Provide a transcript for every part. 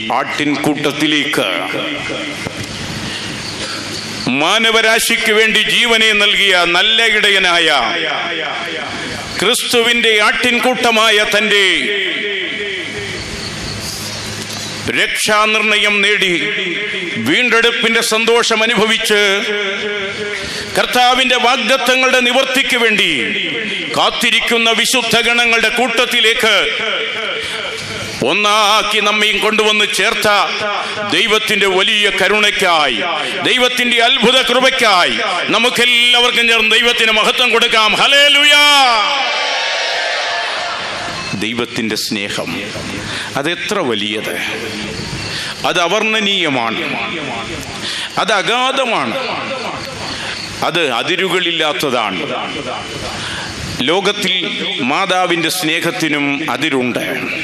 ആട്ടിൻകൂട്ടത്തിലേക്ക് മാനവരാശിക്ക് വേണ്ടി ജീവനെ നൽകിയ നല്ല ഇടയനായ ക്രിസ്തുവിന്റെ ആട്ടിൻകൂട്ടമായ തന്റെ രക്ഷാനിർണയം നേടി വീണ്ടെടുപ്പിന്റെ സന്തോഷം അനുഭവിച്ച് കർത്താവിന്റെ വാഗ്ദത്തങ്ങളുടെ നിവർത്തിക്ക് വേണ്ടി കാത്തിരിക്കുന്ന വിശുദ്ധ ഗണങ്ങളുടെ കൂട്ടത്തിലേക്ക് ഒന്നാക്കി നമ്മയും കൊണ്ടുവന്ന് ചേർത്ത ദൈവത്തിന്റെ വലിയ കരുണയ്ക്കായി ദൈവത്തിന്റെ അത്ഭുത കൃപയ്ക്കായി നമുക്കെല്ലാവർക്കും ചേർന്ന് ദൈവത്തിന് മഹത്വം കൊടുക്കാം ഹലേലുയാ ദൈവത്തിന്റെ സ്നേഹം അതെത്ര വലിയത് അത് അവർണ്ണനീയമാണ് അത് അഗാധമാണ് അത് അതിരുകളില്ലാത്തതാണ് ലോകത്തിൽ മാതാവിന്റെ സ്നേഹത്തിനും അതിരുണ്ട്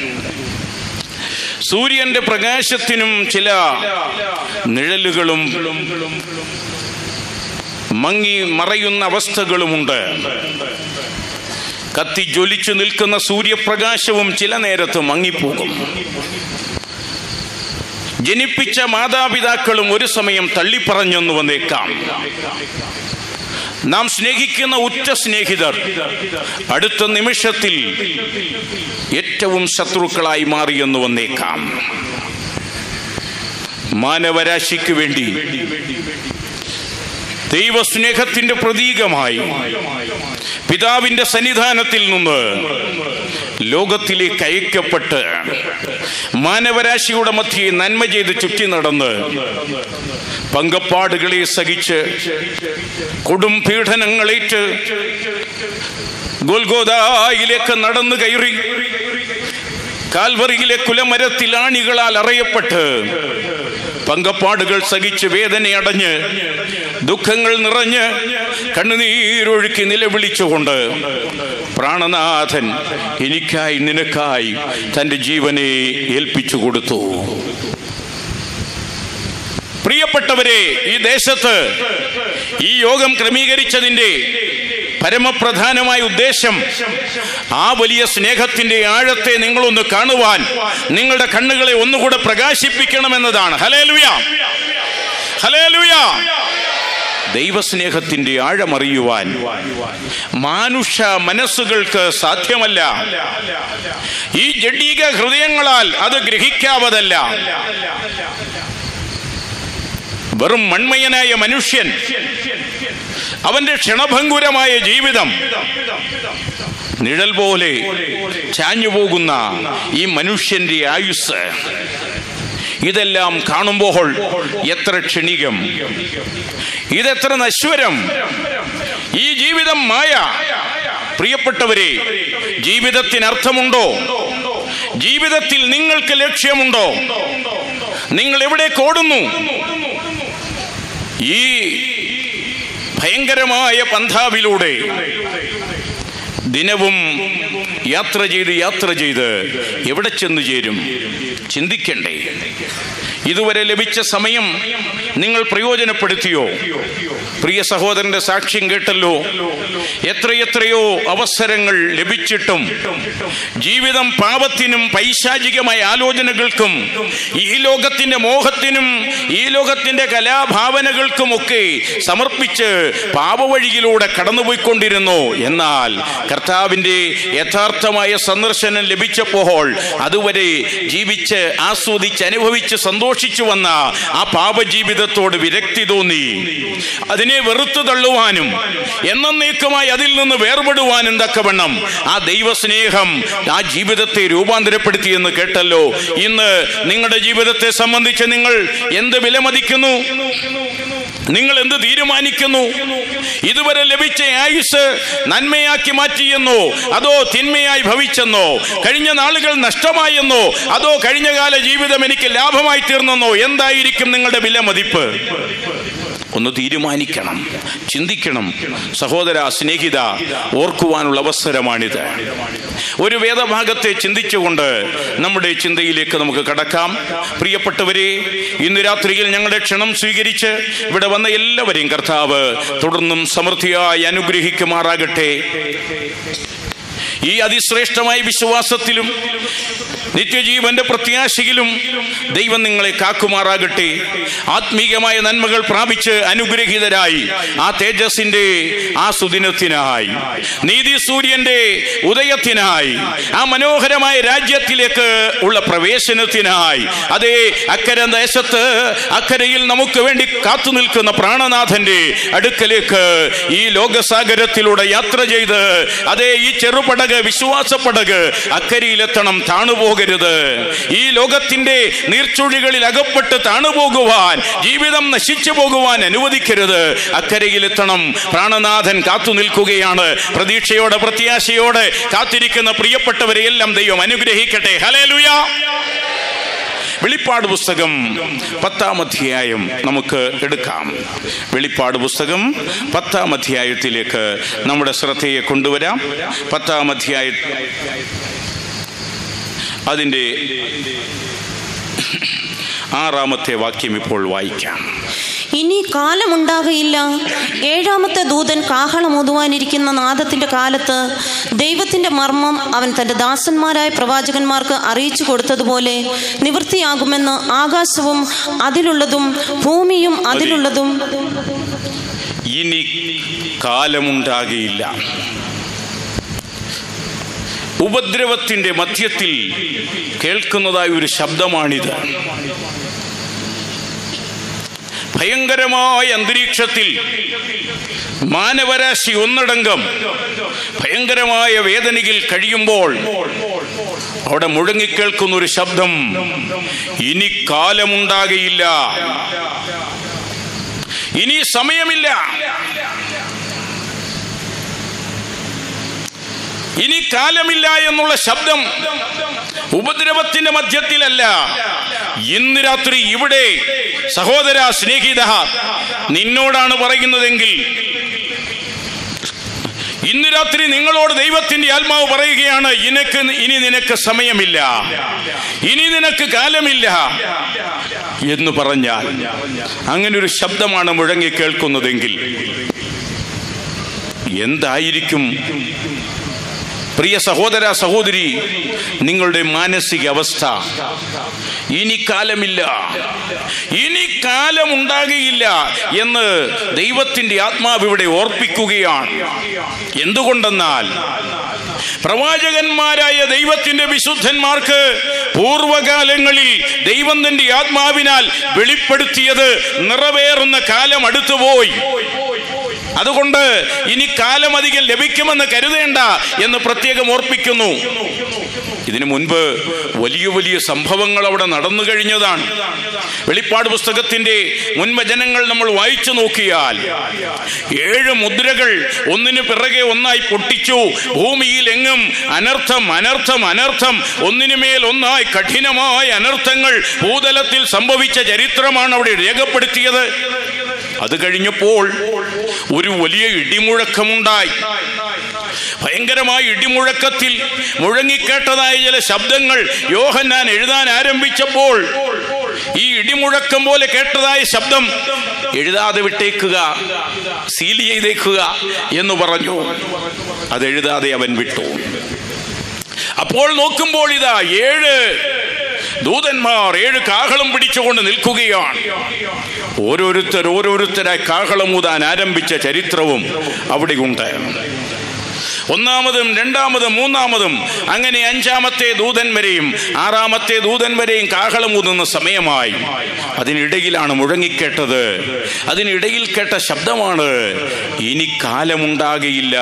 സൂര്യന്റെ പ്രകാശത്തിനും ചില നിഴലുകളും മങ്ങി മറയുന്ന അവസ്ഥകളുമുണ്ട് കത്തി ജ്വലിച്ചു നിൽക്കുന്ന സൂര്യപ്രകാശവും ചില നേരത്ത് മങ്ങിപ്പോകും ജനിപ്പിച്ച മാതാപിതാക്കളും ഒരു സമയം തള്ളിപ്പറഞ്ഞെന്ന് വന്നേക്കാം നാം സ്നേഹിക്കുന്ന ഉറ്റ സ്നേഹിതർ അടുത്ത നിമിഷത്തിൽ ഏറ്റവും ശത്രുക്കളായി മാറിയെന്ന് വന്നേക്കാം മാനവരാശിക്ക് വേണ്ടി ദൈവസ്നേഹത്തിന്റെ പ്രതീകമായി പിതാവിന്റെ സന്നിധാനത്തിൽ നിന്ന് ലോകത്തിലേക്ക് അയക്കപ്പെട്ട് മാനവരാശിയുടെ മധ്യേ നന്മ ചെയ്ത് ചുറ്റി നടന്ന് പങ്കപ്പാടുകളെ സഹിച്ച് കൊടും പീഡനങ്ങളേറ്റ് ഗോൽഗോദായിലേക്ക് നടന്നു കയറി കാൽവറിയിലെ കുലമരത്തിൽ ആണികളാൽ അറിയപ്പെട്ട് പങ്കപ്പാടുകൾ സഹിച്ച് വേദനയടഞ്ഞ് ദുഃഖങ്ങൾ നിറഞ്ഞ് കണ്ണുനീരൊഴുക്കി നിലവിളിച്ചുകൊണ്ട് പ്രാണനാഥൻ എനിക്കായി നിനക്കായി തൻ്റെ ജീവനെ ഏൽപ്പിച്ചു കൊടുത്തു പ്രിയപ്പെട്ടവരെ ഈ ദേശത്ത് ഈ യോഗം ക്രമീകരിച്ചതിൻ്റെ പരമപ്രധാനമായ ഉദ്ദേശം ആ വലിയ സ്നേഹത്തിന്റെ ആഴത്തെ നിങ്ങളൊന്ന് കാണുവാൻ നിങ്ങളുടെ കണ്ണുകളെ ഒന്നുകൂടെ പ്രകാശിപ്പിക്കണമെന്നതാണ് ഹലേലുയ ഹലേലുയ ദൈവസ്നേഹത്തിന്റെ ആഴമറിയുവാൻ മാനുഷ മനസ്സുകൾക്ക് സാധ്യമല്ല ഈ ജഡീക ഹൃദയങ്ങളാൽ അത് ഗ്രഹിക്കാവതല്ല വെറും മൺമയനായ മനുഷ്യൻ അവന്റെ ക്ഷണഭങ്കുരമായ ജീവിതം നിഴൽ പോലെ ചാഞ്ഞുപോകുന്ന ഈ മനുഷ്യന്റെ ആയുസ് ഇതെല്ലാം കാണുമ്പോൾ എത്ര ക്ഷണികം ഇതെത്ര നശ്വരം ഈ ജീവിതം മായ പ്രിയപ്പെട്ടവരെ ജീവിതത്തിന് അർത്ഥമുണ്ടോ ജീവിതത്തിൽ നിങ്ങൾക്ക് ലക്ഷ്യമുണ്ടോ നിങ്ങൾ എവിടേക്ക് ഓടുന്നു ഈ ഭയങ്കരമായ പന്ഥാവിലൂടെ ദിനവും യാത്ര ചെയ്ത് യാത്ര ചെയ്ത് എവിടെ ചെന്ന് ചേരും ചിന്തിക്കണ്ടേ ഇതുവരെ ലഭിച്ച സമയം നിങ്ങൾ പ്രയോജനപ്പെടുത്തിയോ പ്രിയ സഹോദരന്റെ സാക്ഷ്യം കേട്ടല്ലോ എത്രയെത്രയോ അവസരങ്ങൾ ലഭിച്ചിട്ടും ജീവിതം പാപത്തിനും പൈശാചികമായ ആലോചനകൾക്കും ഈ ലോകത്തിന്റെ മോഹത്തിനും ഈ ലോകത്തിന്റെ കലാഭാവനകൾക്കുമൊക്കെ സമർപ്പിച്ച് പാപവഴിയിലൂടെ കടന്നുപോയിക്കൊണ്ടിരുന്നു എന്നാൽ കർത്താവിന്റെ യഥാർത്ഥമായ സന്ദർശനം ലഭിച്ചപ്പോൾ അതുവരെ ജീവിച്ച് ആസ്വദിച്ച് അനുഭവിച്ച് സന്തോഷിച്ചു വന്ന ആ പാപജീവിതത്തോട് വിരക്തി തോന്നി അതിനെ വെറുത്തു തള്ളുവാനും എന്നേക്കുമായി അതിൽ നിന്ന് വേർപെടുവാനും തക്കവണ്ണം ആ ദൈവസ്നേഹം ആ ജീവിതത്തെ രൂപാന്തരപ്പെടുത്തിയെന്ന് കേട്ടല്ലോ ഇന്ന് നിങ്ങളുടെ ജീവിതത്തെ സംബന്ധിച്ച് നിങ്ങൾ എന്ത് വിലമതിക്കുന്നു നിങ്ങൾ എന്ത് തീരുമാനിക്കുന്നു ഇതുവരെ ലഭിച്ച ആയുസ് നന്മയാക്കി മാറ്റിയെന്നോ അതോ തിന്മയായി ഭവിച്ചെന്നോ കഴിഞ്ഞ നാളുകൾ നഷ്ടമായെന്നോ അതോ കഴിഞ്ഞകാല ജീവിതം എനിക്ക് ലാഭമായി തീർന്നെന്നോ എന്തായിരിക്കും നിങ്ങളുടെ വിലമതിപ്പ് ഒന്ന് തീരുമാനിക്കണം ചിന്തിക്കണം സഹോദര സ്നേഹിത ഓർക്കുവാനുള്ള അവസരമാണിത് ഒരു വേദഭാഗത്തെ ചിന്തിച്ചുകൊണ്ട് നമ്മുടെ ചിന്തയിലേക്ക് നമുക്ക് കടക്കാം പ്രിയപ്പെട്ടവരെ ഇന്ന് രാത്രിയിൽ ഞങ്ങളുടെ ക്ഷണം സ്വീകരിച്ച് ഇവിടെ വന്ന എല്ലാവരെയും കർത്താവ് തുടർന്നും സമൃദ്ധിയായി അനുഗ്രഹിക്കുമാറാകട്ടെ ഈ അതിശ്രേഷ്ഠമായ വിശ്വാസത്തിലും നിത്യജീവന്റെ പ്രത്യാശയിലും ദൈവം നിങ്ങളെ കാക്കുമാറാകട്ടെ ആത്മീയമായ നന്മകൾ പ്രാപിച്ച് അനുഗ്രഹീതരായി ആ തേജസ്സിന്റെ ആ സുദിനത്തിനായി നീതി സൂര്യന്റെ ഉദയത്തിനായി ആ മനോഹരമായ രാജ്യത്തിലേക്ക് ഉള്ള പ്രവേശനത്തിനായി അതേ അക്കരെ ദേശത്ത് അക്കരയിൽ നമുക്ക് വേണ്ടി കാത്തു നിൽക്കുന്ന പ്രാണനാഥന്റെ അടുക്കലേക്ക് ഈ ലോകസാഗരത്തിലൂടെ യാത്ര ചെയ്ത് അതേ ഈ ചെറുപടക് വിശ്വാസപ്പടക് അക്കരയിലെത്തണം താണുപോകരുത് ഈ ലോകത്തിന്റെ നീർച്ചുഴികളിൽ അകപ്പെട്ട് താണുപോകുവാൻ ജീവിതം നശിച്ചു പോകുവാൻ അനുവദിക്കരുത് അക്കരയിലെത്തണം പ്രാണനാഥൻ കാത്തു നിൽക്കുകയാണ് പ്രതീക്ഷയോടെ പ്രത്യാശയോടെ കാത്തിരിക്കുന്ന പ്രിയപ്പെട്ടവരെ എല്ലാം ദൈവം അനുഗ്രഹിക്കട്ടെ ഹലേലുയാ വെളിപ്പാട് പുസ്തകം പത്താം അധ്യായം നമുക്ക് എടുക്കാം വെളിപ്പാട് പുസ്തകം പത്താം അധ്യായത്തിലേക്ക് നമ്മുടെ ശ്രദ്ധയെ കൊണ്ടുവരാം പത്താം അധ്യായ അതിൻ്റെ ആറാമത്തെ വാക്യം ഇപ്പോൾ വായിക്കാം ഇനി കാലമുണ്ടാകയില്ല ഏഴാമത്തെ ദൂതൻ കാഹളമൂതുവാനിരിക്കുന്ന നാദത്തിന്റെ കാലത്ത് ദൈവത്തിന്റെ മർമ്മം അവൻ തന്റെ ദാസന്മാരായ പ്രവാചകന്മാർക്ക് അറിയിച്ചു കൊടുത്തതുപോലെ നിവൃത്തിയാകുമെന്ന് ആകാശവും അതിലുള്ളതും ഭൂമിയും അതിലുള്ളതും ഇനി കാലമുണ്ടാകയില്ല ഉപദ്രവത്തിന്റെ മധ്യത്തിൽ കേൾക്കുന്നതായ ഒരു ശബ്ദമാണിത് ഭയങ്കരമായ അന്തരീക്ഷത്തിൽ മാനവരാശി ഒന്നടങ്കം ഭയങ്കരമായ വേദനയിൽ കഴിയുമ്പോൾ അവിടെ മുഴങ്ങിക്കേൾക്കുന്ന ഒരു ശബ്ദം ഇനി കാലമുണ്ടാകയില്ല ഇനി സമയമില്ല ഇനി കാലമില്ല എന്നുള്ള ശബ്ദം ഉപദ്രവത്തിന്റെ മധ്യത്തിലല്ല ഇന്ന് രാത്രി ഇവിടെ സഹോദര സ്നേഹിത നിന്നോടാണ് പറയുന്നതെങ്കിൽ ഇന്ന് രാത്രി നിങ്ങളോട് ദൈവത്തിന്റെ ആത്മാവ് പറയുകയാണ് ഇനക്ക് ഇനി നിനക്ക് സമയമില്ല ഇനി നിനക്ക് കാലമില്ല എന്ന് പറഞ്ഞാൽ അങ്ങനെ ഒരു ശബ്ദമാണ് മുഴങ്ങി കേൾക്കുന്നതെങ്കിൽ എന്തായിരിക്കും പ്രിയ സഹോദര സഹോദരി നിങ്ങളുടെ മാനസിക അവസ്ഥ ഇനി കാലമില്ല ഇനി കാലം ഉണ്ടാകുകയില്ല എന്ന് ദൈവത്തിന്റെ ആത്മാവ് ഇവിടെ ഓർപ്പിക്കുകയാണ് എന്തുകൊണ്ടെന്നാൽ പ്രവാചകന്മാരായ ദൈവത്തിന്റെ വിശുദ്ധന്മാർക്ക് പൂർവകാലങ്ങളിൽ ദൈവം തന്റെ ആത്മാവിനാൽ വെളിപ്പെടുത്തിയത് നിറവേറുന്ന കാലം അടുത്തുപോയി അതുകൊണ്ട് ഇനി കാലം അധികം ലഭിക്കുമെന്ന് കരുതേണ്ട എന്ന് പ്രത്യേകം ഓർപ്പിക്കുന്നു ഇതിനു മുൻപ് വലിയ വലിയ സംഭവങ്ങൾ അവിടെ നടന്നു കഴിഞ്ഞതാണ് വെളിപ്പാട് പുസ്തകത്തിന്റെ മുൻവചനങ്ങൾ നമ്മൾ വായിച്ചു നോക്കിയാൽ ഏഴ് മുദ്രകൾ ഒന്നിനു പിറകെ ഒന്നായി പൊട്ടിച്ചു ഭൂമിയിൽ എങ്ങും അനർത്ഥം അനർത്ഥം അനർത്ഥം ഒന്നിനുമേൽ ഒന്നായി കഠിനമായ അനർത്ഥങ്ങൾ ഭൂതലത്തിൽ സംഭവിച്ച ചരിത്രമാണ് അവിടെ രേഖപ്പെടുത്തിയത് അത് കഴിഞ്ഞപ്പോൾ ഒരു വലിയ ഇടിമുഴക്കമുണ്ടായി ഭയങ്കരമായ ഇടിമുഴക്കത്തിൽ മുഴങ്ങിക്കേട്ടതായ ചില ശബ്ദങ്ങൾ യോഹന്നാൻ എഴുതാൻ ആരംഭിച്ചപ്പോൾ ഈ ഇടിമുഴക്കം പോലെ കേട്ടതായ ശബ്ദം എഴുതാതെ വിട്ടേക്കുക സീൽ ചെയ്തേക്കുക എന്ന് പറഞ്ഞു അത് എഴുതാതെ അവൻ വിട്ടു അപ്പോൾ നോക്കുമ്പോൾ ഇതാ ഏഴ് ദൂതന്മാർ ഏഴ് കാഹളം പിടിച്ചുകൊണ്ട് നിൽക്കുകയാണ് ഓരോരുത്തർ ഓരോരുത്തരായി കാഹളമൂതാൻ ആരംഭിച്ച ചരിത്രവും അവിടെയുണ്ട് ഒന്നാമതും രണ്ടാമതും മൂന്നാമതും അങ്ങനെ അഞ്ചാമത്തെ ദൂതൻ വരെയും ആറാമത്തെ ദൂതൻ വരെയും കാഹളമൂതുന്ന സമയമായി അതിനിടയിലാണ് മുഴങ്ങിക്കേട്ടത് അതിനിടയിൽ കേട്ട ശബ്ദമാണ് ഇനി കാലമുണ്ടാകയില്ല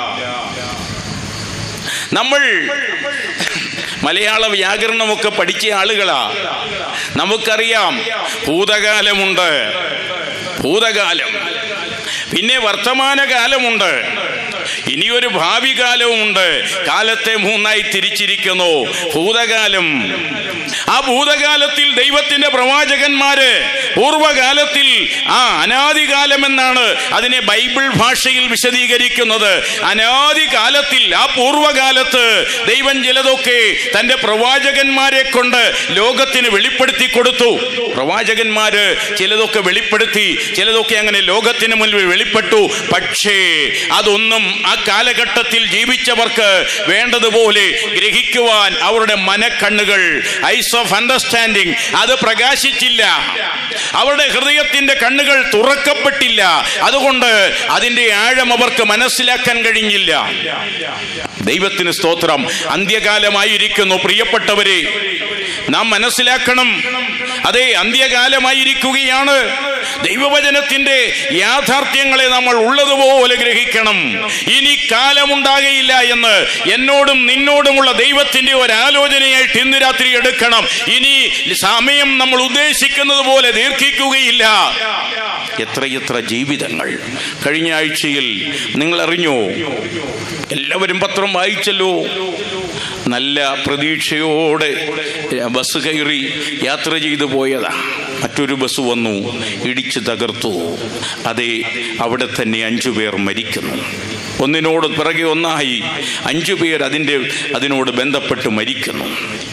നമ്മൾ മലയാള വ്യാകരണമൊക്കെ പഠിച്ച ആളുകളാ നമുക്കറിയാം ഭൂതകാലമുണ്ട് ഭൂതകാലം പിന്നെ വർത്തമാനകാലമുണ്ട് ഇനിയൊരു ഭാവി കാലവുമുണ്ട് കാലത്തെ മൂന്നായി തിരിച്ചിരിക്കുന്നു ഭൂതകാലം ആ ഭൂതകാലത്തിൽ ദൈവത്തിന്റെ പ്രവാചകന്മാര് പൂർവകാലത്തിൽ ആ അനാദികാലം എന്നാണ് അതിനെ ബൈബിൾ ഭാഷയിൽ വിശദീകരിക്കുന്നത് അനാദികാലത്തിൽ ആ പൂർവകാലത്ത് ദൈവം ചിലതൊക്കെ തന്റെ പ്രവാചകന്മാരെ കൊണ്ട് ലോകത്തിന് വെളിപ്പെടുത്തി കൊടുത്തു പ്രവാചകന്മാര് ചിലതൊക്കെ വെളിപ്പെടുത്തി ചിലതൊക്കെ അങ്ങനെ ലോകത്തിന് മുൻപിൽ വെളിപ്പെട്ടു പക്ഷേ അതൊന്നും ആ കാലഘട്ടത്തിൽ ജീവിച്ചവർക്ക് വേണ്ടതുപോലെ ഗ്രഹിക്കുവാൻ അവരുടെ മനക്കണ്ണുകൾ ഐസ് ഓഫ് അണ്ടർസ്റ്റാൻഡിങ് അത് പ്രകാശിച്ചില്ല അവരുടെ ഹൃദയത്തിന്റെ കണ്ണുകൾ തുറക്കപ്പെട്ടില്ല അതുകൊണ്ട് അതിന്റെ ആഴം അവർക്ക് മനസ്സിലാക്കാൻ കഴിഞ്ഞില്ല ദൈവത്തിന് സ്തോത്രം അന്ത്യകാലമായിരിക്കുന്നു പ്രിയപ്പെട്ടവരെ നാം മനസ്സിലാക്കണം അതെ അന്ത്യകാലമായിരിക്കുകയാണ് ദൈവവചനത്തിന്റെ യാഥാർത്ഥ്യങ്ങളെ നമ്മൾ ഉള്ളതുപോലെ ഗ്രഹിക്കണം ഇനി കാലമുണ്ടാകയില്ല എന്ന് എന്നോടും നിന്നോടുമുള്ള ദൈവത്തിന്റെ ഒരു ആലോചനയായിട്ട് ഇന്ന് രാത്രി എടുക്കണം ഇനി സമയം നമ്മൾ ഉദ്ദേശിക്കുന്നത് പോലെ ദീർഘിക്കുകയില്ല എത്രയെത്ര ജീവിതങ്ങൾ കഴിഞ്ഞ ആഴ്ചയിൽ നിങ്ങൾ അറിഞ്ഞോ എല്ലാവരും പത്രം വായിച്ചല്ലോ നല്ല പ്രതീക്ഷയോടെ ബസ് കയറി യാത്ര ചെയ്തു പോയതാ മറ്റൊരു ബസ് വന്നു ഇടിച്ചു തകർത്തു അതെ അവിടെ തന്നെ അഞ്ചു പേർ മരിക്കുന്നു ഒന്നിനോട് പിറകെ ഒന്നായി അഞ്ചു പേർ അതിൻ്റെ അതിനോട് ബന്ധപ്പെട്ട് മരിക്കുന്നു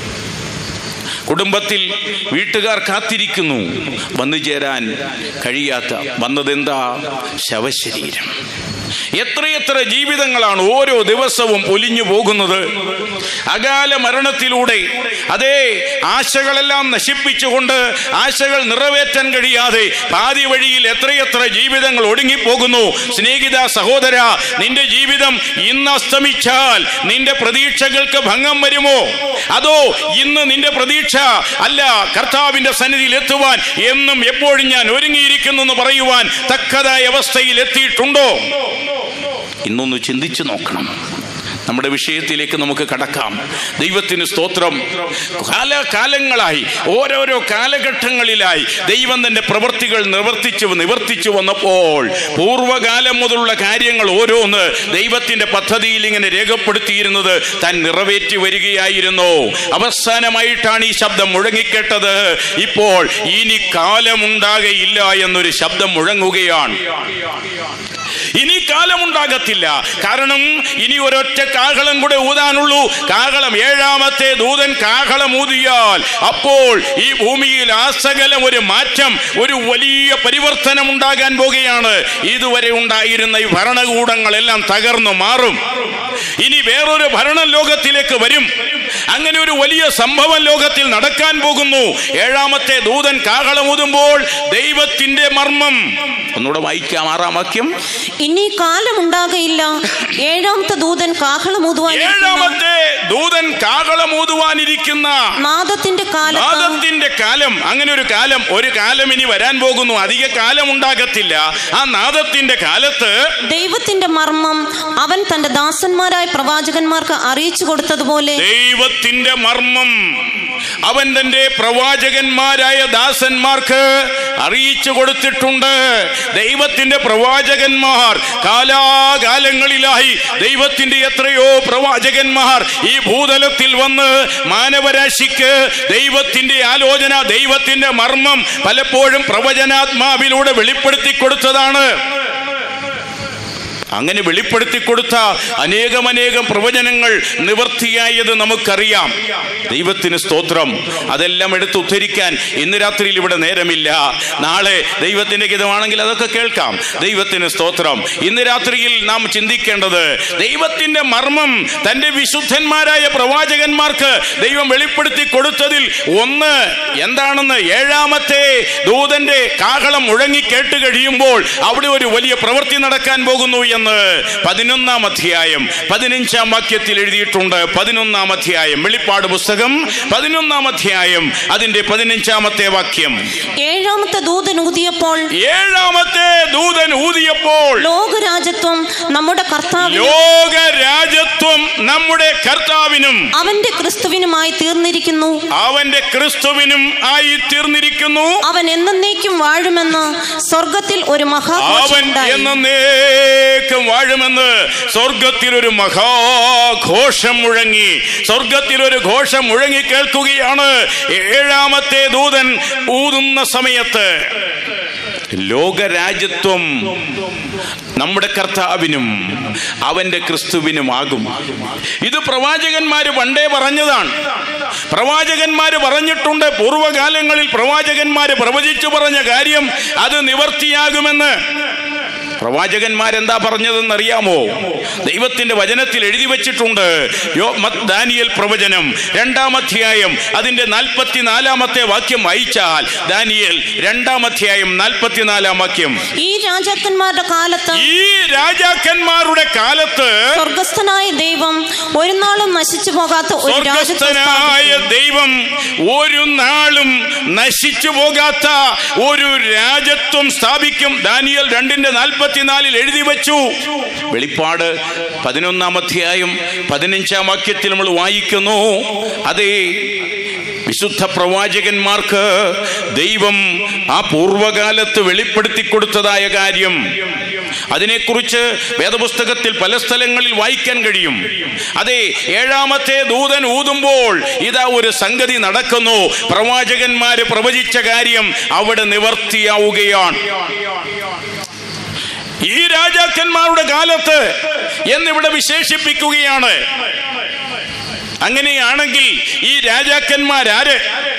കുടുംബത്തിൽ വീട്ടുകാർ കാത്തിരിക്കുന്നു വന്നു ചേരാൻ കഴിയാത്ത വന്നതെന്താ ശവശരീരം എത്രയെത്ര ജീവിതങ്ങളാണ് ഓരോ ദിവസവും പൊലിഞ്ഞു പോകുന്നത് അകാല മരണത്തിലൂടെ അതേ ആശകളെല്ലാം നശിപ്പിച്ചുകൊണ്ട് ആശകൾ നിറവേറ്റാൻ കഴിയാതെ പാതി വഴിയിൽ എത്രയെത്ര ജീവിതങ്ങൾ ഒടുങ്ങിപ്പോകുന്നു സ്നേഹിത സഹോദര നിന്റെ ജീവിതം ഇന്ന് അസ്തമിച്ചാൽ നിന്റെ പ്രതീക്ഷകൾക്ക് ഭംഗം വരുമോ അതോ ഇന്ന് നിന്റെ പ്രതീക്ഷ അല്ല കർത്താവിന്റെ സന്നിധിയിൽ എത്തുവാൻ എന്നും എപ്പോഴും ഞാൻ ഒരുങ്ങിയിരിക്കുന്നു എന്ന് പറയുവാൻ തക്കതായ അവസ്ഥയിൽ എത്തിയിട്ടുണ്ടോ ഇന്നൊന്ന് ചിന്തിച്ചു നോക്കണം നമ്മുടെ വിഷയത്തിലേക്ക് നമുക്ക് കടക്കാം ദൈവത്തിന് സ്തോത്രം കാലകാലങ്ങളായി ഓരോരോ കാലഘട്ടങ്ങളിലായി ദൈവം തന്റെ പ്രവൃത്തികൾ നിവർത്തിച്ചു നിവർത്തിച്ചു വന്നപ്പോൾ പൂർവ്വകാലം മുതലുള്ള കാര്യങ്ങൾ ഓരോന്ന് ദൈവത്തിന്റെ പദ്ധതിയിൽ ഇങ്ങനെ രേഖപ്പെടുത്തിയിരുന്നത് താൻ നിറവേറ്റി വരികയായിരുന്നു അവസാനമായിട്ടാണ് ഈ ശബ്ദം മുഴങ്ങിക്കേട്ടത് ഇപ്പോൾ ഇനി കാലമുണ്ടാകയില്ല എന്നൊരു ശബ്ദം മുഴങ്ങുകയാണ് ഇനി കാലമുണ്ടാകത്തില്ല കാരണം ഇനി ഒരൊറ്റ കാഹളം കൂടെ ഊതാനുള്ളൂ കാഹളം ഏഴാമത്തെ ദൂതൻ കാഹളം ഊതിയാൽ അപ്പോൾ ഈ ഭൂമിയിൽ ആസകലം ഒരു മാറ്റം ഒരു വലിയ പരിവർത്തനം ഉണ്ടാകാൻ പോകുകയാണ് ഇതുവരെ ഉണ്ടായിരുന്ന ഈ ഭരണകൂടങ്ങളെല്ലാം തകർന്നു മാറും ഇനി വേറൊരു ഭരണം ലോകത്തിലേക്ക് വരും അങ്ങനെ ഒരു വലിയ സംഭവം ലോകത്തിൽ നടക്കാൻ പോകുന്നു ഏഴാമത്തെ ദൂതൻ കാഹളമൂതുമ്പോൾ ദൈവത്തിന്റെ മർമ്മം ഒന്നുകൂടെ വായിക്കാം ആറാം വാക്യം ഇനി കാലമുണ്ടാകയില്ല ഏഴാമത്തെ ദൂതൻ കാഹളമൂതുവാൻ ഏഴാമത്തെ ദൂതൻ കാഹളമൂതുവാനിരിക്കുന്ന നാദത്തിന്റെ കാലത്ത് നാദത്തിന്റെ കാലം അങ്ങനെ ഒരു കാലം ഒരു കാലം ഇനി വരാൻ പോകുന്നു അധിക കാലം ഉണ്ടാകത്തില്ല ആ നാദത്തിന്റെ കാലത്ത് ദൈവത്തിന്റെ മർമ്മം അവൻ തന്റെ ദാസന്മാരായ പ്രവാചകന്മാർക്ക് അറിയിച്ചു കൊടുത്തതുപോലെ ദൈവത്തിന്റെ മർമ്മം അവൻ തന്റെ പ്രവാചകന്മാരായ ദാസന്മാർക്ക് അറിയിച്ചു കൊടുത്തിട്ടുണ്ട് ദൈവത്തിന്റെ പ്രവാചകന്മാർ കാലാകാലങ്ങളിലായി ദൈവത്തിന്റെ എത്രയോ പ്രവാചകന്മാർ ഈ ഭൂതലത്തിൽ വന്ന് മാനവരാശിക്ക് ദൈവത്തിന്റെ ആലോചന ദൈവത്തിന്റെ മർമ്മം പലപ്പോഴും പ്രവചനാത്മാവിലൂടെ വെളിപ്പെടുത്തി കൊടുത്തതാണ് അങ്ങനെ വെളിപ്പെടുത്തി കൊടുത്ത അനേകമനേകം പ്രവചനങ്ങൾ നിവർത്തിയായത് നമുക്കറിയാം ദൈവത്തിന് സ്തോത്രം അതെല്ലാം എടുത്ത് ഉദ്ധരിക്കാൻ ഇന്ന് രാത്രിയിൽ ഇവിടെ നേരമില്ല നാളെ ദൈവത്തിന്റെ ഗീതമാണെങ്കിൽ അതൊക്കെ കേൾക്കാം ദൈവത്തിന് സ്തോത്രം ഇന്ന് രാത്രിയിൽ നാം ചിന്തിക്കേണ്ടത് ദൈവത്തിന്റെ മർമ്മം തന്റെ വിശുദ്ധന്മാരായ പ്രവാചകന്മാർക്ക് ദൈവം വെളിപ്പെടുത്തി കൊടുത്തതിൽ ഒന്ന് എന്താണെന്ന് ഏഴാമത്തെ ദൂതന്റെ കാഹളം മുഴങ്ങി കേട്ട് കഴിയുമ്പോൾ അവിടെ ഒരു വലിയ പ്രവൃത്തി നടക്കാൻ പോകുന്നു എന്ന് പതിനൊന്നാം അധ്യായം പതിനഞ്ചാം വാക്യത്തിൽ എഴുതിയിട്ടുണ്ട് പതിനൊന്നാം അധ്യായം വെളിപ്പാട് പുസ്തകം പതിനൊന്നാം അധ്യായം അതിന്റെ പതിനഞ്ചാമത്തെ വാക്യം ഏഴാമത്തെ ദൂതൻ ഊതിയപ്പോൾ ഏഴാമത്തെ ദൂതൻ ഊതിയപ്പോൾ ലോകരാജത്വം നമ്മുടെ കർത്താവിനും ലോക രാജത്വം നമ്മുടെ കർത്താവിനും അവന്റെ ക്രിസ്തുവിനുമായി തീർന്നിരിക്കുന്നു അവന്റെ ക്രിസ്തുവിനും ആയി തീർന്നിരിക്കുന്നു അവൻ എന്നേക്കും വാഴുമെന്ന് സ്വർഗത്തിൽ ഒരു അവൻ മഹാഘോഷമുണ്ടായി എന്നേക്കും വാഴുമെന്ന് സ്വർഗത്തിൽ ഒരു മഹാഘോഷം മുഴങ്ങി സ്വർഗത്തിൽ ഒരു ഘോഷം മുഴങ്ങി കേൾക്കുകയാണ് ഏഴാമത്തെ ദൂതൻ ഊതുന്ന സമയത്ത് ലോകരാജ്യത്വം നമ്മുടെ കർത്താവിനും അവന്റെ ക്രിസ്തുവിനുമാകും ഇത് പ്രവാചകന്മാര് പണ്ടേ പറഞ്ഞതാണ് പ്രവാചകന്മാര് പറഞ്ഞിട്ടുണ്ട് പൂർവ്വകാലങ്ങളിൽ പ്രവാചകന്മാര് പ്രവചിച്ചു പറഞ്ഞ കാര്യം അത് നിവർത്തിയാകുമെന്ന് പ്രവാചകന്മാരെന്താ പറഞ്ഞതെന്നറിയാമോ ദൈവത്തിന്റെ വചനത്തിൽ എഴുതി വച്ചിട്ടുണ്ട് യോ മத் ദാനിയൽ പ്രവചനം രണ്ടാം അധ്യായം അതിന്റെ നാൽപ്പത്തിനാലാമത്തെ വാക്യം വായിച്ചാൽ ദാനിയൽ രണ്ടാം അധ്യായം നാൽപ്പത്തിനാലാം വാക്യം ഈ രാജാക്കന്മാരുടെ കാലത്ത് ഈ രാജാക്കന്മാരുടെ കാലത്ത് സ്വർഗസ്ഥനായ ദൈവം ഒരു നാളും നശിച്ചു പോകാത്ത ഒരു രാജ്യത്വം സ്വർഗസ്ഥനായ ദൈവം ഒരു നാളും നശിച്ചു പോകാത്ത ഒരു രാജത്വം സ്ഥാപിക്കും ദാനിയൽ രണ്ടിന്റെ നാൽപ്പത്തിനാലിൽ എഴുതി വെച്ചു വെളിപ്പാട് പതിനൊന്നാം അധ്യായം പതിനഞ്ചാം വാക്യത്തിൽ നമ്മൾ വായിക്കുന്നു അതേ വിശുദ്ധ പ്രവാചകന്മാർക്ക് ദൈവം ആ പൂർവകാലത്ത് വെളിപ്പെടുത്തി കൊടുത്തതായ കാര്യം അതിനെക്കുറിച്ച് വേദപുസ്തകത്തിൽ പല സ്ഥലങ്ങളിൽ വായിക്കാൻ കഴിയും അതെ ഏഴാമത്തെ ദൂതൻ ഊതുമ്പോൾ ഇതാ ഒരു സംഗതി നടക്കുന്നു പ്രവാചകന്മാര് പ്രവചിച്ച കാര്യം അവിടെ നിവർത്തിയാവുകയാണ് ഈ രാജാക്കന്മാരുടെ കാലത്ത് എന്നിവിടെ വിശേഷിപ്പിക്കുകയാണ് അങ്ങനെയാണെങ്കിൽ ഈ രാജാക്കന്മാരാര്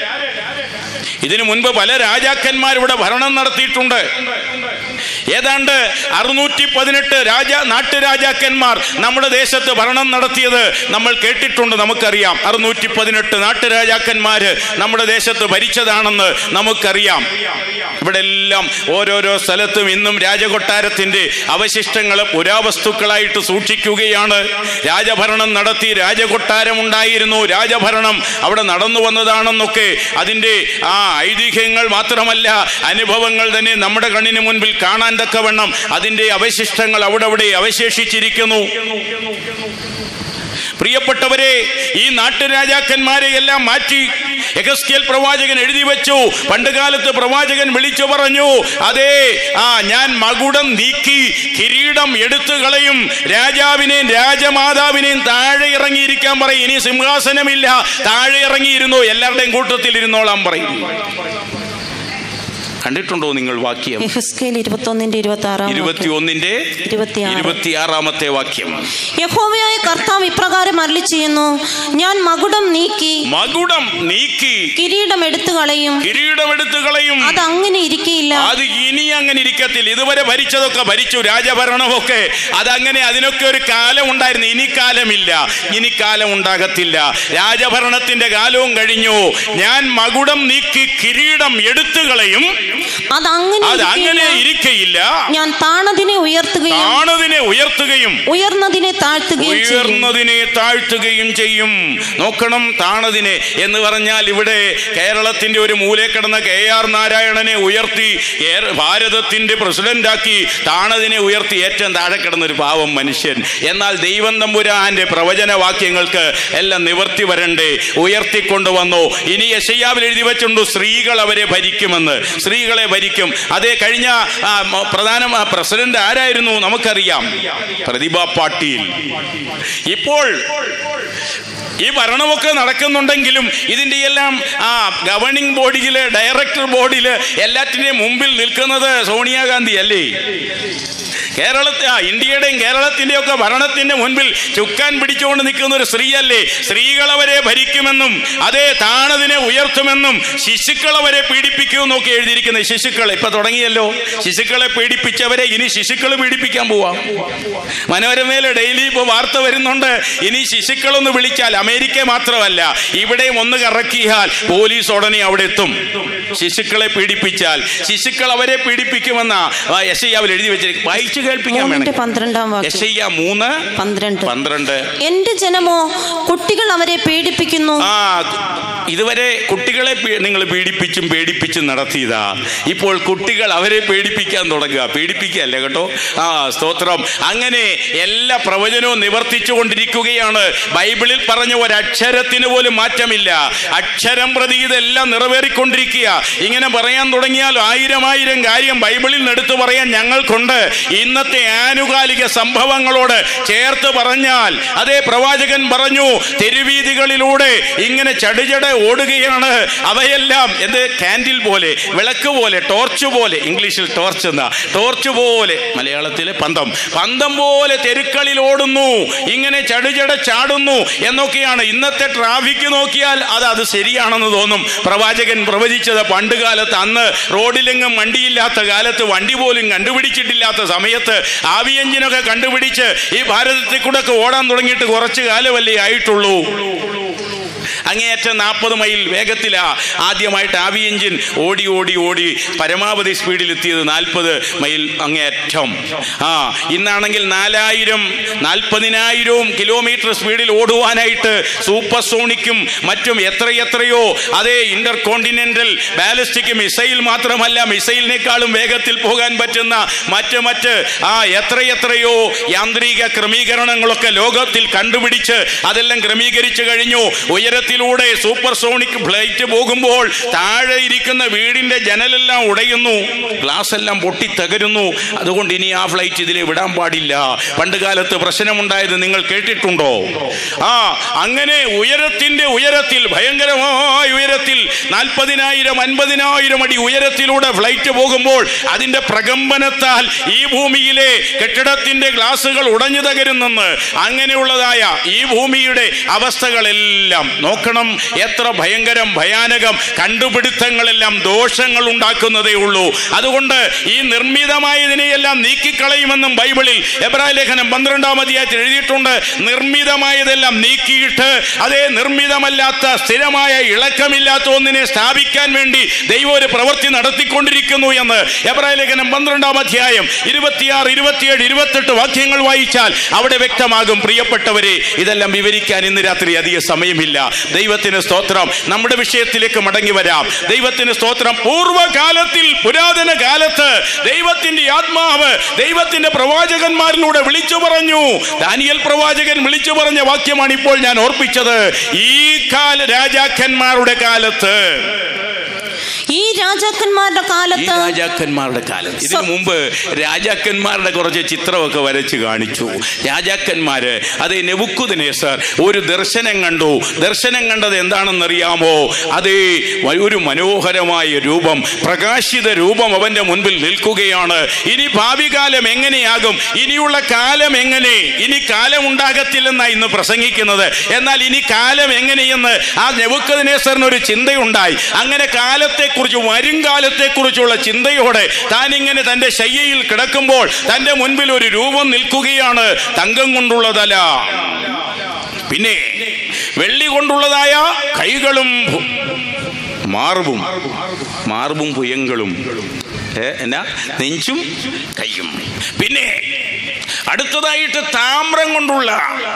ഇതിനു മുൻപ് പല രാജാക്കന്മാരിവിടെ ഭരണം നടത്തിയിട്ടുണ്ട് ഏതാണ്ട് അറുന്നൂറ്റി പതിനെട്ട് രാജ നാട്ടുരാജാക്കന്മാർ നമ്മുടെ ദേശത്ത് ഭരണം നടത്തിയത് നമ്മൾ കേട്ടിട്ടുണ്ട് നമുക്കറിയാം അറുന്നൂറ്റി പതിനെട്ട് നാട്ടുരാജാക്കന്മാര് നമ്മുടെ ദേശത്ത് ഭരിച്ചതാണെന്ന് നമുക്കറിയാം ഇവിടെ എല്ലാം ഓരോരോ സ്ഥലത്തും ഇന്നും രാജകൊട്ടാരത്തിന്റെ അവശിഷ്ടങ്ങൾ പുരാവസ്തുക്കളായിട്ട് സൂക്ഷിക്കുകയാണ് രാജഭരണം നടത്തി രാജകൊട്ടാരം ഉണ്ടായിരുന്നു രാജഭരണം അവിടെ നടന്നു വന്നതാണെന്നൊക്കെ അതിൻ്റെ ആ ഐതിഹ്യങ്ങൾ മാത്രമല്ല അനുഭവങ്ങൾ തന്നെ നമ്മുടെ കണ്ണിന് മുൻപിൽ കാണാൻ തക്കവണ്ണം അതിൻ്റെ അവശിഷ്ടങ്ങൾ അവിടെ അവിടെ അവശേഷിച്ചിരിക്കുന്നു പ്രിയപ്പെട്ടവരെ ഈ നാട്ടുരാജാക്കന്മാരെ എല്ലാം മാറ്റി എഗസ്കേൽ പ്രവാചകൻ എഴുതി വെച്ചു പണ്ടുകാലത്ത് പ്രവാചകൻ വിളിച്ചു പറഞ്ഞു അതെ ആ ഞാൻ മകുടം നീക്കി കിരീടം എടുത്തു കളയും രാജാവിനെയും രാജമാതാവിനെയും താഴെ ഇറങ്ങിയിരിക്കാൻ പറയും ഇനി സിംഹാസനമില്ല താഴെ ഇറങ്ങിയിരുന്നു എല്ലാവരുടെയും കൂട്ടത്തിൽ ഇരുന്നോളാൻ പറയും കണ്ടിട്ടുണ്ടോ നിങ്ങൾ വാക്യം യഹസ്കേൽ ഇരുപത്തൊന്നിന്റെ ഇരുപത്തി ആറാം ഇരുപത്തി ഒന്നിന്റെ ഇരുപത്തിയാറ് ഇരുപത്തിയാറാമത്തെ വാക്യം യഹോവയായ കർത്താവ് ഇപ്രകാരം അരളി ചെയ്യുന്നു ഞാൻ മകുടം നീക്കി മകുടം നീക്കി കിരീടം എടുത്തു കളയും കിരീടമെടുത്തു കളയും അത് അങ്ങനെ ഇരിക്കയില്ല അത് ഇനി അങ്ങനെ ഇരിക്കത്തില്ല ഇതുവരെ ഭരിച്ചതൊക്കെ ഭരിച്ചു രാജഭരണമൊക്കെ അതങ്ങനെ അതിനൊക്കെ ഒരു കാലം ഉണ്ടായിരുന്നു ഇനി കാലമില്ല ഇനി കാലം ഉണ്ടാകത്തില്ല രാജഭരണത്തിന്റെ കാലവും കഴിഞ്ഞു ഞാൻ മകുടം നീക്കി കിരീടം എടുത്തു കളയും അത് അങ്ങനെ അത് അങ്ങനെ ഇരിക്കയില്ല. ഇരിക്കയില്ല ഞാൻ താണതിനെ ഉയർത്തുകയും താണതിനെ ഉയർത്തുകയും ഉയർന്നതിനെ താഴ്ത്തുകയും ചെയ്യും ഉയർന്നതിനെ താഴ്ത്തുകയും ചെയ്യും നോക്കണം താണതിനെ എന്ന് പറഞ്ഞാൽ ഇവിടെ കേരളത്തിന്റെ ഒരു മൂലെ കിടന്ന കെ ആർ നാരായണനെ ഉയർത്തി ഏർ- ഭാരതത്തിന്റെ പ്രസിഡന്റാക്കി താണതിനെ ഉയർത്തി ഏറ്റവും താഴെ കിടന്ന ഒരു പാവം മനുഷ്യൻ എന്നാൽ ദൈവം തമ്പുരാന്റെ പ്രവചന വാക്യങ്ങൾക്ക് എല്ലാം നിവർത്തി വരണ്ടേ ഉയർത്തിക്കൊണ്ടുവന്നു ഇനി യശയ്യാവിൽ എഴുതി വെച്ചുണ്ട് സ്ത്രീകൾ അവരെ ഭരിക്കുമെന്ന് സ്ത്രീകളെ ഭരിക്കും അതേ കഴിഞ്ഞ ആ, മ- പ്രധാന ആ, പ്രസിഡന്റ് ആരായിരുന്നു നമുക്കറിയാം പ്രതിഭ പാട്ടീൽ ഇപ്പോൾ ഈ ഭരണമൊക്കെ നടക്കുന്നുണ്ടെങ്കിലും ഇതിൻ്റെ എല്ലാം ആ ഗവർണിംഗ് ബോഡിയില് ഡയറക്ടർ ബോർഡില് എല്ലാറ്റിൻ്റെയും മുമ്പിൽ നിൽക്കുന്നത് സോണിയാഗാന്ധി അല്ലേ കേരളത്തെ ആ ഇന്ത്യയുടെയും കേരളത്തിൻ്റെയും ഒക്കെ ഭരണത്തിന്റെ മുൻപിൽ ചുക്കാൻ പിടിച്ചുകൊണ്ട് നിൽക്കുന്ന ഒരു സ്ത്രീയല്ലേ സ്ത്രീകൾ അവരെ ഭരിക്കുമെന്നും അതേ താണതിനെ ഉയർത്തുമെന്നും ശിശുക്കൾ അവരെ പീഡിപ്പിക്കുമെന്നും ഒക്കെ എഴുതിയിരിക്കുന്നത് ശിശുക്കൾ ഇപ്പൊ തുടങ്ങിയല്ലോ ശിശുക്കളെ പീഡിപ്പിച്ചവരെ ഇനി ശിശുക്കൾ പീഡിപ്പിക്കാൻ പോവാം മനോരമയിൽ ഡെയിലി ഇപ്പോൾ വാർത്ത വരുന്നുണ്ട് ഇനി ശിശുക്കളൊന്ന് വിളിച്ചാൽ അമേരിക്ക മാത്രമല്ല ഇവിടെയും ഒന്ന് കറക്കിയാൽ പോലീസ് ഉടനെ അവിടെ എത്തും ശിശുക്കളെ പീഡിപ്പിച്ചാൽ ശിശുക്കൾ അവരെ പീഡിപ്പിക്കുമെന്ന യശയ്യാവിൽ എഴുതി വെച്ചിരിക്കും വായിച്ചു കേൾപ്പിക്കാൻ മൂന്നിന്റെ വേണം പന്ത്രണ്ടാം വാക്യം യശയ്യ മൂന്ന് പന്ത്രണ്ട് പന്ത്രണ്ട് എന്റെ ജനമോ കുട്ടികൾ അവരെ പീഡിപ്പിക്കുന്നു ആ ഇതുവരെ കുട്ടികളെ നിങ്ങൾ പീഡിപ്പിച്ചും പേടിപ്പിച്ചും നടത്തിയതാ ഇപ്പോൾ കുട്ടികൾ അവരെ പേടിപ്പിക്കാൻ തുടങ്ങുക പേടിപ്പിക്കുകയല്ല കേട്ടോ ആ സ്തോത്രം അങ്ങനെ എല്ലാ പ്രവചനവും നിവർത്തിച്ചു കൊണ്ടിരിക്കുകയാണ് ബൈബിളിൽ പറഞ്ഞ ഒരക്ഷരത്തിന് പോലും മാറ്റമില്ല അക്ഷരം പ്രതി ഇതെല്ലാം നിറവേറിക്കൊണ്ടിരിക്കുക ഇങ്ങനെ പറയാൻ തുടങ്ങിയാൽ ആയിരം ആയിരം കാര്യം ബൈബിളിൽ നിന്ന് എടുത്തു പറയാൻ ഞങ്ങൾക്കുണ്ട് ഇന്നത്തെ ആനുകാലിക സംഭവങ്ങളോട് ചേർത്ത് പറഞ്ഞാൽ അതേ പ്രവാചകൻ പറഞ്ഞു തെരുവീതികളിലൂടെ ഇങ്ങനെ ചടുചട ഓടുകയാണ് അവയെല്ലാം എന്ത് കാൻഡിൽ പോലെ വിളക്ക് പോലെ ടോർച്ച് പോലെ ഇംഗ്ലീഷിൽ ടോർച്ച് എന്ന ടോർച്ച് പോലെ മലയാളത്തിലെ പന്തം പന്തം പോലെ തെരുക്കളിൽ ഓടുന്നു ഇങ്ങനെ ചടുചട ചാടുന്നു എന്നൊക്കെയാണ് ഇന്നത്തെ ട്രാഫിക് നോക്കിയാൽ അത് അത് ശരിയാണെന്ന് തോന്നും പ്രവാചകൻ പ്രവചിച്ചത് പണ്ട് കാലത്ത് അന്ന് റോഡിലെങ്ങും വണ്ടിയില്ലാത്ത കാലത്ത് വണ്ടി പോലും കണ്ടുപിടിച്ചിട്ടില്ലാത്ത സമയത്ത് ആവി എഞ്ചിനൊക്കെ കണ്ടുപിടിച്ച് ഈ ഭാരതത്തിൽ കൂടെ ഒക്കെ ഓടാൻ തുടങ്ങിയിട്ട് കുറച്ച് കാലമല്ലേ ആയിട്ടുള്ളൂ അങ്ങേയറ്റം നാൽപ്പത് മൈൽ വേഗത്തിലാ ആദ്യമായിട്ട് ആവി എഞ്ചിൻ ഓടി ഓടി ഓടി പരമാവധി സ്പീഡിലെത്തിയത് നാൽപ്പത് മൈൽ അങ്ങേയറ്റം ആ ഇന്നാണെങ്കിൽ നാലായിരം നാൽപ്പതിനായിരവും കിലോമീറ്റർ സ്പീഡിൽ ഓടുവാനായിട്ട് സൂപ്പർ സോണിക്കും മറ്റും എത്രയെത്രയോ അതേ ഇന്റർ കോണ്ടിനെന്റൽ ബാലിസ്റ്റിക് മിസൈൽ മാത്രമല്ല മിസൈലിനേക്കാളും വേഗത്തിൽ പോകാൻ പറ്റുന്ന മറ്റ് മറ്റ് ആ എത്രയെത്രയോ യാന്ത്രിക ക്രമീകരണങ്ങളൊക്കെ ലോകത്തിൽ കണ്ടുപിടിച്ച് അതെല്ലാം ക്രമീകരിച്ചു കഴിഞ്ഞു ഉയരത്തിലൂടെ സൂപ്പർ സോണിക് ഫ്ലൈറ്റ് പോകുമ്പോൾ താഴെ ഇരിക്കുന്ന വീടിന്റെ ജനലെല്ലാം ഉടയുന്നു ഗ്ലാസ് എല്ലാം പൊട്ടി തകരുന്നു അതുകൊണ്ട് ഇനി ആ ഫ്ലൈറ്റ് ഇതിലെ വിടാൻ പാടില്ല പണ്ട് കാലത്ത് പ്രശ്നമുണ്ടായത് നിങ്ങൾ കേട്ടിട്ടുണ്ടോ ആ അങ്ങനെ ഉയരത്തിന്റെ ഉയരത്തിൽ ഭയങ്കരമായ ഉയരത്തിൽ നാൽപ്പതിനായിരം അൻപതിനായിരം അടി ഉയരത്തിലൂടെ ഫ്ലൈറ്റ് പോകുമ്പോൾ അതിന്റെ പ്രകമ്പനത്താൽ ഈ ഭൂമിയിലെ കെട്ടിടത്തിന്റെ ഗ്ലാസുകൾ ഉടഞ്ഞു തകരുന്നെന്ന് അങ്ങനെയുള്ളതായ ഈ ഭൂമിയുടെ അവസ്ഥകളെല്ലാം നോക്കണം എത്ര ഭയങ്കരം ഭയാനകം കണ്ടുപിടുത്തങ്ങളെല്ലാം ദോഷങ്ങൾ ഉണ്ടാക്കുന്നതേ ഉള്ളൂ അതുകൊണ്ട് ഈ നിർമ്മിതമായതിനെയെല്ലാം നീക്കിക്കളയുമെന്നും ബൈബിളിൽ എബ്രായ ലേഖനം പന്ത്രണ്ടാം അധ്യായത്തിൽ എഴുതിയിട്ടുണ്ട് നിർമ്മിതമായതെല്ലാം നീക്കിയിട്ട് അതേ നിർമ്മിതമല്ലാത്ത സ്ഥിരമായ ഇളക്കമില്ലാത്ത ഒന്നിനെ സ്ഥാപിക്കാൻ വേണ്ടി ദൈവം ഒരു പ്രവൃത്തി നടത്തിക്കൊണ്ടിരിക്കുന്നു എന്ന് എബ്രായ ലേഖനം പന്ത്രണ്ടാം അധ്യായം ഇരുപത്തിയാറ് ഇരുപത്തിയേഴ് ഇരുപത്തെട്ട് വാക്യങ്ങൾ വായിച്ചാൽ അവിടെ വ്യക്തമാകും പ്രിയപ്പെട്ടവരെ ഇതെല്ലാം വിവരിക്കാൻ ഇന്ന് രാത്രി അധിക സമയമില്ല ദൈവത്തിന് സ്തോത്രം നമ്മുടെ വിഷയത്തിലേക്ക് മടങ്ങി വരാം ദൈവത്തിന് സ്തോത്രം പൂർവ്വകാലത്തിൽ പുരാതന കാലത്ത് ദൈവത്തിന്റെ ആത്മാവ് ദൈവത്തിന്റെ പ്രവാചകന്മാരിലൂടെ വിളിച്ചു പറഞ്ഞു ദാനിയൽ പ്രവാചകൻ വിളിച്ചു പറഞ്ഞ വാക്യമാണ് ഇപ്പോൾ ഞാൻ ഓർപ്പിച്ചത് ഈ കാല രാജാക്കന്മാരുടെ കാലത്ത് ഈ രാജാക്കന്മാരുടെ ഈ കാലത്ത് രാജാക്കന്മാരുടെ കാലം ഇതിനു മുമ്പ് രാജാക്കന്മാരുടെ കുറച്ച് ചിത്രമൊക്കെ വരച്ച് കാണിച്ചു രാജാക്കന്മാര് അതേ നെബുക്കുദിനേസർ ഒരു ദർശനം കണ്ടു ദർശനം കണ്ടത് എന്താണെന്നറിയാമോ അതേ ഒരു മനോഹരമായ രൂപം പ്രകാശിത രൂപം അവന്റെ മുൻപിൽ നിൽക്കുകയാണ് ഇനി ഭാവി കാലം എങ്ങനെയാകും ഇനിയുള്ള കാലം എങ്ങനെ ഇനി കാലം ഉണ്ടാകത്തില്ലെന്നാണ് ഇന്ന് പ്രസംഗിക്കുന്നത് എന്നാൽ ഇനി കാലം എങ്ങനെയെന്ന് ആ നെബുക്കദിനേസറിന് ഒരു ചിന്തയുണ്ടായി അങ്ങനെ കാലത്തെക്കുറിച്ച് വരും കാലത്തെക്കുറിച്ചുള്ള ചിന്തയോടെ താൻ ഇങ്ങനെ തന്റെ ശയ്യയിൽ കിടക്കുമ്പോൾ തന്റെ മുൻപിൽ ഒരു രൂപം നിൽക്കുകയാണ് തങ്കം കൊണ്ടുള്ളതല പിന്നെ വെള്ളി കൊണ്ടുള്ളതായ കൈകളും ഭു- മാർബും മാർബും പുയങ്ങളും ഏ, എന്നാ നെഞ്ചും കൈയും പിന്നെ അടുത്തതായിട്ട് താമ്രം കൊണ്ടുള്ള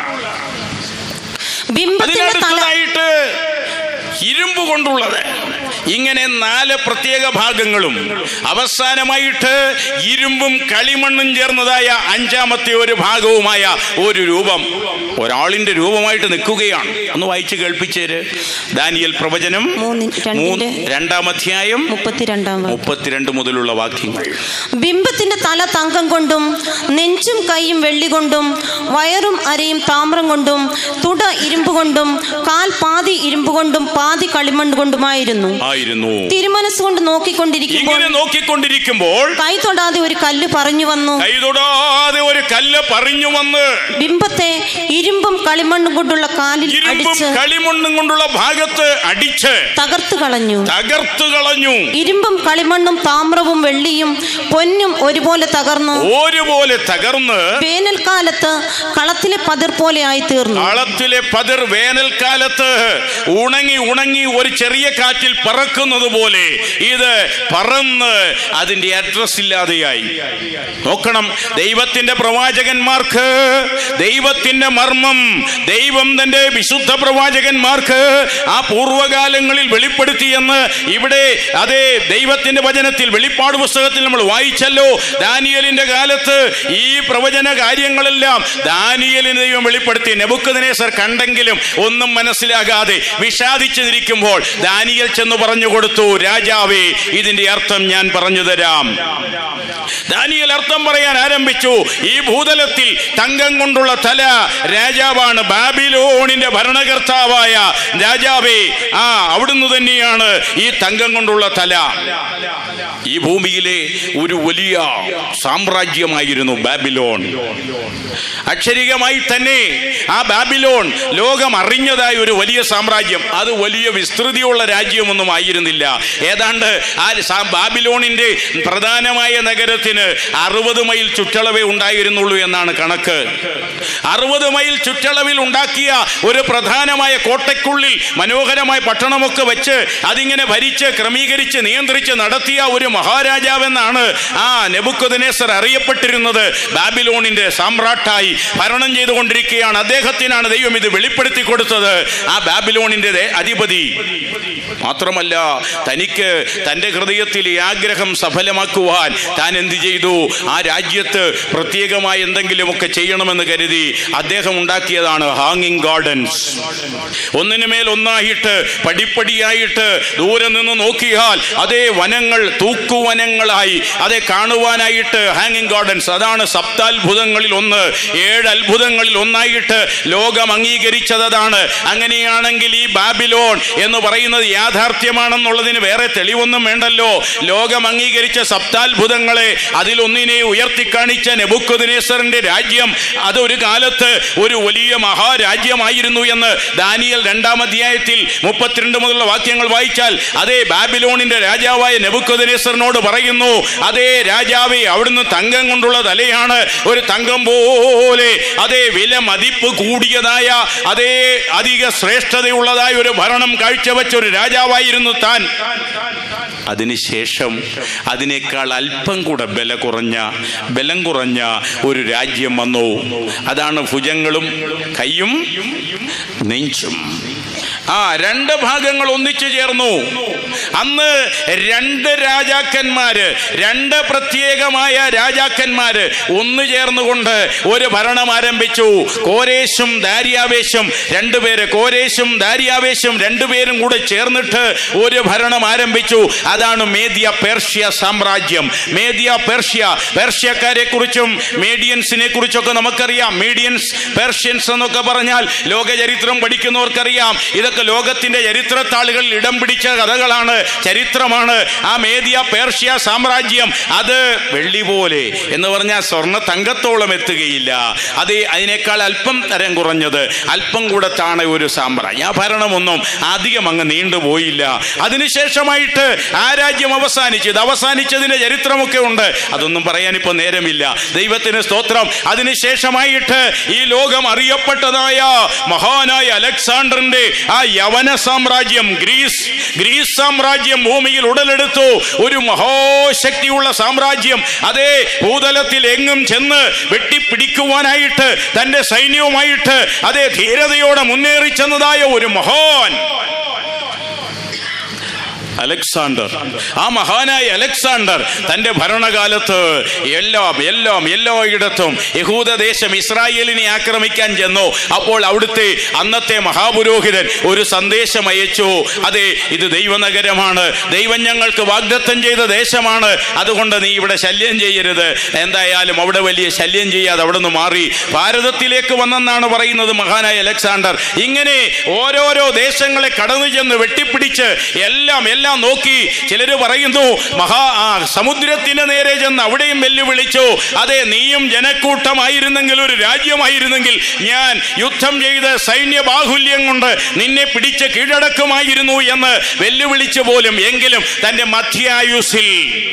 ബിംബത്തിന്റെ തല അതിനടുത്തതായിട്ട് ഇരുമ്പ് കൊണ്ടുള്ളത് ഇങ്ങനെ നാല് പ്രത്യേക ഭാഗങ്ങളും അവസാനമായിട്ട് ഇരുമ്പും കളിമണ്ണും ചേർന്നതായ അഞ്ചാമത്തെ ഒരു ഭാഗവുമായ ഒരു രൂപം ഒരാളിന്റെ രൂപമായിട്ട് നിൽക്കുകയാണ് ഒന്ന് വായിച്ച് കേൾപ്പിച്ചേര് ദാനിയൽ പ്രവചനം മൂന്നി- രണ്ടിന്റെ- മൂന്ന് രണ്ടാം അധ്യായം മുപ്പത്തിരണ്ടാം വാക്യം. മുപ്പത്തിരണ്ട് മുതലുള്ള വാക്യങ്ങൾ ബിംബത്തിന്റെ തല തങ്കം കൊണ്ടും നെഞ്ചും കൈയും വെള്ളി കൊണ്ടും വയറും അരയും താമ്രം കൊണ്ടും തുട ഇരുമ്പ് കൊണ്ടും കാൽ പാതി ഇരുമ്പ് കൊണ്ടും പാതി കളിമണ്ണ് കൊണ്ടുമായിരുന്നു ആയിരുന്നു തിരുമനസ്സുകൊണ്ട് നോക്കിക്കൊണ്ടിരിക്കുമ്പോൾ ഇങ്ങനെ നോക്കിക്കൊണ്ടിരിക്കുമ്പോൾ കൈ തൊടാതെ ഒരു കല്ല് പറഞ്ഞു വന്നു കൈതൊടാതെ ഒരു കല്ല് പറഞ്ഞു വന്ന് ബിംബത്തെ ഇരുമ്പും കളിമണ്ണും കൊണ്ടുള്ള കാലിൽ ഇരുമ്പും അടിച്ച് കളിമണ്ണും കൊണ്ടുള്ള ഭാഗത്ത് അടിച്ച് തകർത്തു കളഞ്ഞു തകർത്തു കളഞ്ഞു ഇരുമ്പും കളിമണ്ണും താമ്രവും വെള്ളിയും പൊന്നും ഒരുപോലെ തകർന്നു ഒരുപോലെ തകർന്ന് വേനൽക്കാലത്ത് കളത്തിലെ പതിർ പോലെ ആയി തീർന്നു കളത്തിലെ പതിർ വേനൽക്കാലത്ത് ഉണങ്ങി ഉണങ്ങി ഒരു ചെറിയ കാറ്റിൽ പറക്കുന്നത് പോലെ ഇത് പറന്ന് അതിന്റെ അഡ്രസ് ഇല്ലാതെയായി നോക്കണം ദൈവത്തിന്റെ പ്രവാചകന്മാർക്ക് ദൈവത്തിന്റെ മർമ്മം ദൈവം തന്റെ വിശുദ്ധ പ്രവാചകന്മാർക്ക് ആ പൂർവ്വകാലങ്ങളിൽ വെളിപ്പെടുത്തിയെന്ന് ഇവിടെ അതേ ദൈവത്തിന്റെ വചനത്തിൽ വെളിപ്പാട് പുസ്തകത്തിൽ നമ്മൾ വായിച്ചല്ലോ ദാനിയലിന്റെ കാലത്ത് ഈ പ്രവചന കാര്യങ്ങളെല്ലാം ദാനിയലിന് ദൈവം വെളിപ്പെടുത്തി നെബുക്കദിനേസർ കണ്ടെങ്കിലും ഒന്നും മനസ്സിലാകാതെ വിഷാദിച്ചു നിൽക്കുമ്പോൾ ദാനിയൽ ചെന്ന് പറഞ്ഞു കൊടുത്തു രാജാവേ ഇതിന്റെ അർത്ഥം ഞാൻ പറഞ്ഞു തരാം ദാനിയൽ അർത്ഥം പറയാൻ ആരംഭിച്ചു ഈ ഭൂതലത്തിൽ തങ്കം കൊണ്ടുള്ള തല രാജാവാണ് ബാബിലോണിന്റെ ഭരണകർത്താവായ രാജാവ് രാജാവേ ആ അവിടുന്ന് തന്നെയാണ് ഈ തങ്കം കൊണ്ടുള്ള തല ഈ ഭൂമിയിലെ ഒരു വലിയ സാമ്രാജ്യമായിരുന്നു ബാബിലോൺ അക്ഷരികമായി തന്നെ ആ ബാബിലോൺ ലോകം അറിഞ്ഞതായ ഒരു വലിയ സാമ്രാജ്യം അത് വലിയ വിസ്തൃതിയുള്ള രാജ്യമൊന്നും ആയിരുന്നില്ല ഏതാണ്ട് ആ സാ- ബാബിലോണിന്റെ പ്രധാനമായ നഗരത്തിന് അറുപത് മൈൽ ചുറ്റളവേ ഉണ്ടായിരുന്നുള്ളൂ എന്നാണ് കണക്ക് അറുപത് മൈൽ ചുറ്റളവിൽ ഉണ്ടാക്കിയ ഒരു പ്രധാനമായ കോട്ടയ്ക്കുള്ളിൽ മനോഹരമായ പട്ടണമൊക്കെ വെച്ച് അതിങ്ങനെ ഭരിച്ച് ക്രമീകരിച്ച് നിയന്ത്രിച്ച് നടത്തിയ ഒരു മഹാരാജാവെന്നാണ് ആ നെബുക്കദനേസർ അറിയപ്പെട്ടിരുന്നത് ബാബിലോണിന്റെ സാമ്രാട്ടായി ഭരണം ചെയ്തുകൊണ്ടിരിക്കുകയാണ് അദ്ദേഹത്തിനാണ് ദൈവം ഇത് വെളിപ്പെടുത്തി കൊടുത്തത് ആ ബാബിലോണിന്റെ ദേ- അധിപതി മാത്രമല്ല തനിക്ക് തൻ്റെ ഹൃദയത്തിൽ ഈ ആഗ്രഹം സഫലമാക്കുവാൻ താൻ എന്ത് ചെയ്തു ആ രാജ്യത്ത് പ്രത്യേകമായ എന്തെങ്കിലുമൊക്കെ ചെയ്യണമെന്ന് കരുതി അദ്ദേഹം ഉണ്ടാക്കിയതാണ് ഹാങ്ങിങ് ഗാർഡൻസ് ഒന്നിനു മേൽ ഒന്നായിട്ട് പടിപ്പടിയായിട്ട് ദൂരെ നിന്ന് നോക്കിയാൽ അതേ വനങ്ങൾ തൂക്കുവനങ്ങളായി അതേ കാണുവാനായിട്ട് ഹാങ്ങിങ് ഗാർഡൻസ് അതാണ് സപ്താത്ഭുതങ്ങളിൽ ഒന്ന് ഏഴ് അത്ഭുതങ്ങളിൽ ഒന്നായിട്ട് ലോകം അംഗീകരിച്ചത് അതാണ് അങ്ങനെയാണെങ്കിൽ ഈ ബാബിലോൺ എന്ന് പറയുന്നത് യാഥാർത്ഥ്യമാണെന്നുള്ളതിന് വേറെ തെളിവൊന്നും വേണ്ടല്ലോ ലോകം അംഗീകരിച്ച സപ്താത്ഭുതങ്ങളെ അതിലൊന്നിനെ ഉയർത്തിക്കാണിച്ച നെബുക്കുദിനേസറിന്റെ രാജ്യം അത് ഒരു കാലത്ത് ഒരു വലിയ മഹാരാജ്യമായിരുന്നു എന്ന് ദാനിയൽ രണ്ടാം അധ്യായത്തിൽ മുപ്പത്തിരണ്ട് മുതലുള്ള വാക്യങ്ങൾ വായിച്ചാൽ അതേ ബാബിലോണിന്റെ രാജാവായ നെബുക്കുദിനേസറിനോട് പറയുന്നു അതേ രാജാവേ അവിടുന്ന് തങ്കം കൊണ്ടുള്ള തലയാണ് ഒരു തങ്കം പോലെ അതേ വില മതിപ്പ് കൂടിയതായ അതേ അധിക ശ്രേഷ്ഠതയുള്ളതായ ഒരു ഭരണം കാഴ്ചവെച്ച ഒരു രാജാവായിരുന്നു താൻ അതിനുശേഷം അതിനേക്കാൾ അല്പം കൂടെ ബല കുറഞ്ഞ ബലം കുറഞ്ഞ ഒരു രാജ്യം വന്നു അതാണ് ഭുജങ്ങളും കൈയും നെഞ്ചും ആ രണ്ട് ഭാഗങ്ങൾ ഒന്നിച്ചു ചേർന്നു അന്ന് രണ്ട് രാജാക്കന്മാര് രണ്ട് പ്രത്യേകമായ രാജാക്കന്മാര് ഒന്നു ചേർന്നുകൊണ്ട് ഒരു ഭരണം ആരംഭിച്ചു കോരേശും ദാരിയാവേശും രണ്ടുപേര് കോരേശും ദാരിയാവേശും രണ്ടുപേരും കൂടെ ചേർന്നിട്ട് ഒരു ഭരണം ആരംഭിച്ചു അതാണ് മേദ്യ പേർഷ്യ സാമ്രാജ്യം മേദ്യ പേർഷ്യ പേർഷ്യക്കാരെ കുറിച്ചും മീഡിയൻസിനെ കുറിച്ചൊക്കെ നമുക്കറിയാം മീഡിയൻസ് പേർഷ്യൻസ് എന്നൊക്കെ പറഞ്ഞാൽ ലോക ചരിത്രം പഠിക്കുന്നവർക്കറിയാം ഇതൊക്കെ ലോകത്തിന്റെ ചരിത്രത്താളുകളിൽ ഇടം പിടിച്ച കഥകളാണ് ചരിത്രമാണ് ആ മേദ്യ പേർഷ്യ സാമ്രാജ്യം അത് വെള്ളി പോലെ എന്ന് പറഞ്ഞാൽ സ്വർണ്ണ തങ്കത്തോളം എത്തുകയില്ല അത് അതിനേക്കാൾ അല്പം തരം കുറഞ്ഞത് അല്പം കൂടെ താണ ഒരു സാമ്രാജ്യം ആ ഭരണമൊന്നും അധികം അങ്ങ് നീണ്ടുപോയില്ല അതിനുശേഷമായിട്ട് ആ രാജ്യം അവസാനിച്ചു ഇത് അവസാനിച്ചതിന്റെ ചരിത്രമൊക്കെ ഉണ്ട് അതൊന്നും പറയാൻ ഇപ്പൊ നേരമില്ല ദൈവത്തിന് സ്തോത്രം അതിനുശേഷമായിട്ട് ഈ ലോകം അറിയപ്പെട്ടതായ മഹാനായ അലക്സാണ്ടറിന്റെ ആ യവന സാമ്രാജ്യം ഗ്രീസ് ഗ്രീസ് സാമ്രാജ്യം ഭൂമിയിൽ ഉടലെടുത്തു ഒരു മഹാശക്തിയുള്ള സാമ്രാജ്യം അതേ ഭൂതലത്തിൽ എങ്ങും ചെന്ന് വെട്ടിപ്പിടിക്കുവാനായിട്ട് തന്റെ സൈന്യവുമായിട്ട് അതേ ധീരതയോടെ മുന്നേറി ചെന്നതായ ഒരു മഹാൻ അലക്സാണ്ടർ ആ മഹാനായ അലക്സാണ്ടർ തന്റെ ഭരണകാലത്ത് എല്ലാം എല്ലാം എല്ലായിടത്തും യഹൂദദേശം ഇസ്രായേലിനെ ആക്രമിക്കാൻ ചെന്നു അപ്പോൾ അവിടുത്തെ അന്നത്തെ മഹാപുരോഹിതൻ ഒരു സന്ദേശം അയച്ചു അതെ ഇത് ദൈവനഗരമാണ് ദൈവം ഞങ്ങൾക്ക് വാഗ്ദത്തം ചെയ്ത ദേശമാണ് അതുകൊണ്ട് നീ ഇവിടെ ശല്യം ചെയ്യരുത് എന്തായാലും അവിടെ വലിയ ശല്യം ചെയ്യാതെ അവിടെ നിന്ന് മാറി ഭാരതത്തിലേക്ക് വന്നെന്നാണ് പറയുന്നത് മഹാനായ അലക്സാണ്ടർ ഇങ്ങനെ ഓരോരോ ദേശങ്ങളെ കടന്നു ചെന്ന് വെട്ടിപ്പിടിച്ച് എല്ലാം എല്ലാം നോക്കി ചിലര് പറയുന്നു മഹാ ആ, സമുദ്രത്തിന് നേരെ ചെന്ന് അവിടെയും വെല്ലുവിളിച്ചു അതെ നീയും ജനക്കൂട്ടമായിരുന്നെങ്കിൽ ഒരു രാജ്യമായിരുന്നെങ്കിൽ ഞാൻ യുദ്ധം ചെയ്ത് സൈന്യ ബാഹുല്യം കൊണ്ട് നിന്നെ പിടിച്ച് കീഴടക്കുമായിരുന്നു എന്ന് വെല്ലുവിളിച്ചു പോലും എങ്കിലും തന്റെ മധ്യായുസിൽ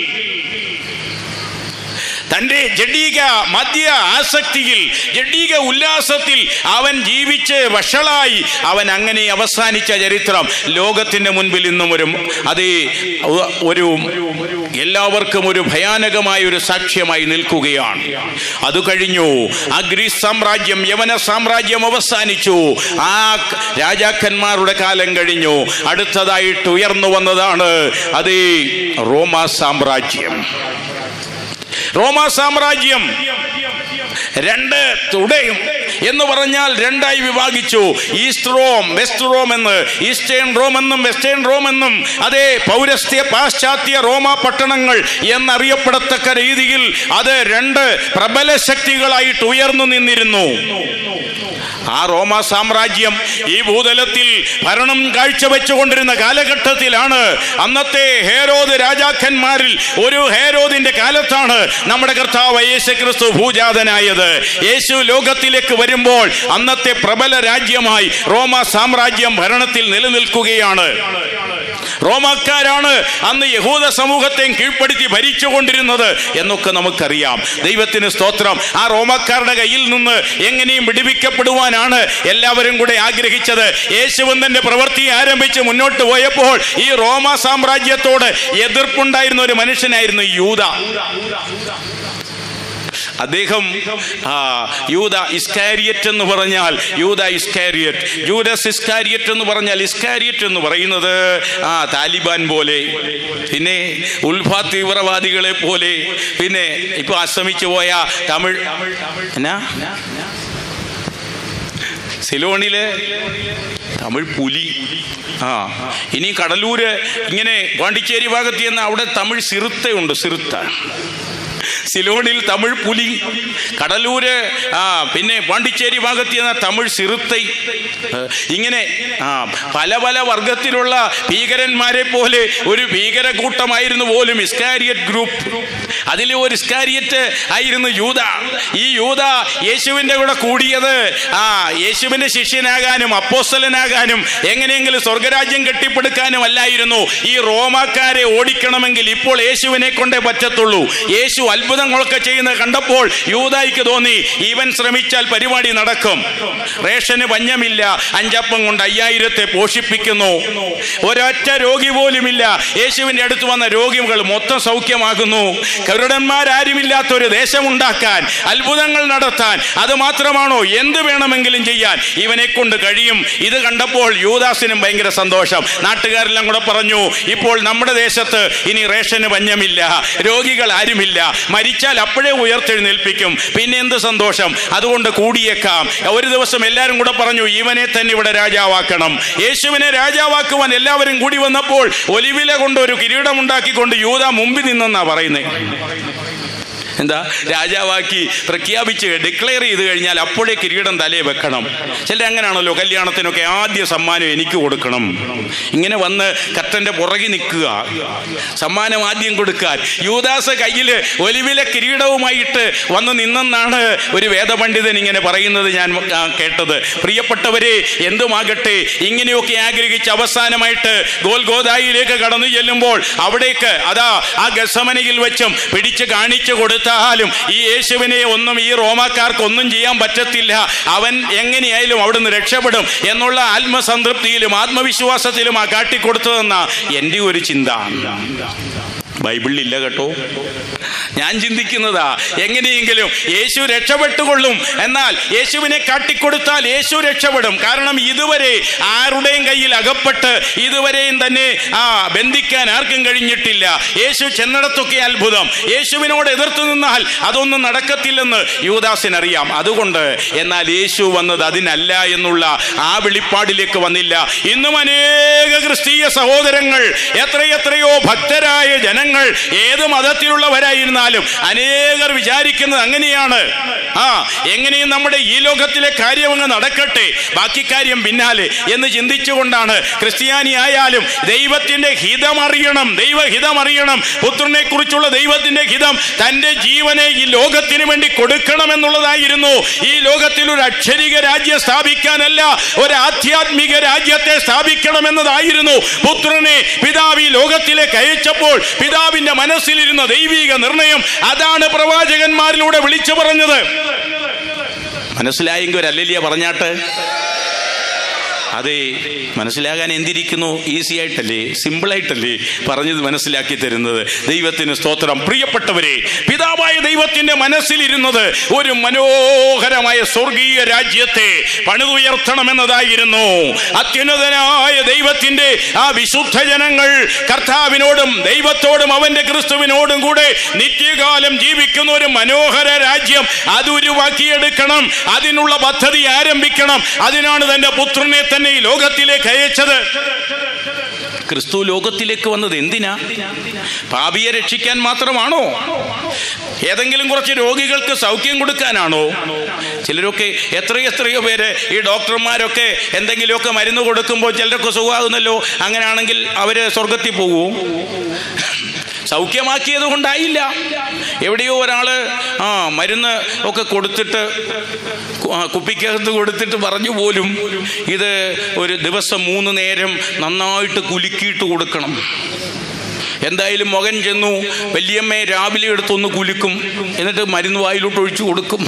തന്റെ ജഡീക മദ്യ ആസക്തിയിൽ ജഡീക ഉല്ലാസത്തിൽ അവൻ ജീവിച്ച് വഷളായി അവൻ അങ്ങനെ അവസാനിച്ച ചരിത്രം ലോകത്തിന്റെ മുൻപിൽ ഇന്നും ഒരു അതേ ഒ- ഒരു എല്ലാവർക്കും ഒരു ഭയാനകമായ ഒരു സാക്ഷ്യമായി നിൽക്കുകയാണ് അത് കഴിഞ്ഞു ആ ഗ്രീസ് സാമ്രാജ്യം യവന സാമ്രാജ്യം അവസാനിച്ചു ആ ക- രാജാക്കന്മാരുടെ കാലം കഴിഞ്ഞു അടുത്തതായിട്ട് ഉയർന്നു വന്നതാണ് അതേ റോമ സാമ്രാജ്യം റോമ സാമ്രാജ്യം രണ്ട് തുടയും എന്ന് പറഞ്ഞാൽ രണ്ടായി വിഭാഗിച്ചു ഈസ്റ്റ് റോം വെസ്റ്റ് റോം എന്ന് ഈസ്റ്റേൺ റോം എന്നും വെസ്റ്റേൺ റോം എന്നും അതേ പൗരസ്ത്യ പാശ്ചാത്യ റോമ പട്ടണങ്ങൾ എന്നറിയപ്പെടത്തക്ക രീതിയിൽ അത് രണ്ട് പ്രബല ശക്തികളായിട്ട് ഉയർന്നു നിന്നിരുന്നു ആ റോമ സാമ്രാജ്യം ഈ ഭൂതലത്തിൽ ഭരണം കാഴ്ചവെച്ചുകൊണ്ടിരുന്ന കാലഘട്ടത്തിലാണ് അന്നത്തെ ഹേരോദ് രാജാക്കന്മാരിൽ ഒരു ഹേരോദിന്റെ കാലത്താണ് നമ്മുടെ കർത്താവ് യേശു ക്രിസ്തു ഭൂജാതനായത് യേശു ലോകത്തിലേക്ക് വരുമ്പോൾ അന്നത്തെ പ്രബല രാജ്യമായി റോമ സാമ്രാജ്യം ഭരണത്തിൽ നിലനിൽക്കുകയാണ് റോമാക്കാരാണ് അന്ന് യഹൂദ സമൂഹത്തെ കീഴ്പ്പെടുത്തി ഭരിച്ചുകൊണ്ടിരുന്നത് എന്നൊക്കെ നമുക്കറിയാം ദൈവത്തിന് സ്തോത്രം ആ റോമാക്കാരുടെ കയ്യിൽ നിന്ന് എങ്ങനെയും വിടുവിക്കപ്പെടുവാനാണ് എല്ലാവരും കൂടെ ആഗ്രഹിച്ചത് യേശുവൻ തന്റെ പ്രവൃത്തി ആരംഭിച്ച് മുന്നോട്ട് പോയപ്പോൾ ഈ റോമ സാമ്രാജ്യത്തോട് എതിർപ്പുണ്ടായിരുന്ന ഒരു മനുഷ്യനായിരുന്നു യൂത അദ്ദേഹം ആ യൂത ഇസ്കാരിയറ്റ് എന്ന് പറഞ്ഞാൽ യൂത ഇസ്കാരിയറ്റ് യൂഡസ് ഇസ്കാരിയറ്റ് എന്ന് പറഞ്ഞാൽ ഇസ്കാരിയറ്റ് എന്ന് പറയുന്നത് ആ താലിബാൻ പോലെ പിന്നെ ഉൽഫ തീവ്രവാദികളെ പോലെ പിന്നെ ഇപ്പൊ അസ്തമിച്ചു പോയ തമിഴ് എന്നാ സിലോണിലെ തമിഴ് പുലി ആ ഇനി കടലൂര് ഇങ്ങനെ പാണ്ടിച്ചേരി ഭാഗത്ത് ചെന്ന് അവിടെ തമിഴ് സിറുത്തയുണ്ട് സിറുത്ത സിലോണിൽ തമിഴ് പുലി കടലൂര് ആ പിന്നെ പാണ്ടിച്ചേരി ഭാഗത്ത് ചെന്ന തമിഴ് സിറുത്തൈ ഏ, ഇങ്ങനെ ആ പല പല വർഗത്തിലുള്ള ഭീകരന്മാരെ പോലെ ഒരു ഭീകര കൂട്ടമായിരുന്നു പോലും ഇസ്കാരിയറ്റ് ഗ്രൂപ്പ് അതിലെ ഒരു ഇസ്കാരിയറ്റ് ആയിരുന്നു യൂത ഈ യൂത യേശുവിൻ്റെ കൂടെ കൂടിയത് ആ യേശുവിൻ്റെ ശിഷ്യനാകാനും അപ്പോസ്തലനാകാനും എങ്ങനെയെങ്കിലും സ്വർഗരാജ്യം കെട്ടിപ്പടുക്കാനും അല്ലായിരുന്നു ഈ റോമാക്കാരെ ഓടിക്കണമെങ്കിൽ ഇപ്പോൾ യേശുവിനെ കൊണ്ടേ പറ്റത്തുള്ളൂ യേശു അത്ഭുതങ്ങളൊക്കെ ചെയ്യുന്നത് കണ്ടപ്പോൾ യൂതായിക്ക് തോന്നി ഇവൻ ശ്രമിച്ചാൽ പരിപാടി നടക്കും റേഷന് പഞ്ഞമില്ല അഞ്ചപ്പം കൊണ്ട് അയ്യായിരത്തെ പോഷിപ്പിക്കുന്നു ഒരൊറ്റ രോഗി പോലുമില്ല യേശുവിൻ്റെ അടുത്ത് വന്ന രോഗികൾ മൊത്തം സൗഖ്യമാകുന്നു കരുടന്മാരാരുമില്ലാത്ത ഒരു ദേശമുണ്ടാക്കാൻ അത്ഭുതങ്ങൾ നടത്താൻ അത് മാത്രമാണോ എന്ത് വേണമെങ്കിലും ചെയ്യാൻ ഇവനെ കൊണ്ട് കഴിയും ഇത് കണ്ടപ്പോൾ യൂദാസിനും ഭയങ്കര സന്തോഷം നാട്ടുകാരെല്ലാം കൂടെ പറഞ്ഞു ഇപ്പോൾ നമ്മുടെ ദേശത്ത് ഇനി റേഷന് പഞ്ഞമില്ല രോഗികൾ ആരുമില്ല മരിച്ചാൽ അപ്പോഴേ ഉയർത്തെഴുന്നേൽപ്പിക്കും പിന്നെ എന്ത് സന്തോഷം അതുകൊണ്ട് കൂടിയേക്കാം ഒരു ദിവസം എല്ലാവരും കൂടെ പറഞ്ഞു ഇവനെ തന്നെ ഇവിടെ രാജാവാക്കണം യേശുവിനെ രാജാവാക്കുവാൻ എല്ലാവരും കൂടി വന്നപ്പോൾ ഒലിവില കൊണ്ട് ഒരു കിരീടമുണ്ടാക്കിക്കൊണ്ട് യൂത മുമ്പിൽ നിന്നെന്നാ പറയുന്നത് എന്താ രാജാവാക്കി പ്രഖ്യാപിച്ച് ഡിക്ലെയർ ചെയ്ത് കഴിഞ്ഞാൽ അപ്പോഴേ കിരീടം തലേ വെക്കണം ചില അങ്ങനെയാണല്ലോ കല്യാണത്തിനൊക്കെ ആദ്യ സമ്മാനം എനിക്ക് കൊടുക്കണം ഇങ്ങനെ വന്ന് കത്തൻ്റെ പുറകെ നിൽക്കുക സമ്മാനം ആദ്യം കൊടുക്കാൻ യൂദാസ് കയ്യിൽ ഒലിവിലെ കിരീടവുമായിട്ട് വന്ന് നിന്നെന്നാണ് ഒരു വേദപണ്ഡിതൻ ഇങ്ങനെ പറയുന്നത് ഞാൻ ആ, കേട്ടത് പ്രിയപ്പെട്ടവരെ എന്തുമാകട്ടെ ഇങ്ങനെയൊക്കെ ആഗ്രഹിച്ച് അവസാനമായിട്ട് ഗോൽഗോദായിലേക്ക് കടന്നു ചെല്ലുമ്പോൾ അവിടേക്ക് അതാ ആ ഗസമനയിൽ വെച്ചും പിടിച്ച് കാണിച്ചു കൊടുത്താലും ഈ യേശുവിനെ ഒന്നും ഈ റോമാക്കാർക്ക് ഒന്നും ചെയ്യാൻ പറ്റത്തില്ല അവൻ എങ്ങനെയായാലും അവിടുന്ന് രക്ഷപ്പെടും എന്നുള്ള ആത്മസംതൃപ്തിയിലും ആത്മവിശ്വാസത്തിലും ആ കാട്ടിക്കൊടുത്തതെന്ന എൻ്റെ ഒരു ചിന്ത ബൈബിളിലില്ല കേട്ടോ ഞാൻ ചിന്തിക്കുന്നതാ എങ്ങനെയെങ്കിലും യേശു രക്ഷപ്പെട്ടുകൊള്ളും എന്നാൽ യേശുവിനെ കാട്ടിക്കൊടുത്താൽ യേശു രക്ഷപ്പെടും കാരണം ഇതുവരെ ആരുടെയും കയ്യിൽ അകപ്പെട്ട് ഇതുവരെയും തന്നെ ആ ബന്ധിക്കാൻ ആർക്കും കഴിഞ്ഞിട്ടില്ല യേശു ചെന്നിടത്തൊക്കെ അത്ഭുതം യേശുവിനോട് എതിർത്തു നിന്നാൽ അതൊന്നും നടക്കത്തില്ലെന്ന് യൂദാസിനറിയാം അതുകൊണ്ട് എന്നാൽ യേശു വന്നത് അതിനല്ല എന്നുള്ള ആ വെളിപ്പാടിലേക്ക് വന്നില്ല ഇന്നും അനേക ക്രിസ്തീയ സഹോദരങ്ങൾ എത്രയെത്രയോ ഭക്തരായ ജനങ്ങൾ ഏത് മതത്തിലുള്ളവരായിരുന്നാലും അനേകർ വിചാരിക്കുന്നത് അങ്ങനെയാണ് ആ എങ്ങനെയും നമ്മുടെ ഈ ലോകത്തിലെ കാര്യം അങ്ങ് നടക്കട്ടെ ബാക്കി കാര്യം പിന്നാലെ എന്ന് ചിന്തിച്ചുകൊണ്ടാണ് ക്രിസ്ത്യാനി ആയാലും ദൈവത്തിന്റെ ഹിതം അറിയണം ദൈവഹിതം അറിയണം പുത്രനെ കുറിച്ചുള്ള ദൈവത്തിന്റെ ഹിതം തന്റെ ജീവനെ ഈ ലോകത്തിന് വേണ്ടി കൊടുക്കണമെന്നുള്ളതായിരുന്നു ഈ ലോകത്തിൽ ഒരു അക്ഷരിക രാജ്യം സ്ഥാപിക്കാനല്ല ഒരു ആധ്യാത്മിക രാജ്യത്തെ സ്ഥാപിക്കണമെന്നതായിരുന്നു പുത്രനെ പിതാവ് ഈ ലോകത്തിലേക്ക് അയച്ചപ്പോൾ പിതാവിന്റെ മനസ്സിലിരുന്ന ദൈവിക നിർണയം അതാണ് പ്രവാചകന്മാരിലൂടെ വിളിച്ചു പറഞ്ഞത് മനസ്സിലായെങ്കിൽ ഒരു അല്ലല്ലിയ പറഞ്ഞാട്ട് അതെ മനസ്സിലാകാൻ എന്തിരിക്കുന്നു ഈസി ആയിട്ടല്ലേ സിമ്പിളായിട്ടല്ലേ പറഞ്ഞത് മനസ്സിലാക്കി തരുന്നത് ദൈവത്തിന് സ്തോത്രം പ്രിയപ്പെട്ടവരെ പിതാവായ ദൈവത്തിന്റെ മനസ്സിലിരുന്നത് ഒരു മനോഹരമായ സ്വർഗീയ രാജ്യത്തെ പണിതുയർത്തണമെന്നതായിരുന്നു അത്യുന്നതനായ ദൈവത്തിന്റെ ആ വിശുദ്ധ ജനങ്ങൾ കർത്താവിനോടും ദൈവത്തോടും അവന്റെ ക്രിസ്തുവിനോടും കൂടെ നിത്യകാലം ജീവിക്കുന്ന ഒരു മനോഹര രാജ്യം അത് ഉരുവാക്കിയെടുക്കണം അതിനുള്ള പദ്ധതി ആരംഭിക്കണം അതിനാണ് തന്റെ പുത്രനെ തന്നെ ഈ ലോകത്തിലേക്ക് അയച്ചത് ക്രിസ്തു ലോകത്തിലേക്ക് വന്നത് എന്തിനാ പാപിയെ രക്ഷിക്കാൻ മാത്രമാണോ ഏതെങ്കിലും കുറച്ച് രോഗികൾക്ക് സൗഖ്യം കൊടുക്കാനാണോ ചിലരൊക്കെ എത്രയോ എത്രയോ പേര് ഈ ഡോക്ടർമാരൊക്കെ എന്തെങ്കിലുമൊക്കെ മരുന്ന് കൊടുക്കുമ്പോൾ ചിലരൊക്കെ സുഖമാകുന്നല്ലോ അങ്ങനെയാണെങ്കിൽ അവര് സ്വർഗത്തിൽ പോകുമോ സൗഖ്യമാക്കിയത് കൊണ്ടായില്ല എവിടെയോ ഒരാൾ ആ മരുന്ന് ഒക്കെ കൊടുത്തിട്ട് കു- ആ, കുപ്പിക്കകത്ത് കൊടുത്തിട്ട് പറഞ്ഞു പോലും ഇത് ഒരു ദിവസം മൂന്ന് നേരം നന്നായിട്ട് കുലുക്കിയിട്ട് കൊടുക്കണം എന്തായാലും മകൻ ചെന്നു വല്യമ്മയെ രാവിലെ എടുത്തൊന്ന് കുലുക്കും എന്നിട്ട് മരുന്ന് വായിലോട്ട് ഒഴിച്ചു കൊടുക്കും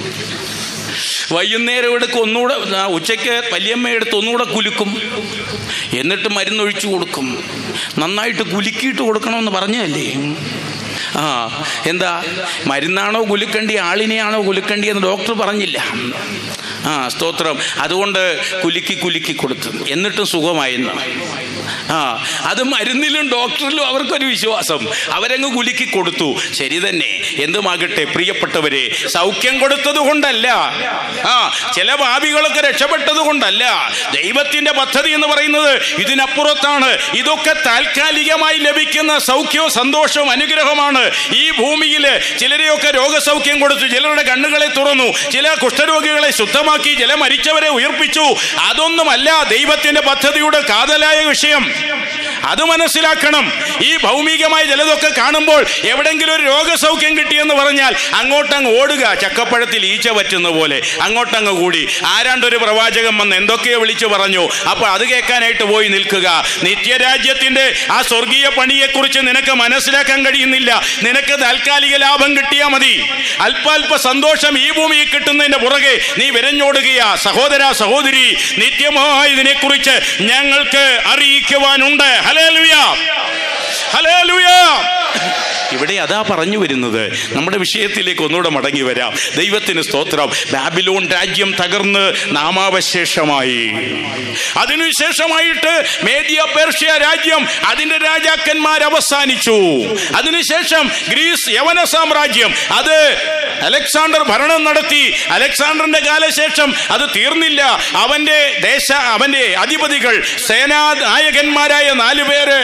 വൈകുന്നേരം എടുക്കും ഒന്നുകൂടെ ആ, ഉച്ചയ്ക്ക് വല്യമ്മ എടുത്ത് ഒന്നുകൂടെ കുലുക്കും എന്നിട്ട് മരുന്നൊഴിച്ചു കൊടുക്കും നന്നായിട്ട് കുലുക്കിയിട്ട് കൊടുക്കണമെന്ന് പറഞ്ഞതല്ലേ ആ എന്താ മരുന്നാണോ കുലുക്കണ്ടി ആളിനെയാണോ കുലുക്കണ്ടി എന്ന് ഡോക്ടർ പറഞ്ഞില്ല ആ സ്തോത്രം അതുകൊണ്ട് കുലുക്കി കുലുക്കി കൊടുത്തു എന്നിട്ടും സുഖമായിരുന്നു ആ അത് മരുന്നിലും ഡോക്ടറിലും അവർക്കൊരു വിശ്വാസം അവരങ്ങ് കുലുക്കി കൊടുത്തു ശരി തന്നെ എന്തുമാകട്ടെ പ്രിയപ്പെട്ടവരെ സൗഖ്യം കൊടുത്തത് കൊണ്ടല്ല ആ ചില ഭാവികളൊക്കെ രക്ഷപ്പെട്ടത് കൊണ്ടല്ല ദൈവത്തിന്റെ പദ്ധതി എന്ന് പറയുന്നത് ഇതിനപ്പുറത്താണ് ഇതൊക്കെ താൽക്കാലികമായി ലഭിക്കുന്ന സൗഖ്യവും സന്തോഷവും അനുഗ്രഹമാണ് ഈ ഭൂമിയിൽ ചിലരെയൊക്കെ രോഗസൗഖ്യം കൊടുത്തു ചിലരുടെ കണ്ണുകളെ തുറന്നു ചില കുഷ്ഠരോഗികളെ ശുദ്ധമാക്കി ചില മരിച്ചവരെ ഉയർപ്പിച്ചു അതൊന്നുമല്ല ദൈവത്തിന്റെ പദ്ധതിയുടെ കാതലായ വിഷയം അത് മനസ്സിലാക്കണം ഈ ഭൗമികമായ ചിലതൊക്കെ കാണുമ്പോൾ എവിടെങ്കിലും ഒരു രോഗസൗഖ്യം കിട്ടിയെന്ന് പറഞ്ഞാൽ അങ്ങോട്ടങ്ങ് ഓടുക ചക്കപ്പഴത്തിൽ ഈച്ച പറ്റുന്ന പോലെ അങ്ങോട്ടങ്ങ് കൂടി ആരാണ്ടൊരു പ്രവാചകൻ വന്ന് എന്തൊക്കെയോ വിളിച്ചു പറഞ്ഞു അപ്പോൾ അത് കേൾക്കാനായിട്ട് പോയി നിൽക്കുക നിത്യരാജ്യത്തിന്റെ ആ സ്വർഗീയ പണിയെക്കുറിച്ച് നിനക്ക് മനസ്സിലാക്കാൻ കഴിയുന്നില്ല നിനക്ക് താൽക്കാലിക ലാഭം കിട്ടിയാൽ മതി അല്പാൽപ സന്തോഷം ഈ ഭൂമിയിൽ കിട്ടുന്നതിന്റെ പുറകെ നീ വിരഞ്ഞോടുകയാ സഹോദര സഹോദരി നിത്യമായ ഇതിനെക്കുറിച്ച് ഞങ്ങൾക്ക് അറിയിക്കുവാനുണ്ട് ഹലേലുയ ഹലേലുയ ഇവിടെ അതാ പറഞ്ഞു വരുന്നത് നമ്മുടെ വിഷയത്തിലേക്ക് ഒന്നുകൂടെ മടങ്ങി വരാം ദൈവത്തിന് സ്തോത്രം ബാബിലോൺ രാജ്യം തകർന്ന് നാമാവശേഷമായി അതിനുശേഷമായിട്ട് മേദിയ പേർഷ്യ രാജ്യം അതിന്റെ രാജാക്കന്മാർ അവസാനിച്ചു അതിനുശേഷം ഗ്രീസ് യവന സാമ്രാജ്യം അത് അലക്സാണ്ടർ ഭരണം നടത്തി അലക്സാണ്ടറിന്റെ കാലശേഷം അത് തീർന്നില്ല അവന്റെ ദേശ അവന്റെ അധിപതികൾ സേനാ നായകന്മാരായ നാലു പേര്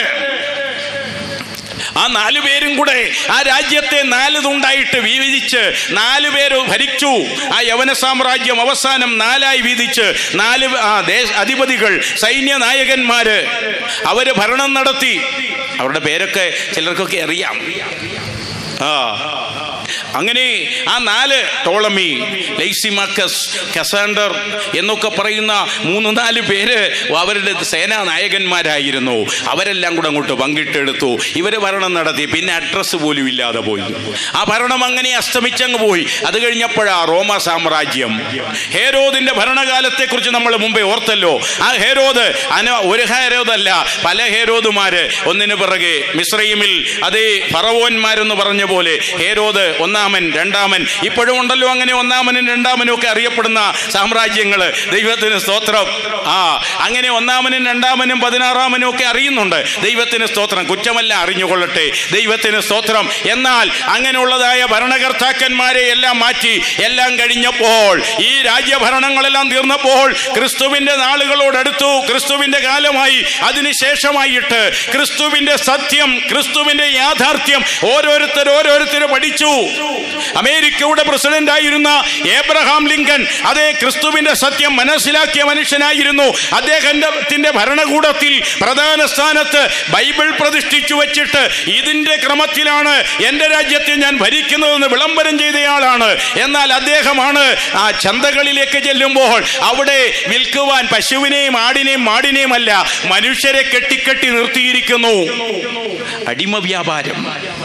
ആ നാലു പേരും കൂടെ ആ രാജ്യത്തെ നാല് തുണ്ടായിട്ട് വീതിച്ച് നാലു പേര് ഭരിച്ചു ആ യവന സാമ്രാജ്യം അവസാനം നാലായി വീതിച്ച് നാല് ആ ദേശ അധിപതികൾ സൈന്യ നായകന്മാര് അവര് ഭരണം നടത്തി അവരുടെ പേരൊക്കെ ചിലർക്കൊക്കെ അറിയാം ആ അങ്ങനെ ആ നാല് ടോളമി ലൈസിമാക്കസ് കസാൻഡർ എന്നൊക്കെ പറയുന്ന മൂന്ന് നാല് പേര് അവരുടെ സേനാ നായകന്മാരായിരുന്നു അവരെല്ലാം കൂടെ അങ്ങോട്ട് പങ്കിട്ടെടുത്തു ഇവര് ഭരണം നടത്തി പിന്നെ അഡ്രസ്സ് പോലും ഇല്ലാതെ പോയി ആ ഭരണം അങ്ങനെ അസ്തമിച്ചങ്ങ് പോയി അത് കഴിഞ്ഞപ്പോഴാ റോമ സാമ്രാജ്യം ഹേരോദിന്റെ ഭരണകാലത്തെ കുറിച്ച് നമ്മൾ മുമ്പേ ഓർത്തല്ലോ ആ ഹേരോദ് അന ഒരു ഹേരോദല്ല പല ഹേരോദുമാര് ഒന്നിനു പിറകെ മിശ്രൈമിൽ അതേ ഫറവോന്മാരെന്ന് പറഞ്ഞ പോലെ ഹേരോദ് ഒന്നാമൻ രണ്ടാമൻ ഇപ്പോഴും ഉണ്ടല്ലോ അങ്ങനെ ഒന്നാമനും രണ്ടാമനും ഒക്കെ അറിയപ്പെടുന്ന സാമ്രാജ്യങ്ങള് ദൈവത്തിന് സ്തോത്രം ആ അങ്ങനെ ഒന്നാമനും രണ്ടാമനും പതിനാറാമനും ഒക്കെ അറിയുന്നുണ്ട് ദൈവത്തിന് സ്തോത്രം കുറ്റമല്ല അറിഞ്ഞുകൊള്ളട്ടെ ദൈവത്തിന് സ്തോത്രം എന്നാൽ അങ്ങനെയുള്ളതായ ഭരണകർത്താക്കന്മാരെ എല്ലാം മാറ്റി എല്ലാം കഴിഞ്ഞപ്പോൾ ഈ രാജ്യഭരണങ്ങളെല്ലാം തീർന്നപ്പോൾ ക്രിസ്തുവിന്റെ നാളുകളോടടുത്തു ക്രിസ്തുവിന്റെ കാലമായി അതിനുശേഷമായിട്ട് ക്രിസ്തുവിന്റെ സത്യം ക്രിസ്തുവിന്റെ യാഥാർത്ഥ്യം ഓരോരുത്തർ ഓരോരുത്തർ പഠിച്ചു അമേരിക്കയുടെ പ്രസിഡന്റ് ആയിരുന്ന ഏബ്രഹാം ലിങ്കൻ അതേ ക്രിസ്തുവിന്റെ സത്യം മനസ്സിലാക്കിയ മനുഷ്യനായിരുന്നു അദ്ദേഹത്തിന്റെ ഭരണകൂടത്തിൽ പ്രധാന സ്ഥാനത്ത് ബൈബിൾ പ്രതിഷ്ഠിച്ചു വെച്ചിട്ട് ഇതിന്റെ ക്രമത്തിലാണ് എൻ്റെ രാജ്യത്തെ ഞാൻ ഭരിക്കുന്നതെന്ന് വിളംബരം ചെയ്തയാളാണ് എന്നാൽ അദ്ദേഹമാണ് ആ ചന്തകളിലേക്ക് ചെല്ലുമ്പോൾ അവിടെ വിൽക്കുവാൻ പശുവിനെയും ആടിനെയും മാടിനെയും അല്ല മനുഷ്യരെ കെട്ടിക്കെട്ടി നിർത്തിയിരിക്കുന്നു അടിമ വ്യാപാരം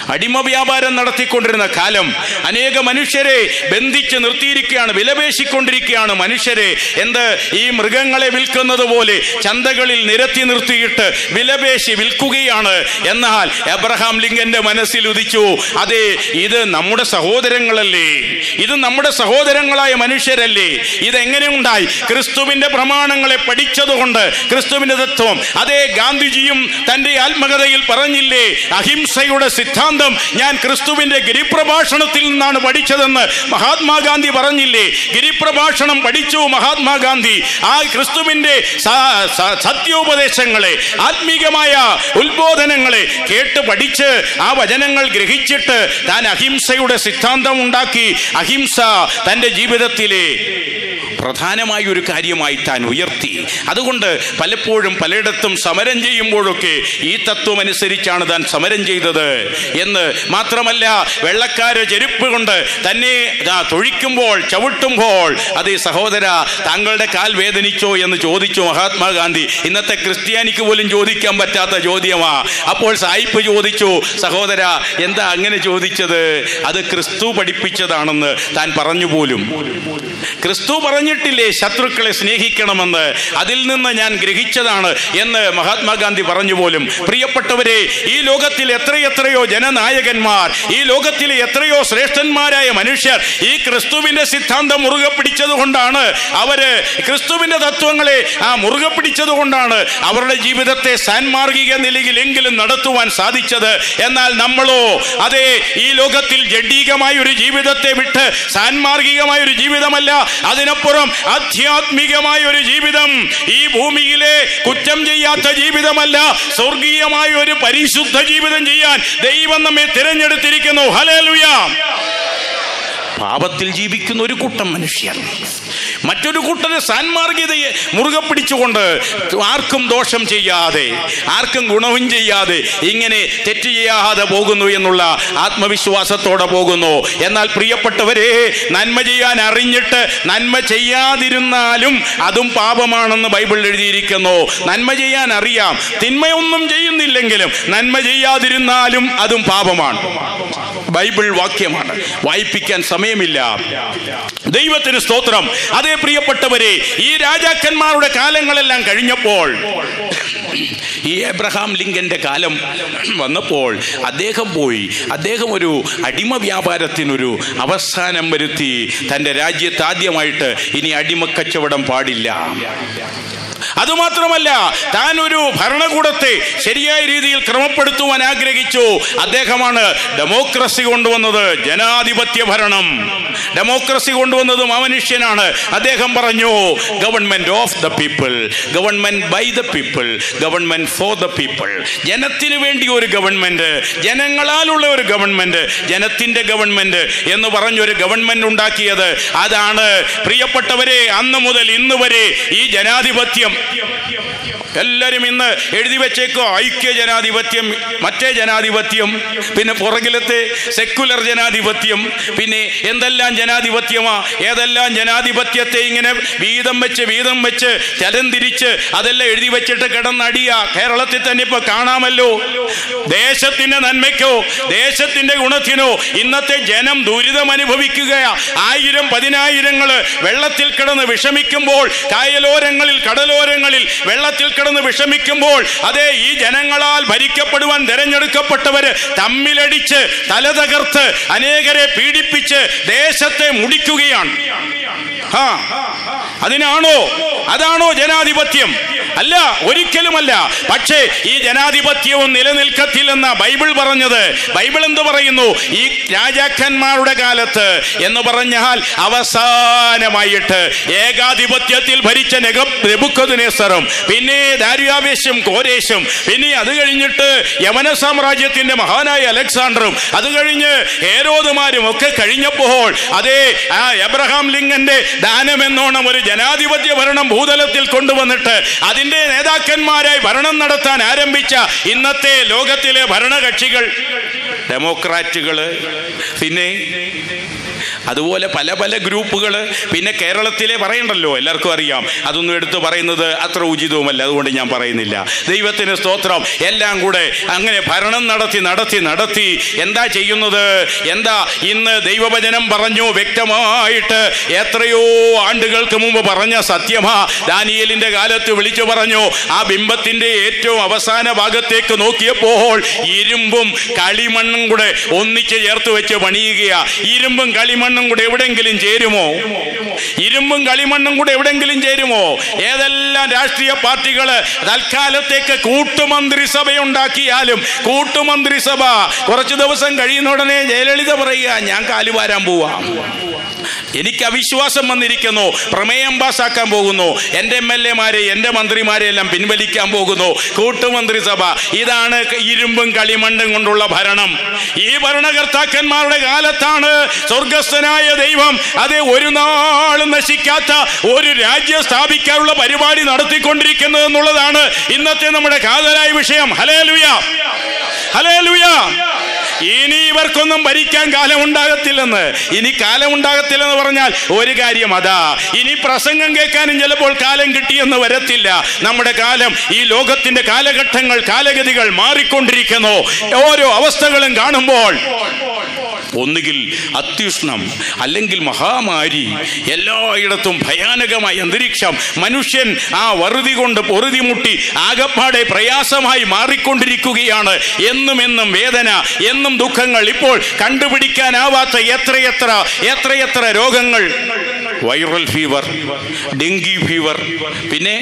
അടിമ വ്യാപാരം നടത്തിക്കൊണ്ടിരുന്ന കാലം അനേക മനുഷ്യരെ ബന്ധിച്ച് നിർത്തിയിരിക്കുകയാണ് വിലപേശിക്കൊണ്ടിരിക്കുകയാണ് മനുഷ്യരെ എന്ത് ഈ മൃഗങ്ങളെ വിൽക്കുന്നത് പോലെ ചന്തകളിൽ നിരത്തി നിർത്തിയിട്ട് വിലപേശി വിൽക്കുകയാണ് എന്നാൽ എബ്രഹാം ലിങ്കന്റെ മനസ്സിൽ ഉദിച്ചു അതെ ഇത് നമ്മുടെ സഹോദരങ്ങളല്ലേ ഇത് നമ്മുടെ സഹോദരങ്ങളായ മനുഷ്യരല്ലേ ഇതെങ്ങനെ ഉണ്ടായി ക്രിസ്തുവിന്റെ പ്രമാണങ്ങളെ പഠിച്ചതുകൊണ്ട് ക്രിസ്തുവിന്റെ തത്വം അതേ ഗാന്ധിജിയും തന്റെ ആത്മകഥയിൽ പറഞ്ഞില്ലേ അഹിംസയുടെ സിദ്ധാന്തം ഞാൻ ക്രിസ്തുവിന്റെ ഗിരിപ്രഭാഷണത്തിൽ നിന്നാണ് പഠിച്ചതെന്ന് മഹാത്മാഗാന്ധി പറഞ്ഞില്ലേ ഗിരിപ്രഭാഷണം പഠിച്ചു മഹാത്മാഗാന്ധി ആ ക്രിസ്തുവിന്റെ സ- സ- സത്യോപദേശങ്ങളെ ആത്മീകമായ ഉത്ബോധനങ്ങളെ കേട്ട് പഠിച്ച് ആ വചനങ്ങൾ ഗ്രഹിച്ചിട്ട് താൻ അഹിംസയുടെ സിദ്ധാന്തം ഉണ്ടാക്കി അഹിംസ തൻ്റെ ജീവിതത്തിലെ പ്രധാനമായ ഒരു കാര്യമായി താൻ ഉയർത്തി അതുകൊണ്ട് പലപ്പോഴും പലയിടത്തും സമരം ചെയ്യുമ്പോഴൊക്കെ ഈ തത്വം അനുസരിച്ചാണ് താൻ സമരം ചെയ്തത് എന്ന് മാത്രമല്ല വെള്ളക്കാര് ചെരുപ്പ് കൊണ്ട് തന്നെ ദാ തൊഴിക്കുമ്പോൾ ചവിട്ടുമ്പോൾ അതേ സഹോദര താങ്കളുടെ കാൽ വേദനിച്ചോ എന്ന് ചോദിച്ചു മഹാത്മാഗാന്ധി ഇന്നത്തെ ക്രിസ്ത്യാനിക്ക് പോലും ചോദിക്കാൻ പറ്റാത്ത ചോദ്യമാ അപ്പോൾ സായിപ്പ് ചോദിച്ചു സഹോദര എന്താ അങ്ങനെ ചോദിച്ചത് അത് ക്രിസ്തു പഠിപ്പിച്ചതാണെന്ന് താൻ പറഞ്ഞു പോലും ക്രിസ്തു പറഞ്ഞിട്ടില്ലേ ശത്രുക്കളെ സ്നേഹിക്കണമെന്ന് അതിൽ നിന്ന് ഞാൻ ഗ്രഹിച്ചതാണ് എന്ന് മഹാത്മാഗാന്ധി പറഞ്ഞു പോലും പ്രിയപ്പെട്ടവരെ ഈ ലോകത്തിൽ എത്രയെത്രയോ ജനനായകന്മാർ ഈ ലോകത്തിലെ എത്രയോ ശ്രേഷ്ഠന്മാരായ മനുഷ്യർ ഈ ക്രിസ്തുവിന്റെ സിദ്ധാന്തം മുറുകെ പിടിച്ചത് കൊണ്ടാണ് അവര് ക്രിസ്തുവിന്റെ തത്വങ്ങളെ ആ മുറുകെ പിടിച്ചത് കൊണ്ടാണ് അവരുടെ ജീവിതത്തെ സാൻമാർഗിക നിലയിലെങ്കിലും നടത്തുവാൻ സാധിച്ചത് എന്നാൽ നമ്മളോ അതെ ഈ ലോകത്തിൽ ജഡീകമായ ഒരു ജീവിതത്തെ വിട്ട് സാൻമാർഗികമായ ഒരു ജീവിതമല്ല അതിനപ്പുറം ആധ്യാത്മികമായ ഒരു ജീവിതം ഈ ഭൂമിയിലെ കുറ്റം ചെയ്യാത്ത ജീവിതമല്ല സ്വർഗീയമായ ഒരു പരിശുദ്ധ ജീവിതം ചെയ്യാൻ ദൈവം നമ്മെ തിരഞ്ഞെടുത്തിരിക്കുന്നു ഹലേലുയ പാപത്തിൽ ജീവിക്കുന്ന ഒരു കൂട്ടം മനുഷ്യർ മറ്റൊരു കൂട്ടര് സാൻമാർഗികതയെ മുറുകെ പിടിച്ചുകൊണ്ട് ആർക്കും ദോഷം ചെയ്യാതെ ആർക്കും ഗുണവും ചെയ്യാതെ ഇങ്ങനെ തെറ്റ് ചെയ്യാതെ പോകുന്നു എന്നുള്ള ആത്മവിശ്വാസത്തോടെ പോകുന്നു എന്നാൽ പ്രിയപ്പെട്ടവരെ നന്മ ചെയ്യാൻ അറിഞ്ഞിട്ട് നന്മ ചെയ്യാതിരുന്നാലും അതും പാപമാണെന്ന് ബൈബിൾ എഴുതിയിരിക്കുന്നു നന്മ ചെയ്യാൻ അറിയാം തിന്മയൊന്നും ചെയ്യുന്നില്ലെങ്കിലും നന്മ ചെയ്യാതിരുന്നാലും അതും പാപമാണ് ബൈബിൾ വാക്യമാണ് വായിപ്പിക്കാൻ സമയമില്ല ദൈവത്തിന് സ്തോത്രം അതേ പ്രിയപ്പെട്ടവരെ ഈ രാജാക്കന്മാരുടെ കാലങ്ങളെല്ലാം കഴിഞ്ഞപ്പോൾ ഈ എബ്രഹാം ലിങ്കന്റെ കാലം വന്നപ്പോൾ അദ്ദേഹം പോയി അദ്ദേഹം ഒരു അടിമ വ്യാപാരത്തിനൊരു അവസാനം വരുത്തി തൻ്റെ രാജ്യത്ത് ആദ്യമായിട്ട് ഇനി അടിമക്കച്ചവടം പാടില്ല അതുമാത്രമല്ല താൻ ഒരു ഭരണകൂടത്തെ ശരിയായ രീതിയിൽ ക്രമപ്പെടുത്തുവാൻ ആഗ്രഹിച്ചു അദ്ദേഹമാണ് ഡെമോക്രസി കൊണ്ടുവന്നത് ജനാധിപത്യ ഭരണം ഡെമോക്രസി കൊണ്ടുവന്നതും മനുഷ്യനാണ് അദ്ദേഹം പറഞ്ഞു government of the people government by the people government for the people ജനത്തിന് വേണ്ടി ഒരു ഗവൺമെന്റ് ജനങ്ങളാലുള്ള ഒരു ഗവൺമെന്റ് ജനത്തിന്റെ ഗവൺമെന്റ് എന്ന് പറഞ്ഞൊരു ഗവൺമെന്റ് ഉണ്ടാക്കിയത് അതാണ് പ്രിയപ്പെട്ടവരെ അന്ന് മുതൽ ഇന്ന് വരെ ഈ ജനാധിപത്യം എല്ലാവരും ഇന്ന് എഴുതി വെച്ചേക്കോ ഐക്യ ജനാധിപത്യം മറ്റേ ജനാധിപത്യം പിന്നെ പുറകിലത്തെ സെക്കുലർ ജനാധിപത്യം പിന്നെ എന്തെല്ലാം ജനാധിപത്യമാ ഏതെല്ലാം ജനാധിപത്യത്തെ ഇങ്ങനെ വീതം വെച്ച് വീതം വെച്ച് തരം തിരിച്ച് അതെല്ലാം എഴുതി വെച്ചിട്ട് കിടന്നടിയ കേരളത്തിൽ തന്നെ ഇപ്പൊ കാണാമല്ലോ ദേശത്തിന്റെ നന്മയ്ക്കോ ദേശത്തിന്റെ ഗുണത്തിനോ ഇന്നത്തെ ജനം ദുരിതം അനുഭവിക്കുകയാ ആയിരം പതിനായിരങ്ങള് വെള്ളത്തിൽ കിടന്ന് വിഷമിക്കുമ്പോൾ കായലോരങ്ങളിൽ കടലോരങ്ങളിൽ വെള്ളത്തിൽ കിടന്ന് വിഷമിക്കുമ്പോൾ അതേ ഈ ജനങ്ങളാൽ ഭരിക്കപ്പെടുവാൻ തിരഞ്ഞെടുക്കപ്പെട്ടവര് തമ്മിലടിച്ച് തല തകർത്ത് അനേകരെ പീഡിപ്പിച്ച് ദേശത്തെ മുടിക്കുകയാണ് ആ അതിനാണോ അതാണോ ജനാധിപത്യം അല്ല ഒരിക്കലുമല്ല പക്ഷേ ഈ ജനാധിപത്യവും നിലനിൽക്കത്തില്ലെന്ന ബൈബിൾ പറഞ്ഞത് ബൈബിൾ എന്ത് പറയുന്നു ഈ രാജാക്കന്മാരുടെ കാലത്ത് എന്ന് പറഞ്ഞാൽ അവസാനമായിട്ട് ഏകാധിപത്യത്തിൽ ഭരിച്ച നെബുക്കതുനേസറും പിന്നെ ദാരിയാവേശം കോരേശും പിന്നെ അത് കഴിഞ്ഞിട്ട് യമന സാമ്രാജ്യത്തിന്റെ മഹാനായ അലക്സാണ്ടറും അത് കഴിഞ്ഞ് ഹേരോദുമാരും ഒക്കെ കഴിഞ്ഞപ്പോൾ അതേ ആ എബ്രഹാം ലിങ്കന്റെ ദാനമെന്നോണം ഒരു ജനാധിപത്യ ഭരണം ഭൂതലത്തിൽ കൊണ്ടുവന്നിട്ട് അതിന്റെ നേതാക്കന്മാരായി ഭരണം നടത്താൻ ആരംഭിച്ച ഇന്നത്തെ ലോകത്തിലെ ഭരണകക്ഷികൾ ഡെമോക്രാറ്റുകള് പിന്നെ അതുപോലെ പല പല ഗ്രൂപ്പുകൾ പിന്നെ കേരളത്തിലെ പറയണ്ടല്ലോ എല്ലാവർക്കും അറിയാം അതൊന്നും എടുത്ത് പറയുന്നത് അത്ര ഉചിതവുമല്ല അതുകൊണ്ട് ഞാൻ പറയുന്നില്ല ദൈവത്തിന് സ്തോത്രം എല്ലാം കൂടെ അങ്ങനെ ഭരണം നടത്തി നടത്തി നടത്തി എന്താ ചെയ്യുന്നത് എന്താ ഇന്ന് ദൈവവചനം പറഞ്ഞു വ്യക്തമായിട്ട് എത്രയോ ആണ്ടുകൾക്ക് മുമ്പ് പറഞ്ഞ സത്യമാ ദാനിയലിന്റെ കാലത്ത് വിളിച്ചു പറഞ്ഞു ആ ബിംബത്തിന്റെ ഏറ്റവും അവസാന ഭാഗത്തേക്ക് നോക്കിയപ്പോൾ ഇരുമ്പും കളിമണ്ണും കൂടെ ഒന്നിച്ച് ചേർത്ത് വെച്ച് പണിയുകയാ ഇരുമ്പും കളിമണ്ണും കൂടെ എവിടെങ്കിലും ചേരുമോ ഇരുമ്പും കളിമണ്ണും കൂടെ എവിടെങ്കിലും ചേരുമോ ഏതെല്ലാം രാഷ്ട്രീയ പാർട്ടികള് തൽക്കാലത്തേക്ക് കൂട്ടുമന്ത്രിസഭ ഉണ്ടാക്കിയാലും കൂട്ടുമന്ത്രിസഭ കുറച്ചു ദിവസം കഴിയുന്ന ഉടനെ ജയലളിത പറയുക ഞാൻ കാലുവാരാൻ പോവാ എനിക്ക് അവിശ്വാസം വന്നിരിക്കുന്നു പ്രമേയം പാസ്സാക്കാൻ പോകുന്നു എൻ്റെ എം എൽ എമാരെ എൻ്റെ മന്ത്രിമാരെ എല്ലാം പിൻവലിക്കാൻ പോകുന്നു കൂട്ടുമന്ത്രിസഭ ഇതാണ് ഇരുമ്പും കളിമണ്ണും കൊണ്ടുള്ള ഭരണം ഈ ഭരണകർത്താക്കന്മാരുടെ കാലത്താണ് സ്വർഗസ്ഥനായ ദൈവം അത് ഒരു നാളും നശിക്കാത്ത ഒരു രാജ്യം സ്ഥാപിക്കാനുള്ള പരിപാടി നടത്തിക്കൊണ്ടിരിക്കുന്നത് എന്നുള്ളതാണ് ഇന്നത്തെ നമ്മുടെ കാതലായ വിഷയം ഹലേ ലുയ ഹലേ ലുയ ഇനി ഇവർക്കൊന്നും ഭരിക്കാൻ കാലം ഉണ്ടാകത്തില്ലെന്ന് ഇനി കാലം ഉണ്ടാകത്തില്ലെന്ന് പറഞ്ഞാൽ ഒരു കാര്യം അതാ ഇനി പ്രസംഗം കേൾക്കാനും ചിലപ്പോൾ കാലം കിട്ടിയെന്ന് വരത്തില്ല നമ്മുടെ കാലം ഈ ലോകത്തിന്റെ കാലഘട്ടങ്ങൾ കാലഗതികൾ മാറിക്കൊണ്ടിരിക്കുന്നു ഓരോ അവസ്ഥകളും കാണുമ്പോൾ ഒന്നുകിൽ അത്യുഷ്ണം അല്ലെങ്കിൽ മഹാമാരി എല്ലായിടത്തും ഭയാനകമായ അന്തരീക്ഷം മനുഷ്യൻ ആ വറുതി കൊണ്ട് പൊറുതി മുട്ടി ആകപ്പാടെ പ്രയാസമായി മാറിക്കൊണ്ടിരിക്കുകയാണ് എന്നും എന്നും വേദന എന്നും ദുഃഖങ്ങൾ ഇപ്പോൾ കണ്ടുപിടിക്കാനാവാത്ത എത്രയെത്ര എത്രയെത്ര രോഗങ്ങൾ വൈറൽ ഫീവർ ഡെങ്കി ഫീവർ പിന്നെ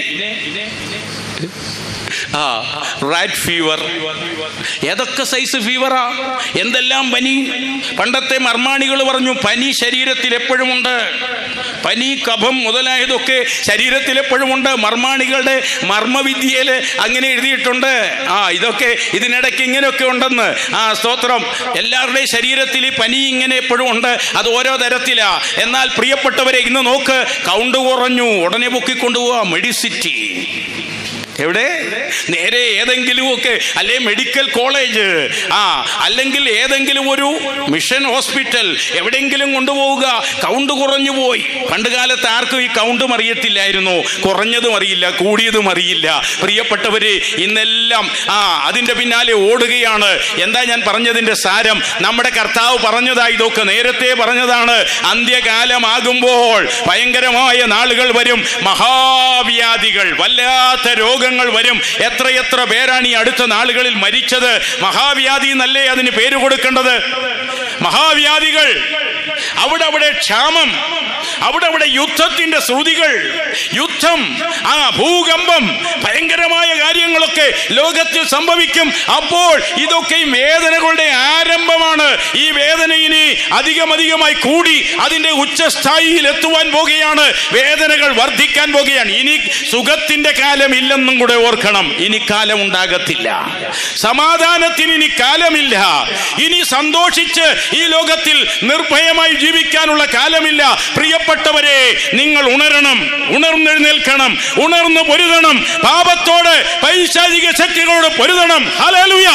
ആ റാറ്റ് ഫീവർ ഏതൊക്കെ സൈസ് ഫീവറാ എന്തെല്ലാം പനി പണ്ടത്തെ മർമാണികൾ പറഞ്ഞു പനി ശരീരത്തിൽ എപ്പോഴും ഉണ്ട് പനി കഫം മുതലായതൊക്കെ ശരീരത്തിൽ എപ്പോഴും ഉണ്ട് മർമാണികളുടെ മർമ്മവിദ്യയിൽ അങ്ങനെ എഴുതിയിട്ടുണ്ട് ആ ഇതൊക്കെ ഇതിനിടയ്ക്ക് ഇങ്ങനെയൊക്കെ ഉണ്ടെന്ന് ആ സ്തോത്രം എല്ലാവരുടെയും ശരീരത്തിൽ ഈ പനി ഇങ്ങനെ എപ്പോഴും ഉണ്ട് അത് ഓരോ തരത്തിലാ എന്നാൽ പ്രിയപ്പെട്ടവരെ ഇന്ന് നോക്ക് കൗണ്ട് കുറഞ്ഞു ഉടനെ പൊക്കിക്കൊണ്ടുപോവാ മെഡിസിറ്റി എവിടെ നേരെ ഏതെങ്കിലും ഒക്കെ അല്ലെ മെഡിക്കൽ കോളേജ് ആ അല്ലെങ്കിൽ ഏതെങ്കിലും ഒരു മിഷൻ ഹോസ്പിറ്റൽ എവിടെയെങ്കിലും കൊണ്ടുപോവുക കൗണ്ട് കുറഞ്ഞു പോയി പണ്ട് കാലത്ത് ആർക്കും ഈ കൗണ്ടും അറിയത്തില്ലായിരുന്നു കുറഞ്ഞതും അറിയില്ല കൂടിയതും അറിയില്ല പ്രിയപ്പെട്ടവര് ഇന്നെല്ലാം ആ അതിന്റെ പിന്നാലെ ഓടുകയാണ് എന്താ ഞാൻ പറഞ്ഞതിന്റെ സാരം നമ്മുടെ കർത്താവ് പറഞ്ഞതാ ഇതൊക്കെ നേരത്തെ പറഞ്ഞതാണ് അന്ത്യകാലമാകുമ്പോൾ ഭയങ്കരമായ നാളുകൾ വരും മഹാവ്യാധികൾ വല്ലാത്ത രോഗങ്ങൾ വരും എത്രയെത്ര പേരാണ് ഈ അടുത്ത നാളുകളിൽ മരിച്ചത് മഹാവ്യാധി എന്നല്ലേ അതിന് പേര് കൊടുക്കേണ്ടത് മഹാവ്യാധികൾ അവിടെ അവിടെ ക്ഷാമം അവിടെ അവിടെ യുദ്ധത്തിന്റെ ശ്രുതികൾ യുദ്ധം ആ ഭൂകമ്പം ഭയങ്കരമായ കാര്യങ്ങളൊക്കെ ലോകത്തിൽ സംഭവിക്കും അപ്പോൾ ഇതൊക്കെയും വേദനകളുടെ ആരംഭമാണ് ഈ വേദന ഇനി അധികം അധികമായി കൂടി അതിന്റെ ഉച്ചസ്ഥായിയിൽ എത്തുവാൻ പോകുകയാണ് വേദനകൾ വർദ്ധിക്കാൻ പോകുകയാണ് ഇനി സുഖത്തിന്റെ കാലം ഇല്ലെന്നും കൂടെ ഓർക്കണം ഇനി കാലം ഉണ്ടാകത്തില്ല സമാധാനത്തിന് ഇനി കാലമില്ല ഇനി സന്തോഷിച്ച് ഈ ലോകത്തിൽ നിർഭയമായി ജീവിക്കാനുള്ള കാലമില്ല പ്രിയപ്പെട്ടവരെ നിങ്ങൾ ഉണരണം ഉണർന്നെഴുന്നേൽക്കണം ഉണർന്ന് പൊരുതണം പാപത്തോട് പൈശാചിക ശക്തികളോട് പൊരുതണം ഹലേലുയ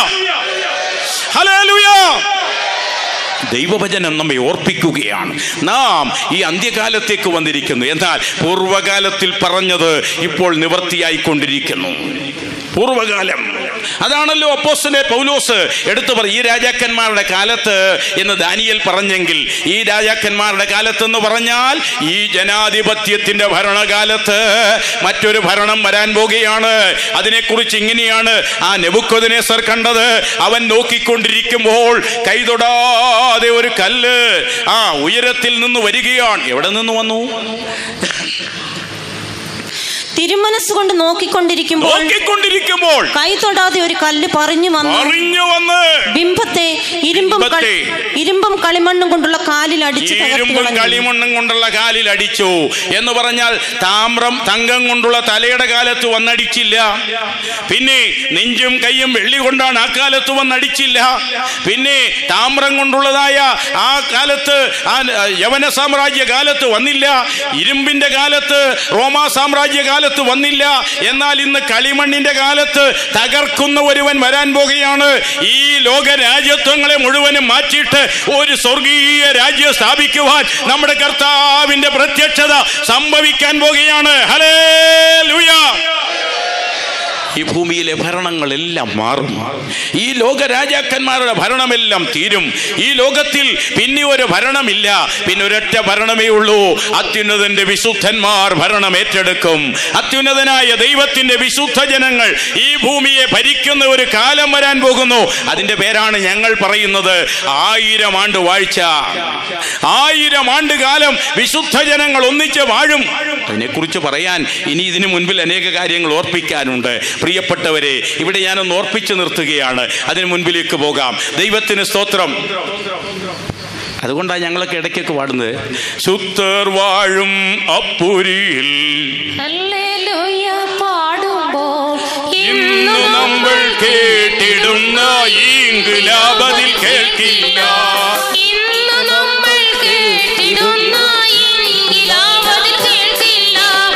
ഹലേലുയ ദൈവവചനം നമ്മെ ഓർപ്പിക്കുകയാണ് നാം ഈ അന്ത്യകാലത്തേക്ക് വന്നിരിക്കുന്നു എന്നാൽ പൂർവകാലത്തിൽ പറഞ്ഞത് ഇപ്പോൾ നിവർത്തിയായിക്കൊണ്ടിരിക്കുന്നു പൂർവകാലം അതാണല്ലോ അപ്പോസ്തലൻ പൗലോസ് എടുത്തു പറ ഈ രാജാക്കന്മാരുടെ കാലത്ത് എന്ന് ദാനിയൽ പറഞ്ഞെങ്കിൽ ഈ രാജാക്കന്മാരുടെ കാലത്ത് എന്ന് പറഞ്ഞാൽ ഈ ജനാധിപത്യത്തിന്റെ ഭരണകാലത്ത് മറ്റൊരു ഭരണം വരാൻ പോകുകയാണ് അതിനെക്കുറിച്ച് ഇങ്ങനെയാണ് ആ നെബുക്കോദിനേസർ കണ്ടത് അവൻ നോക്കിക്കൊണ്ടിരിക്കുമ്പോൾ കൈതൊടാതെ ഒരു കല്ല് ആ ഉയരത്തിൽ നിന്ന് വരികയാണ് എവിടെ നിന്ന് വന്നു തിരുമനസ്സുകൊണ്ട് നോക്കിക്കൊണ്ടിരിക്കുമ്പോൾ നോക്കിക്കൊണ്ടിരിക്കുമ്പോൾ കൈ തൊടാതെ ഒരു കല്ല് പറഞ്ഞു വന്നു അറിഞ്ഞു വന്ന് ബിംബത്തെ ഇരുമ്പും കളി- ബിംബത്തെ ഇരുമ്പും കളിമണ്ണും കൊണ്ടുള്ള കാലിൽ അടിച്ച് തകർത്ത് ഇരുമ്പും കളഞ്ഞു. കളിമണ്ണും കൊണ്ടുള്ള കാലിൽ അടിച്ചു എന്ന് പറഞ്ഞാൽ താമ്രം തങ്കം കൊണ്ടുള്ള തലയുടെ കാലത്ത് വന്നടിച്ചില്ല പിന്നെ നെഞ്ചും കൈയും വെള്ളി കൊണ്ടാണ് ആ കാലത്ത് വന്നടിച്ചില്ല പിന്നെ താമ്രം കൊണ്ടുള്ളതായ ആ കാലത്ത് ആ യവന സാമ്രാജ്യ കാലത്ത് വന്നില്ല ഇരുമ്പിന്റെ കാലത്ത് റോമാ സാമ്രാജ്യ കാലത്ത് കാലത്ത് വന്നില്ല എന്നാൽ ഇന്ന് കളിമണ്ണിന്റെ കാലത്ത് തകർക്കുന്ന ഒരുവൻ വരാൻ പോകുകയാണ് ഈ ലോക രാജ്യത്വങ്ങളെ മുഴുവനും മാറ്റിയിട്ട് ഒരു സ്വർഗീയ രാജ്യം സ്ഥാപിക്കുവാൻ നമ്മുടെ കർത്താവിന്റെ പ്രത്യക്ഷത സംഭവിക്കാൻ പോകുകയാണ് ഹലേ ഈ ഭൂമിയിലെ ഭരണങ്ങളെല്ലാം മാറും ഈ ലോക രാജാക്കന്മാരുടെ ഭരണമെല്ലാം തീരും ഈ ലോകത്തിൽ പിന്നെ ഒരു ഭരണമില്ല പിന്നെ ഒരൊറ്റ ഭരണമേ ഉള്ളൂ അത്യുന്നതന്റെ വിശുദ്ധന്മാർ ഭരണം ഏറ്റെടുക്കും അത്യുന്നതനായ ദൈവത്തിന്റെ വിശുദ്ധ ജനങ്ങൾ ഈ ഭൂമിയെ ഭരിക്കുന്ന ഒരു കാലം വരാൻ പോകുന്നു അതിന്റെ പേരാണ് ഞങ്ങൾ പറയുന്നത് ആയിരം ആണ്ട് വാഴ്ച ആയിരം ആണ്ട് കാലം വിശുദ്ധ ജനങ്ങൾ ഒന്നിച്ച് വാഴും അതിനെക്കുറിച്ച് പറയാൻ ഇനി ഇതിനു മുൻപിൽ അനേക കാര്യങ്ങൾ ഓർപ്പിക്കാനുണ്ട് പ്രിയപ്പെട്ടവരെ ഇവിടെ ഞാനൊന്ന് ഓർപ്പിച്ചു നിർത്തുകയാണ് അതിന് മുൻപിലേക്ക് പോകാം ദൈവത്തിന് സ്തോത്രം അതുകൊണ്ടാണ് ഞങ്ങളൊക്കെ ഇടയ്ക്കൊക്കെ പാടുന്നത് ശുദ്ധർ വാഴും അപ്പുരിയിൽ ഹല്ലേലൂയ പാടുമ്പോൾ ഇന്നു നമ്മൾ കേട്ടിടുന്ന ഈങ്കുലാപതിൽ കേൾക്കില്ല ഇന്ന് നമ്മൾ കേട്ടിടുന്ന ഈങ്കിലാവതിൽ കേൾക്കില്ല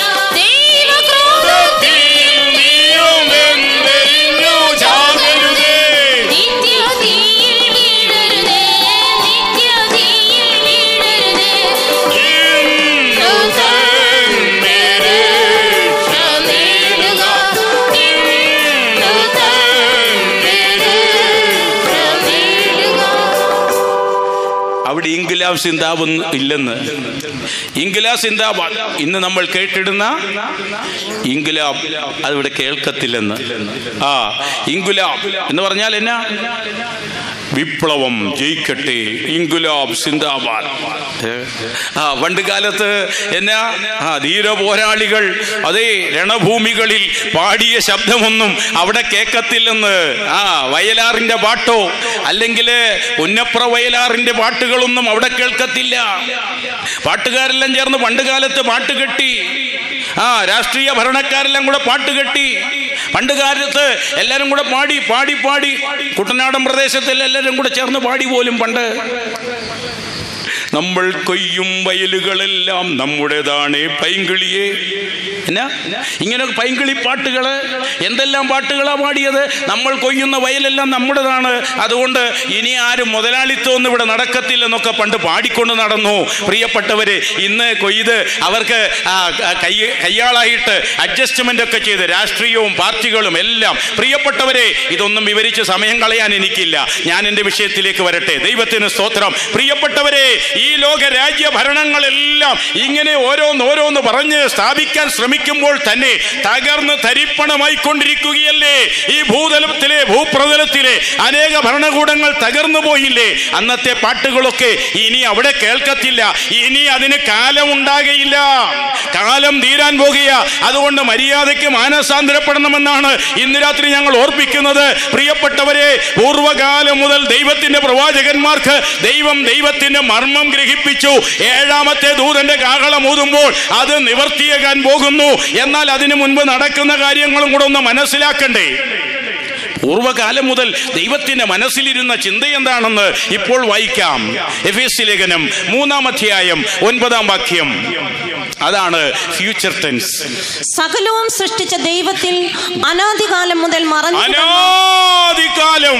ദൈവക്രോധത്തിൽ നീയും വെന്തെരിഞ്ഞു ചാകരുതേ. നിത്യതീയിൽ വീഴരുതേ നിത്യതീയിൽ വീഴരുതേ ഇന്നു തന്നെ രക്ഷ നേടുക. ഇന്നു തന്നെ രക്ഷ നേടുക അവിടെ ഇൻഗുലാബ് സിന്താബ് ഇല്ലെന്ന് ഇൻഗുലാബ് സിന്താബ് ഇന്ന് നമ്മൾ കേട്ടിടുന്ന ഇൻഗുലാബ് അതിവിടെ കേൾക്കത്തില്ലെന്ന് ആ ഇൻഗുലാബ് എന്ന് പറഞ്ഞാൽ എന്നാ വിപ്ലവം ജയിക്കട്ടെ ഇൻഗുലാബ് സിന്ദാബാദ് ഏ? ആ പണ്ട് കാലത്ത് എന്നാ ആ ധീര പോരാളികൾ അതേ രണഭൂമികളിൽ പാടിയ ശബ്ദമൊന്നും അവിടെ കേൾക്കത്തില്ലെന്ന് ആ വയലാറിന്റെ പാട്ടോ അല്ലെങ്കിൽ പുന്നപ്ര വയലാറിന്റെ പാട്ടുകളൊന്നും അവിടെ കേൾക്കത്തില്ല പാട്ടുകാരെല്ലാം ചേർന്ന് പണ്ട് കാലത്ത് പാട്ട് കെട്ടി ആ രാഷ്ട്രീയ ഭരണക്കാരെല്ലാം കൂടെ പാട്ട് കെട്ടി പണ്ട് കാലത്ത് എല്ലാരും കൂടെ പാടി പാടി പാടി കുട്ടനാടൻ പ്രദേശത്തിൽ എല്ലാവരും കൂടെ ചേർന്ന് പാടി പോലും പണ്ട് നമ്മൾ കൊയ്യും വയലുകളെല്ലാം നമ്മുടേതാണ് പൈങ്കിളിയെ എന്നാ ഇങ്ങനെ പൈങ്കിളി പാട്ടുകള് എന്തെല്ലാം പാട്ടുകളാ പാടിയത് നമ്മൾ കൊയ്യുന്ന വയലെല്ലാം നമ്മുടേതാണ് അതുകൊണ്ട് ഇനി ആരും മുതലാളിത്തമൊന്നും ഇവിടെ നടക്കത്തില്ലെന്നൊക്കെ പണ്ട് പാടിക്കൊണ്ട് നടന്നു പ്രിയപ്പെട്ടവര് ഇന്ന് കൊയ്ത് അവർക്ക് ആ, ആ, കൈ കയ്യാളായിട്ട് അഡ്ജസ്റ്റ്മെന്റ് ഒക്കെ ചെയ്ത് രാഷ്ട്രീയവും പാർട്ടികളും എല്ലാം പ്രിയപ്പെട്ടവരെ ഇതൊന്നും വിവരിച്ച് സമയം കളയാൻ എനിക്കില്ല ഞാൻ എൻ്റെ വിഷയത്തിലേക്ക് വരട്ടെ ദൈവത്തിന് സ്തോത്രം പ്രിയപ്പെട്ടവരെ ഈ ലോക രാജ്യ ഭരണങ്ങളെല്ലാം ഇങ്ങനെ ഓരോന്ന് ഓരോന്ന് പറഞ്ഞ് സ്ഥാപിക്കാൻ ശ്രമിക്കുമ്പോൾ തന്നെ തകർന്ന് തരിപ്പണമായിക്കൊണ്ടിരിക്കുകയല്ലേ ഈ ഭൂതലത്തിലെ ഭൂപ്രതലത്തിലെ അനേക ഭരണകൂടങ്ങൾ തകർന്നു പോയില്ലേ അന്നത്തെ പാട്ടുകളൊക്കെ ഇനി അവിടെ കേൾക്കത്തില്ല ഇനി അതിന് കാലം ഉണ്ടാകയില്ല കാലം തീരാൻ പോകുക അതുകൊണ്ട് മര്യാദയ്ക്ക് മാനസാന്തരപ്പെടണമെന്നാണ് ഇന്ന് രാത്രി ഞങ്ങൾ ഓർപ്പിക്കുന്നത് പ്രിയപ്പെട്ടവരെ പൂർവ്വകാലം മുതൽ ദൈവത്തിന്റെ പ്രവാചകന്മാർക്ക് ദൈവം ദൈവത്തിന്റെ മർമ്മം ഗ്രഹിപ്പിച്ചു ഏഴാമത്തെ ദൂതന്റെ കാഹളം ഊതുമ്പോൾ അത് നിവർത്തിയാകാൻ പോകുന്നു എന്നാൽ അതിനു മുൻപ് നടക്കുന്ന കാര്യങ്ങളും കൂടെ ഒന്ന് മനസ്സിലാക്കണ്ടേ പൂർവ്വകാലം മുതൽ ദൈവത്തിന്റെ മനസ്സിലിരുന്ന ചിന്ത എന്താണെന്ന് ഇപ്പോൾ വായിക്കാം എഫ് എസ് ലേഖനം മൂന്നാം അധ്യായം ഒൻപതാം വാക്യം അതാണ് ഫ്യൂച്ചർ ടെൻസ് സകലവും സൃഷ്ടിച്ച ദൈവത്തിൽ അനാദികാലം മുതൽ മറഞ്ഞു കിടന്ന അനാദികാലം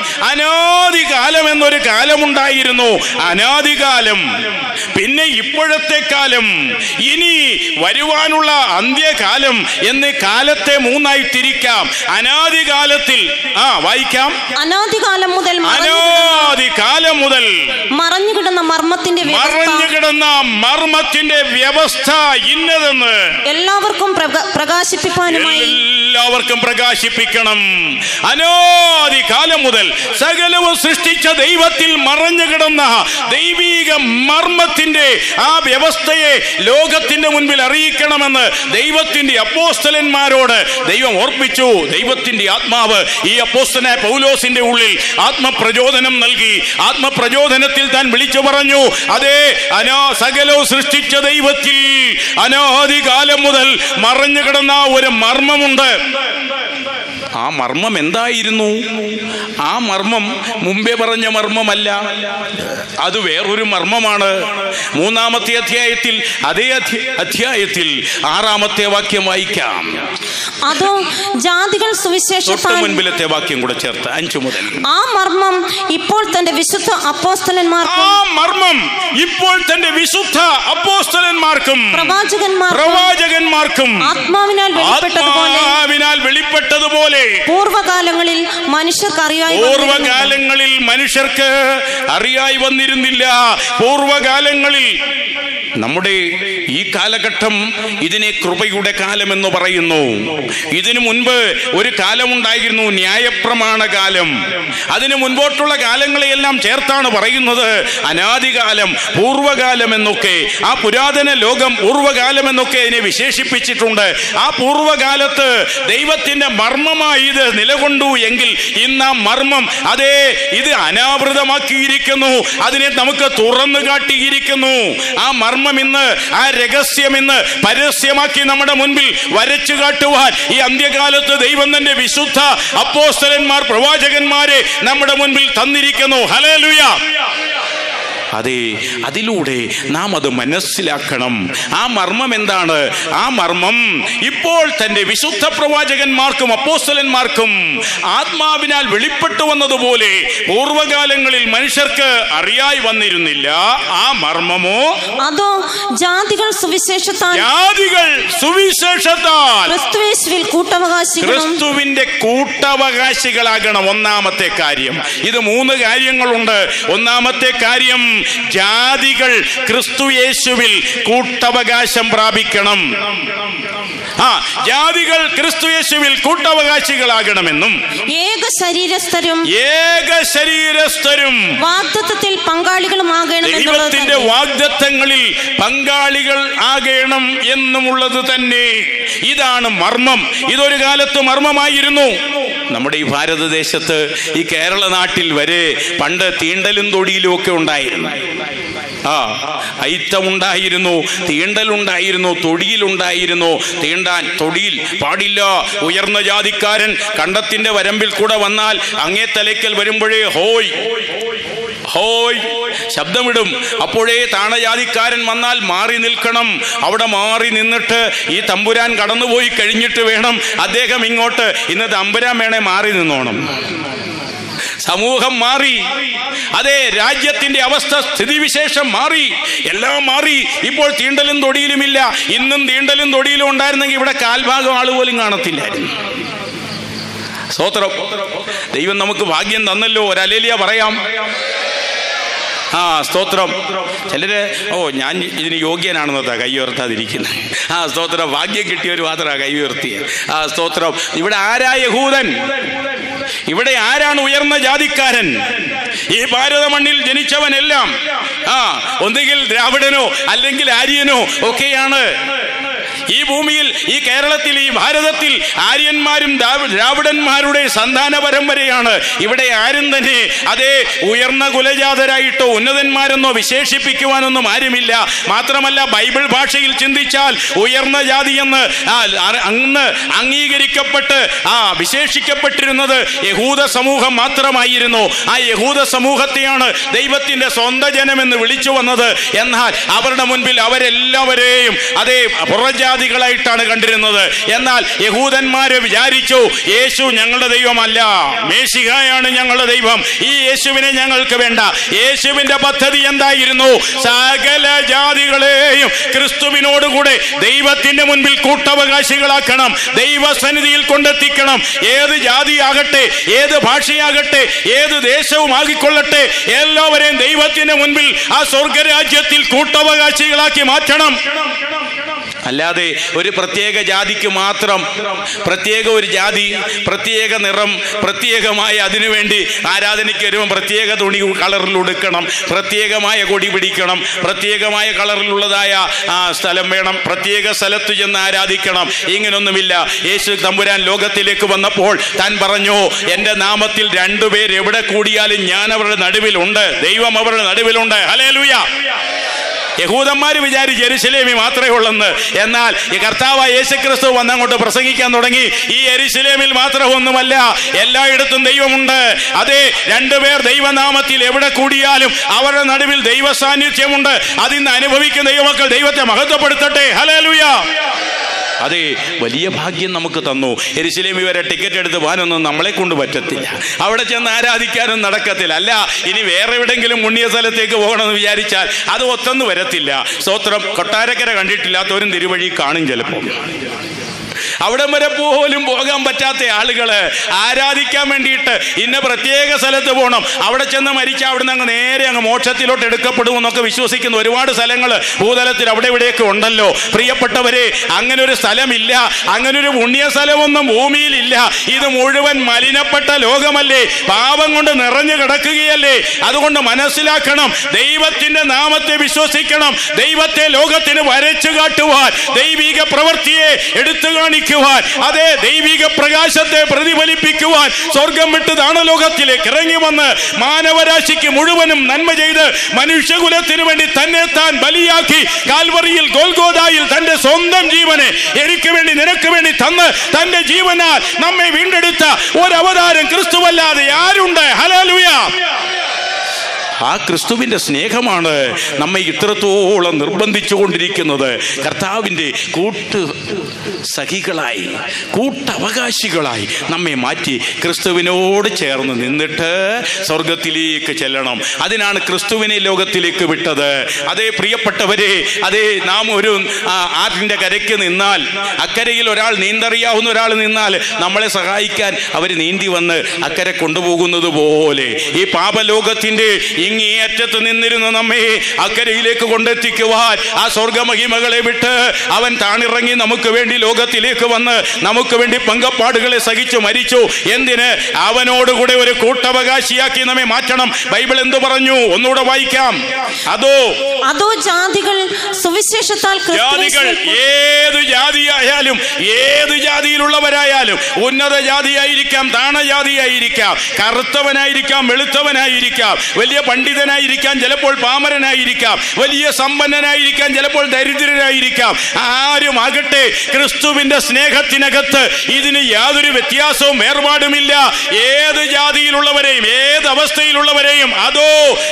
അനാദികാലം എന്നൊരു കാലമുണ്ടായിരുന്നു അനാദികാലം പിന്നെ ഇപ്പോഴത്തെ കാലം ഇനി വരുവാനുള്ള അന്ത്യകാലം എന്ന് കാലത്തെ മൂന്നായി തിരിക്കാം അനാദികാലത്തിൽ ആ വായിക്കാം അനാദികാലം മുതൽ മറഞ്ഞു അനാദികാലം മുതൽ മറഞ്ഞു കിടന്ന മർമ്മത്തിന്റെ വ്യവസ്ഥ മറഞ്ഞു കിടന്ന മർമ്മത്തിന്റെ വ്യവസ്ഥ ഇന്നതെന്ന് എല്ലാവർക്കും പ്രക- പ്രകാശിപ്പിപ്പാനുമായി എല്ലാവർക്കും പ്രകാശിപ്പിക്കണം അനാദികാലം മുതൽ സകലവും സൃഷ്ടിച്ച ദൈവത്തിൽ മറഞ്ഞു കിടന്ന ദൈവീക മർമ്മത്തിന്റെ ആ വ്യവസ്ഥയെ ലോകത്തിന്റെ മുൻപിൽ അറിയിക്കണമെന്ന് ദൈവത്തിന്റെ അപ്പോസ്തലന്മാരോട് ദൈവം ഓർപ്പിച്ചു ദൈവത്തിന്റെ ആത്മാവ് ഈ അപ്പോസ്തനായ പൗലോസിന്റെ ഉള്ളിൽ ആത്മപ്രചോദനം നൽകി ആത്മപ്രചോദനത്തിൽ താൻ വിളിച്ചു പറഞ്ഞു അതേ അനാ സകലവും സൃഷ്ടിച്ച ദൈവത്തിൽ അനാദികാലം മുതൽ മറഞ്ഞു കിടന്ന ഒരു മർമ്മമുണ്ട് ആ മർമ്മം എന്തായിരുന്നു ആ മർമ്മം മുമ്പേ പറഞ്ഞ മർമ്മമല്ല അത് വേറൊരു മർമ്മമാണ് മൂന്നാമത്തെ അധ്യായത്തിൽ അതേ അധ്യ- അധ്യായത്തിൽ ആറാമത്തെ വാക്യം വായിക്കാം അതോ ജാതികൾ തൊട്ട് സുവിശേഷത്താൽ മുൻപിലത്തെ വാക്യം കൂടെ ചേർത്ത് അഞ്ചു മുതൽ ആ മർമ്മം ഇപ്പോൾ തന്റെ വിശുദ്ധ അപ്പോസ്തലന്മാർക്കും ആ മർമ്മം ഇപ്പോൾ തന്റെ വിശുദ്ധ അപ്പോസ്തലന്മാർക്കും പ്രവാചകന്മാർക്കും പ്രവാചകന്മാർക്കും ആത്മാവിനാൽ വെളിപ്പെട്ടതുപോലെ ആത്മാവിനാൽ വെളിപ്പെട്ടതുപോലെ പൂർവകാലങ്ങളിൽ മനുഷ്യർക്ക് അറിയായി വന്നിരുന്നില്ല. പൂർവകാലങ്ങളിൽ മനുഷ്യർക്ക് അറിയായി വന്നിരുന്നില്ല പൂർവകാലങ്ങളിൽ നമ്മുടെ ഈ കാലഘട്ടം ഇതിനെ കൃപയുടെ കാലം എന്ന് പറയുന്നു ഇതിനു മുൻപ് ഒരു കാലമുണ്ടായിരുന്നു ന്യായപ്രമാണ കാലം അതിനു മുൻപോട്ടുള്ള കാലങ്ങളെയെല്ലാം ചേർത്താണ് പറയുന്നത് അനാദികാലം പൂർവകാലം എന്നൊക്കെ ആ പുരാതന ലോകം പൂർവകാലം എന്നൊക്കെ അതിനെ വിശേഷിപ്പിച്ചിട്ടുണ്ട് ആ പൂർവകാലത്ത് ദൈവത്തിന്റെ മർമ്മമായി ഇത് നിലകൊണ്ടു എങ്കിൽ ഇന്ന് ആ മർമ്മം അതേ ഇത് അനാവൃതമാക്കിയിരിക്കുന്നു അതിനെ നമുക്ക് തുറന്നു കാട്ടിയിരിക്കുന്നു ആ മർമ്മം ഇന്ന് ആ രഹസ്യം ഇന്ന് പരസ്യമാക്കി നമ്മുടെ മുൻപിൽ വരച്ചു കാട്ടുവാൻ ഈ അന്ത്യകാലത്ത് ദൈവം തന്നെ വിശുദ്ധ അപ്പോസ്തലന്മാർ പ്രവാചകന്മാരെ നമ്മുടെ മുൻപിൽ തന്നിരിക്കുന്നു ഹലേലുയ അതെ അതിലൂടെ നാം അത് മനസ്സിലാക്കണം ആ മർമ്മം എന്താണ് ആ മർമ്മം ഇപ്പോൾ തന്റെ വിശുദ്ധ പ്രവാചകന്മാർക്കും അപ്പോസ്തലന്മാർക്കും ആത്മാവിനാൽ വെളിപ്പെട്ടു വന്നതുപോലെ പൂർവകാലങ്ങളിൽ മനുഷ്യർക്ക് അറിയായി വന്നിരുന്നില്ല ആ മർമ്മമോ അതോ ജാതികൾ സുവിശേഷത്താൽ ജാതികൾ സുവിശേഷത്താൽ ക്രിസ്തുവേശുവിൽ കൂട്ടവകാശികളും ക്രിസ്തുവിന്റെ കൂട്ടവകാശികളാകണം ഒന്നാമത്തെ കാര്യം ഇത് മൂന്ന് കാര്യങ്ങളുണ്ട് ഒന്നാമത്തെ കാര്യം ജാതികൾ ക്രിസ്തു യേശുവിൽ കൂട്ടവകാശം പ്രാപിക്കണം ആ ജാതികൾ ക്രിസ്തു യേശുവിൽ കൂട്ടവകാശികളാകണമെന്നും ഏക ശരീരസ്ഥരും ഏക ശരീരസ്ഥരും വാഗ്ദത്തത്തിൽ പങ്കാളികളുമാകണമെന്നുള്ളത് ദൈവത്തിന്റെ വാഗ്ദത്തങ്ങളിൽ പങ്കാളികൾ ആകണം എന്നുമുള്ളത് തന്നെ ഇതാണ് മർമ്മം ഇതൊരു കാലത്ത് മർമ്മമായിരുന്നു നമ്മുടെ ഈ ഭാരതദേശത്ത് ഈ കേരള നാട്ടിൽ വരെ പണ്ട് തീണ്ടലും തൊടിയിലും ഒക്കെ ഉണ്ടായിരുന്നു ആ അയിത്തമുണ്ടായിരുന്നു തീണ്ടലുണ്ടായിരുന്നു തൊടിയിലുണ്ടായിരുന്നു തീണ്ടാൻ തൊടിയിൽ പാടില്ല ഉയർന്ന ജാതിക്കാരൻ കണ്ടത്തിന്റെ വരമ്പിൽ കൂടെ വന്നാൽ അങ്ങേ തലയ്ക്കൽ വരുമ്പോഴേ ഹോയ് ഹോയ് ശബ്ദമിടും അപ്പോഴേ താണജാതിക്കാരൻ വന്നാൽ മാറി നിൽക്കണം അവിടെ മാറി നിന്നിട്ട് ഈ തമ്പുരാൻ കടന്നുപോയി കഴിഞ്ഞിട്ട് വേണം അദ്ദേഹം ഇങ്ങോട്ട് ഇന്ന് തമ്പുരാൻ വേണേ മാറി നിന്നോണം സമൂഹം മാറി അതെ രാജ്യത്തിന്റെ അവസ്ഥ സ്ഥിതിവിശേഷം മാറി എല്ലാം മാറി ഇപ്പോൾ തീണ്ടലും തൊടിയിലുമില്ല ഇന്നും തീണ്ടലും തൊടിയിലും ഉണ്ടായിരുന്നെങ്കിൽ ഇവിടെ കാൽഭാഗം ആള് പോലും കാണത്തില്ലായിരുന്നു സ്തോത്രം ദൈവം നമുക്ക് ഭാഗ്യം തന്നല്ലോ ഒരലേലിയ പറയാം ആ സ്തോത്രം ചിലര് ഓ ഞാൻ ഇതിന് യോഗ്യനാണെന്നതാ കൈ ഉയർത്താതിരിക്കുന്നത് ആ സ്തോത്രം ഭാഗ്യം കിട്ടിയവർ മാത്രമാണ് കൈ ഉയർത്തിയ ആ സ്തോത്രം ഇവിടെ ആരാ യഹൂദൻ ഇവിടെ ആരാണ് ഉയർന്ന ജാതിക്കാരൻ ഈ ഭാരത മണ്ണിൽ ജനിച്ചവനെല്ലാം ആ ഒന്നുകിൽ ദ്രാവിഡനോ അല്ലെങ്കിൽ ആര്യനോ ഒക്കെയാണ് ഈ ഭൂമിയിൽ ഈ കേരളത്തിൽ ഈ ഭാരതത്തിൽ ആര്യന്മാരും ദ്രാവി- ദ്രാവിഡന്മാരുടെ സന്താന പരമ്പരയാണ് ഇവിടെ ആരും തന്നെ അതേ ഉയർന്ന കുലജാതരായിട്ടോ ഉന്നതന്മാരെന്നോ വിശേഷിപ്പിക്കുവാനൊന്നും ആരുമില്ല മാത്രമല്ല ബൈബിൾ ഭാഷയിൽ ചിന്തിച്ചാൽ ഉയർന്ന ജാതി എന്ന് ആ, അ- അന്ന് അംഗീകരിക്കപ്പെട്ട് ആ വിശേഷിക്കപ്പെട്ടിരുന്നത് യഹൂദ സമൂഹം മാത്രമായിരുന്നു ആ യഹൂദ സമൂഹത്തെയാണ് ദൈവത്തിന്റെ സ്വന്തം ജനമെന്ന് വിളിച്ചു വന്നത് എന്നാൽ അവരുടെ മുൻപിൽ അവരെല്ലാവരെയും അതേ പുറജാതികളായിട്ടാണ് കണ്ടിരുന്നത് എന്നാൽ യഹൂദന്മാര് വിചാരിച്ചു യേശു ഞങ്ങളുടെ ദൈവമല്ല മേശിഹായാണ് ഞങ്ങളുടെ ദൈവം ഈ യേശുവിനെ ഞങ്ങൾക്ക് വേണ്ട യേശുവിന്റെ പദ്ധതി എന്തായിരുന്നു സകല ജാതികളെയും ക്രിസ്തുവിനോടുകൂടെ ദൈവത്തിന്റെ മുൻപിൽ കൂട്ടവകാശികളാക്കണം ദൈവസന്നിധിയിൽ കൊണ്ടെത്തിക്കണം ഏത് ജാതിയാകട്ടെ ഏത് ഭാഷയാകട്ടെ ഏത് ദേശവും ആകിക്കൊള്ളട്ടെ എല്ലാവരെയും ദൈവത്തിന്റെ മുൻപിൽ ആ സ്വർഗരാജ്യത്തിൽ കൂട്ടവകാശികളാക്കി മാറ്റണം അല്ലാതെ ഒരു പ്രത്യേക ജാതിക്ക് മാത്രം പ്രത്യേക ഒരു ജാതി പ്രത്യേക നിറം പ്രത്യേകമായ അതിനുവേണ്ടി ആരാധനയ്ക്ക് വരുമ്പോൾ പ്രത്യേക തുണി കളറിൽ ഉടുക്കണം പ്രത്യേകമായ കൊടി പിടിക്കണം പ്രത്യേകമായ കളറിലുള്ളതായ ആ സ്ഥലം വേണം പ്രത്യേക സ്ഥലത്ത് ചെന്ന് ആരാധിക്കണം ഇങ്ങനൊന്നുമില്ല യേശു തമ്പുരാൻ ലോകത്തിലേക്ക് വന്നപ്പോൾ താൻ പറഞ്ഞു എൻ്റെ നാമത്തിൽ രണ്ടുപേർ എവിടെ കൂടിയാലും ഞാൻ അവരുടെ നടുവിലുണ്ട് ദൈവം അവരുടെ നടുവിലുണ്ട് ഹലേ യഹൂദന്മാർ വിചാരിച്ച് എരിശിലേമി മാത്രമേ ഉള്ളെന്ന് എന്നാൽ ഈ കർത്താവായ യേശുക്രിസ്തു വന്നങ്ങോട്ട് പ്രസംഗിക്കാൻ തുടങ്ങി ഈ എരിശിലേമിൽ മാത്രമൊന്നുമല്ല എല്ലായിടത്തും ദൈവമുണ്ട് അതെ രണ്ടുപേർ ദൈവനാമത്തിൽ എവിടെ കൂടിയാലും അവരുടെ നടുവിൽ ദൈവ സാന്നിധ്യമുണ്ട് അതിന്ന് അനുഭവിക്കുന്ന ദൈവമക്കൾ ദൈവത്തെ മഹത്വപ്പെടുത്തട്ടെ ഹലേലുയ അതെ വലിയ ഭാഗ്യം നമുക്ക് തന്നു എരിശിലേമി വരെ ടിക്കറ്റ് എടുത്ത് പോകാനൊന്നും നമ്മളെ കൊണ്ട് പറ്റത്തില്ല അവിടെ ചെന്ന് ആരാധിക്കാനും നടക്കത്തില്ല അല്ല ഇനി വേറെ എവിടെങ്കിലും പുണ്യ സ്ഥലത്തേക്ക് പോകണമെന്ന് വിചാരിച്ചാൽ അത് ഒത്തൊന്നു വരത്തില്ല സ്തോത്രം കൊട്ടാരക്കര കണ്ടിട്ടില്ലാത്തവരും തിരുവഴി കാണും ചിലപ്പോൾ അവിടം വരെ പോലും പോകാൻ പറ്റാത്ത ആളുകള് ആരാധിക്കാൻ വേണ്ടിയിട്ട് ഇന്ന പ്രത്യേക സ്ഥലത്ത് പോകണം അവിടെ ചെന്ന് മരിച്ചാൽ അവിടുന്ന് അങ്ങ് നേരെ അങ്ങ് മോക്ഷത്തിലോട്ട് എടുക്കപ്പെടുമെന്നൊക്കെ വിശ്വസിക്കുന്ന ഒരുപാട് സ്ഥലങ്ങൾ ഭൂതലത്തിൽ അവിടെ ഇവിടെയൊക്കെ ഉണ്ടല്ലോ പ്രിയപ്പെട്ടവരെ അങ്ങനെ ഒരു സ്ഥലമില്ല അങ്ങനെ ഒരു പുണ്യ സ്ഥലമൊന്നും ഭൂമിയിലില്ല ഇത് മുഴുവൻ മലിനപ്പെട്ട ലോകമല്ലേ പാപം കൊണ്ട് നിറഞ്ഞു കിടക്കുകയല്ലേ അതുകൊണ്ട് മനസ്സിലാക്കണം ദൈവത്തിന്റെ നാമത്തെ വിശ്വസിക്കണം ദൈവത്തെ ലോകത്തിന് വരച്ചു കാട്ടുവാൻ ദൈവിക പ്രവൃത്തിയെ എടുത്തു കാണിക്കുവാൻ അതേ ദൈവിക പ്രകാശത്തെ പ്രതിഫലിപ്പിക്കുവാൻ സ്വർഗം വിട്ട് ദാനലോകത്തിലേക്ക് ഇറങ്ങി വന്ന് മാനവരാശിക്ക് മുഴുവനും നന്മ ചെയ്ത് മനുഷ്യകുലത്തിന് വേണ്ടി തന്നെ താൻ ബലിയാക്കി കാൽവറിയിൽ ഗോൽഗോദായിൽ തന്റെ സ്വന്തം ജീവനെ എനിക്ക് വേണ്ടി നിനക്ക് വേണ്ടി തന്ന് തന്റെ ജീവനാൽ നമ്മെ വീണ്ടെടുത്ത ഒരു അവതാരം ക്രിസ്തുവല്ലാതെ ആരുണ്ട് ഹലാലുയ ആ ക്രിസ്തുവിന്റെ സ്നേഹമാണ് നമ്മെ ഇത്രത്തോളം നിർബന്ധിച്ചുകൊണ്ടിരിക്കുന്നത് കർത്താവിൻ്റെ കൂട്ട് സഖികളായി കൂട്ടവകാശികളായി നമ്മെ മാറ്റി ക്രിസ്തുവിനോട് ചേർന്ന് നിന്നിട്ട് സ്വർഗത്തിലേക്ക് ചെല്ലണം അതിനാണ് ക്രിസ്തുവിനെ ലോകത്തിലേക്ക് വിട്ടത് അതേ പ്രിയപ്പെട്ടവരെ അതേ നാം ഒരു ആ, ആറ്റിൻ്റെ കരയ്ക്ക് നിന്നാൽ അക്കരയിൽ ഒരാൾ നീന്തറിയാവുന്ന ഒരാൾ നിന്നാൽ നമ്മളെ സഹായിക്കാൻ അവർ നീന്തി വന്ന് അക്കരെ കൊണ്ടുപോകുന്നത് പോലെ ഈ പാപലോകത്തിൻ്റെ ഇങ്ങേയറ്റത്ത് നിന്നിരുന്ന നമ്മെ അക്കരയിലേക്ക് കൊണ്ടെത്തിക്കുവാൻ ആ സ്വർഗമഹിമകളെ വിട്ട് അവൻ താണിറങ്ങി നമുക്ക് വേണ്ടി ലോകത്തിലേക്ക് വന്ന് നമുക്ക് വേണ്ടി പങ്കപ്പാടുകളെ സഹിച്ചു മരിച്ചു എന്തിന് അവനോടുകൂടെ ഒരു കൂട്ടവകാശിയാക്കി നമ്മെ മാറ്റണം ബൈബിൾ എന്തു പറഞ്ഞു ഒന്നുകൂടെ വായിക്കാം അതോ അതോ ജാതികൾ സുവിശേഷത്താൽ ജാതികൾ ക്രിസ്തുയേശുവിൽ ഏത് ജാതിയായാലും ഏത് ജാതിയിലുള്ളവരായാലും ഉന്നത ജാതിയായിരിക്കാം താണജാതിയായിരിക്കാം കറുത്തവനായിരിക്കാം വെളുത്തവനായിരിക്കാം വലിയ പണ്ഡിതനായിരിക്കാം ചിലപ്പോൾ പാമരനായിരിക്കാം വലിയ സമ്പന്നനായിരിക്കാം ചിലപ്പോൾ ദരിദ്രനായിരിക്കാം ആരും ആകട്ടെ ക്രിസ്തുവിന്റെ സ്നേഹത്തിനകത്ത് ഇതിന് യാതൊരു വ്യത്യാസവും വേർപാടുമില്ല ഏത് ജാതിയിലുള്ളവരെയും ഏത് അവസ്ഥയിലുള്ളവരെയും അതോ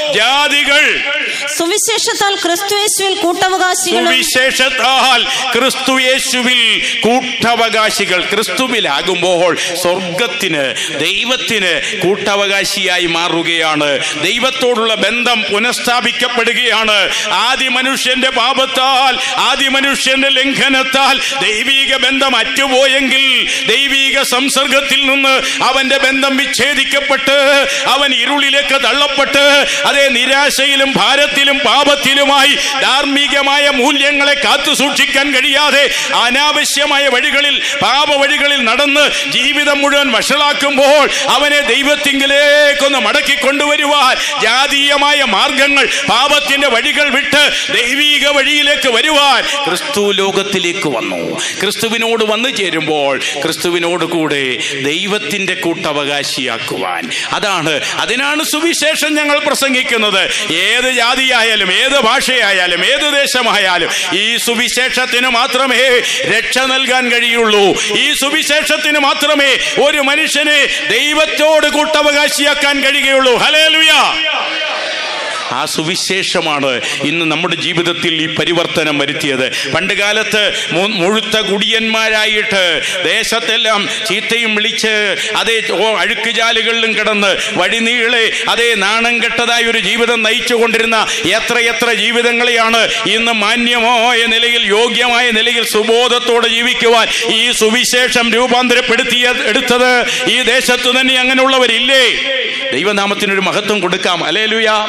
ജാതികൾ സുവിശേഷത്താൽ ക്രിസ്തുയേശുവിൽ കൂട്ടവകാശികളും സുവിശേഷത്താൽ ക്രിസ്തു യേശുവിൽ കൂട്ടവകാശികൾ ക്രിസ്തുവിലാകുമ്പോൾ സ്വർഗത്തിന് ദൈവത്തിന് കൂട്ടവകാശിയായി മാറുകയാണ് ദൈവത്തോടുള്ള ബന്ധം പുനഃസ്ഥാപിക്കപ്പെടുകയാണ് ആദി മനുഷ്യന്റെ പാപത്താൽ ആദി മനുഷ്യന്റെ ലംഘനത്താൽ ദൈവീക ബന്ധം അറ്റുപോയെങ്കിൽ ദൈവീക സംസർഗത്തിൽ നിന്ന് അവന്റെ ബന്ധം വിച്ഛേദിക്കപ്പെട്ട് അവൻ ഇരുളിലേക്ക് തള്ളപ്പെട്ട് അതേ നിരാശയിലും ഭാരത്തിലും പാപത്തിലുമായി ധാർമ്മികമായ മൂല്യങ്ങളെ കാത്തു സൂക്ഷിക്കാൻ കഴിയാതെ അനാവശ്യമായ വഴികളിൽ പാപ വഴികളിൽ നടന്ന് ജീവിതം മുഴുവൻ വഷളാക്കുമ്പോൾ അവനെ ദൈവത്തിങ്കിലേക്കൊന്ന് മടക്കി കൊണ്ടുവരുവാൻ ജാതീയമായ മാർഗങ്ങൾ പാപത്തിന്റെ വഴികൾ വിട്ട് ദൈവീക വഴിയിലേക്ക് വരുവാൻ ക്രിസ്തു ലോകത്തിലേക്ക് വന്നു ക്രിസ്തുവിനോട് വന്നു ചേരുമ്പോൾ ക്രിസ്തുവിനോട് കൂടെ ദൈവത്തിന്റെ കൂട്ടവകാശിയാക്കുവാൻ അതാണ് അതിനാണ് സുവിശേഷം ഞങ്ങൾ പ്രസംഗിക്കുന്നത് ഏത് ജാതിയായാലും ഏത് ഭാഷയായാലും ഏത് ദേശമായാലും ഈ സുവിശേഷത്തിന് മാത്രമേ രക്ഷ നൽകാൻ കഴിയുള്ളൂ ഈ സുവിശേഷത്തിന് മാത്രമേ ഒരു മനുഷ്യനെ ദൈവത്തോട് കൂട്ടവകാശിയാക്കാൻ കഴിയുകയുള്ളൂ ഹലേലുയ ആ സുവിശേഷമാണ് ഇന്ന് നമ്മുടെ ജീവിതത്തിൽ ഈ പരിവർത്തനം വരുത്തിയത് പണ്ട് കാലത്ത് മു- മുഴുത്ത കുടിയന്മാരായിട്ട് ദേശത്തെല്ലാം ചീത്തയും വിളിച്ച് അതേ ഓ അഴുക്കുചാലുകളിലും കിടന്ന് വഴിനീളെ അതേ നാണം കെട്ടതായ ഒരു ജീവിതം നയിച്ചു കൊണ്ടിരുന്ന എത്രയെത്ര ജീവിതങ്ങളെയാണ് ഇന്ന് മാന്യമായ നിലയിൽ യോഗ്യമായ നിലയിൽ സുബോധത്തോടെ ജീവിക്കുവാൻ ഈ സുവിശേഷം രൂപാന്തരപ്പെടുത്തിയ എടുത്തത് ഈ ദേശത്ത് തന്നെ അങ്ങനെയുള്ളവരില്ലേ ദൈവനാമത്തിനൊരു മഹത്വം കൊടുക്കാം അല്ലേ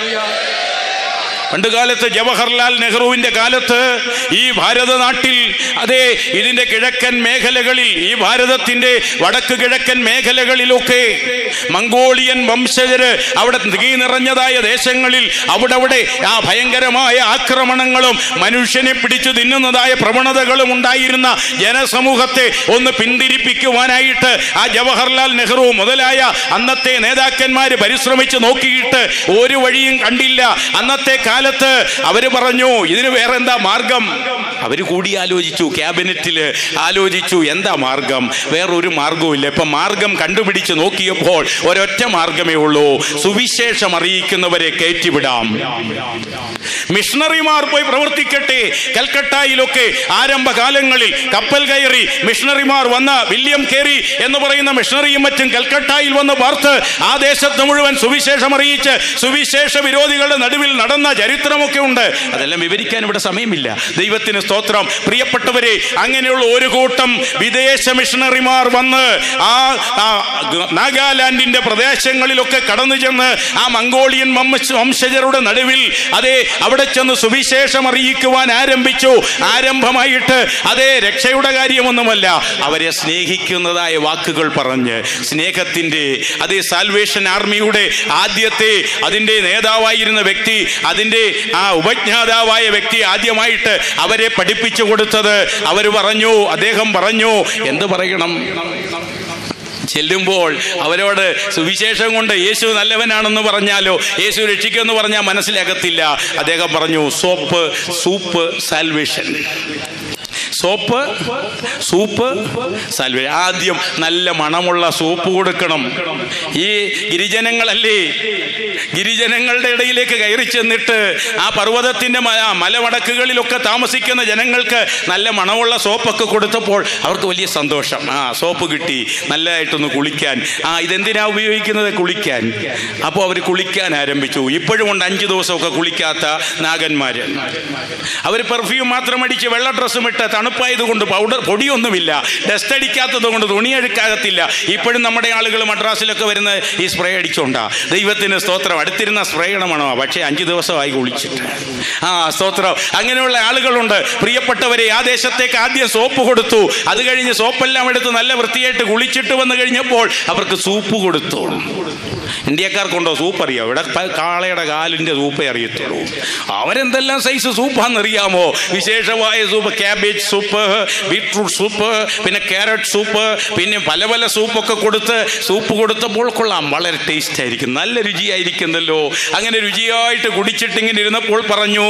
പണ്ടുകാലത്ത് ജവഹർലാൽ നെഹ്റുവിന്റെ കാലത്ത് ഈ ഭാരതനാട്ടിൽ അതെ ഇതിന്റെ കിഴക്കൻ മേഖലകളിൽ ഈ ഭാരതത്തിന്റെ വടക്ക് കിഴക്കൻ മേഖലകളിലൊക്കെ മംഗോളിയൻ വംശജര് അവിടെ തീ നിറഞ്ഞതായ ദേശങ്ങളിൽ അവിടെ അവിടെ ആ ഭയങ്കരമായ ആക്രമണങ്ങളും മനുഷ്യനെ പിടിച്ചു തിന്നുന്നതായ പ്രവണതകളും ഉണ്ടായിരുന്ന ജനസമൂഹത്തെ ഒന്ന് പിന്തിരിപ്പിക്കുവാനായിട്ട് ആ ജവഹർലാൽ നെഹ്റു മുതലായ അന്നത്തെ നേതാക്കന്മാര് പരിശ്രമിച്ച് നോക്കിയിട്ട് ഒരു വഴിയും കണ്ടില്ല അന്നത്തെ കാലത്ത് അവര് പറഞ്ഞു ഇതിന് വേറെ എന്താ മാർഗം അവര് കൂടി ആലോചിച്ചു ക്യാബിനറ്റില് ആലോചിച്ചു എന്താ മാർഗം വേറൊരു മാർഗവും ഇല്ല ഇപ്പൊ മാർഗം കണ്ടുപിടിച്ച് നോക്കിയപ്പോൾ ഒരൊറ്റ മാർഗമേ ഉള്ളൂ സുവിശേഷം അറിയിക്കുന്നവരെ കയറ്റിവിടാം മിഷണറിമാർ പോയി പ്രവർത്തിക്കട്ടെ കൽക്കട്ടയിലൊക്കെ ആരംഭകാലങ്ങളിൽ കപ്പൽ കയറി മിഷണറിമാർ വന്ന വില്യം കേറി എന്ന് പറയുന്ന മിഷണറിയും മറ്റും കൽക്കട്ടയിൽ വന്ന് പാർത്ത് ആ ദേശത്ത് മുഴുവൻ സുവിശേഷം അറിയിച്ച് സുവിശേഷ വിരോധികളുടെ നടുവിൽ നടന്ന ചരിത്രമൊക്കെ ഉണ്ട് അതെല്ലാം വിവരിക്കാൻ ഇവിടെ സമയമില്ല ദൈവത്തിന് സ്തോത്രം പ്രിയപ്പെട്ടവരെ അങ്ങനെയുള്ള ഒരു കൂട്ടം വിദേശ മിഷണറിമാർ വന്ന് ആ ആ ഗ- നാഗാലാൻഡിന്റെ പ്രദേശങ്ങളിലൊക്കെ കടന്നു ചെന്ന് ആ മംഗോളിയൻ വംശ- വംശജരുടെ നടുവിൽ അതെ അവിടെ ചെന്ന് സുവിശേഷം അറിയിക്കുവാൻ ആരംഭിച്ചു ആരംഭമായിട്ട് അതേ രക്ഷയുടെ കാര്യമൊന്നുമല്ല അവരെ സ്നേഹിക്കുന്നതായ വാക്കുകൾ പറഞ്ഞ് സ്നേഹത്തിന്റെ അതേ സാൽവേഷൻ ആർമിയുടെ ആദ്യത്തെ അതിന്റെ നേതാവായിരുന്ന വ്യക്തി അതിന്റെ ആ ഉപജ്ഞാതാവായ വ്യക്തി ആദ്യമായിട്ട് അവരെ പഠിപ്പിച്ചു കൊടുത്തത് അവർ പറഞ്ഞു അദ്ദേഹം പറഞ്ഞു എന്ത് പറയണം ചെല്ലുമ്പോൾ അവരോട് സുവിശേഷം കൊണ്ട് യേശു നല്ലവനാണെന്ന് പറഞ്ഞാലോ യേശു രക്ഷിക്കുമെന്ന് പറഞ്ഞാൽ മനസ്സിലാകത്തില്ല അദ്ദേഹം പറഞ്ഞു soap soup salvation soap soup salvation ആദ്യം നല്ല മണമുള്ള സൂപ്പ് കൊടുക്കണം ഈ ഗിരിജനങ്ങളല്ലേ ഗിരിജനങ്ങളുടെ ഇടയിലേക്ക് കയറി ചെന്നിട്ട് ആ പർവ്വതത്തിന്റെ മ- ആ മലമടക്കുകളിലൊക്കെ താമസിക്കുന്ന ജനങ്ങൾക്ക് നല്ല മണമുള്ള സോപ്പൊക്കെ കൊടുത്തപ്പോൾ അവർക്ക് വലിയ സന്തോഷം ആ സോപ്പ് കിട്ടി നല്ലതായിട്ടൊന്ന് കുളിക്കാൻ ആ ഇതെന്തിനാ ഉപയോഗിക്കുന്നത് കുളിക്കാൻ അപ്പോൾ അവർ കുളിക്കാൻ ആരംഭിച്ചു ഇപ്പോഴും ഉണ്ട് അഞ്ച് ദിവസമൊക്കെ കുളിക്കാത്ത നാഗന്മാര് അവർ പെർഫ്യൂം മാത്രം അടിച്ച് വെള്ള ഡ്രസ്സും ഇട്ട് തണുപ്പായതുകൊണ്ട് പൗഡർ പൊടിയൊന്നുമില്ല ഡസ്റ്റ് അടിക്കാത്തത് കൊണ്ട് തുണി അഴുക്കാകത്തില്ല ഇപ്പോഴും നമ്മുടെ ആളുകൾ മദ്രാസിലൊക്കെ വരുന്ന ഈ സ്പ്രേ അടിച്ചോണ്ടാ ദൈവത്തിന് സ്തോത്രം അടുത്തിരുന്ന സ്പ്രേയുടെ മണോ പക്ഷേ അഞ്ച് ദിവസമായി കുളിച്ചിട്ട് ആ സ്തോത്രം അങ്ങനെയുള്ള ആളുകളുണ്ട് പ്രിയപ്പെട്ടവരെ ആ ദേശത്തേക്ക് ആദ്യം സോപ്പ് കൊടുത്തു അത് കഴിഞ്ഞ് സോപ്പെല്ലാം എടുത്ത് നല്ല വൃത്തിയായിട്ട് കുളിച്ചിട്ട് വന്നു കഴിഞ്ഞപ്പോൾ അവർക്ക് സൂപ്പ് കൊടുത്തു ഇന്ത്യക്കാർക്കുണ്ടോ സൂപ്പ് അറിയാം ഇവിടെ പ- കാളയുടെ കാലിൻ്റെ സൂപ്പേ അറിയത്തുള്ളൂ അവരെന്തെല്ലാം സൈസ് സൂപ്പാണെന്നറിയാമോ വിശേഷമായ soup cabbage soup beetroot soup പിന്നെ ക്യാരറ്റ് സൂപ്പ് പിന്നെ പല പല സൂപ്പൊക്കെ കൊടുത്ത് സൂപ്പ് കൊടുത്തപ്പോൾ കൊള്ളാം വളരെ ടേസ്റ്റ് ആയിരിക്കും നല്ല രുചിയായിരിക്കുന്നല്ലോ അങ്ങനെ രുചിയായിട്ട് കുടിച്ചിട്ട് ഇങ്ങനെ ഇരുന്നപ്പോൾ പറഞ്ഞു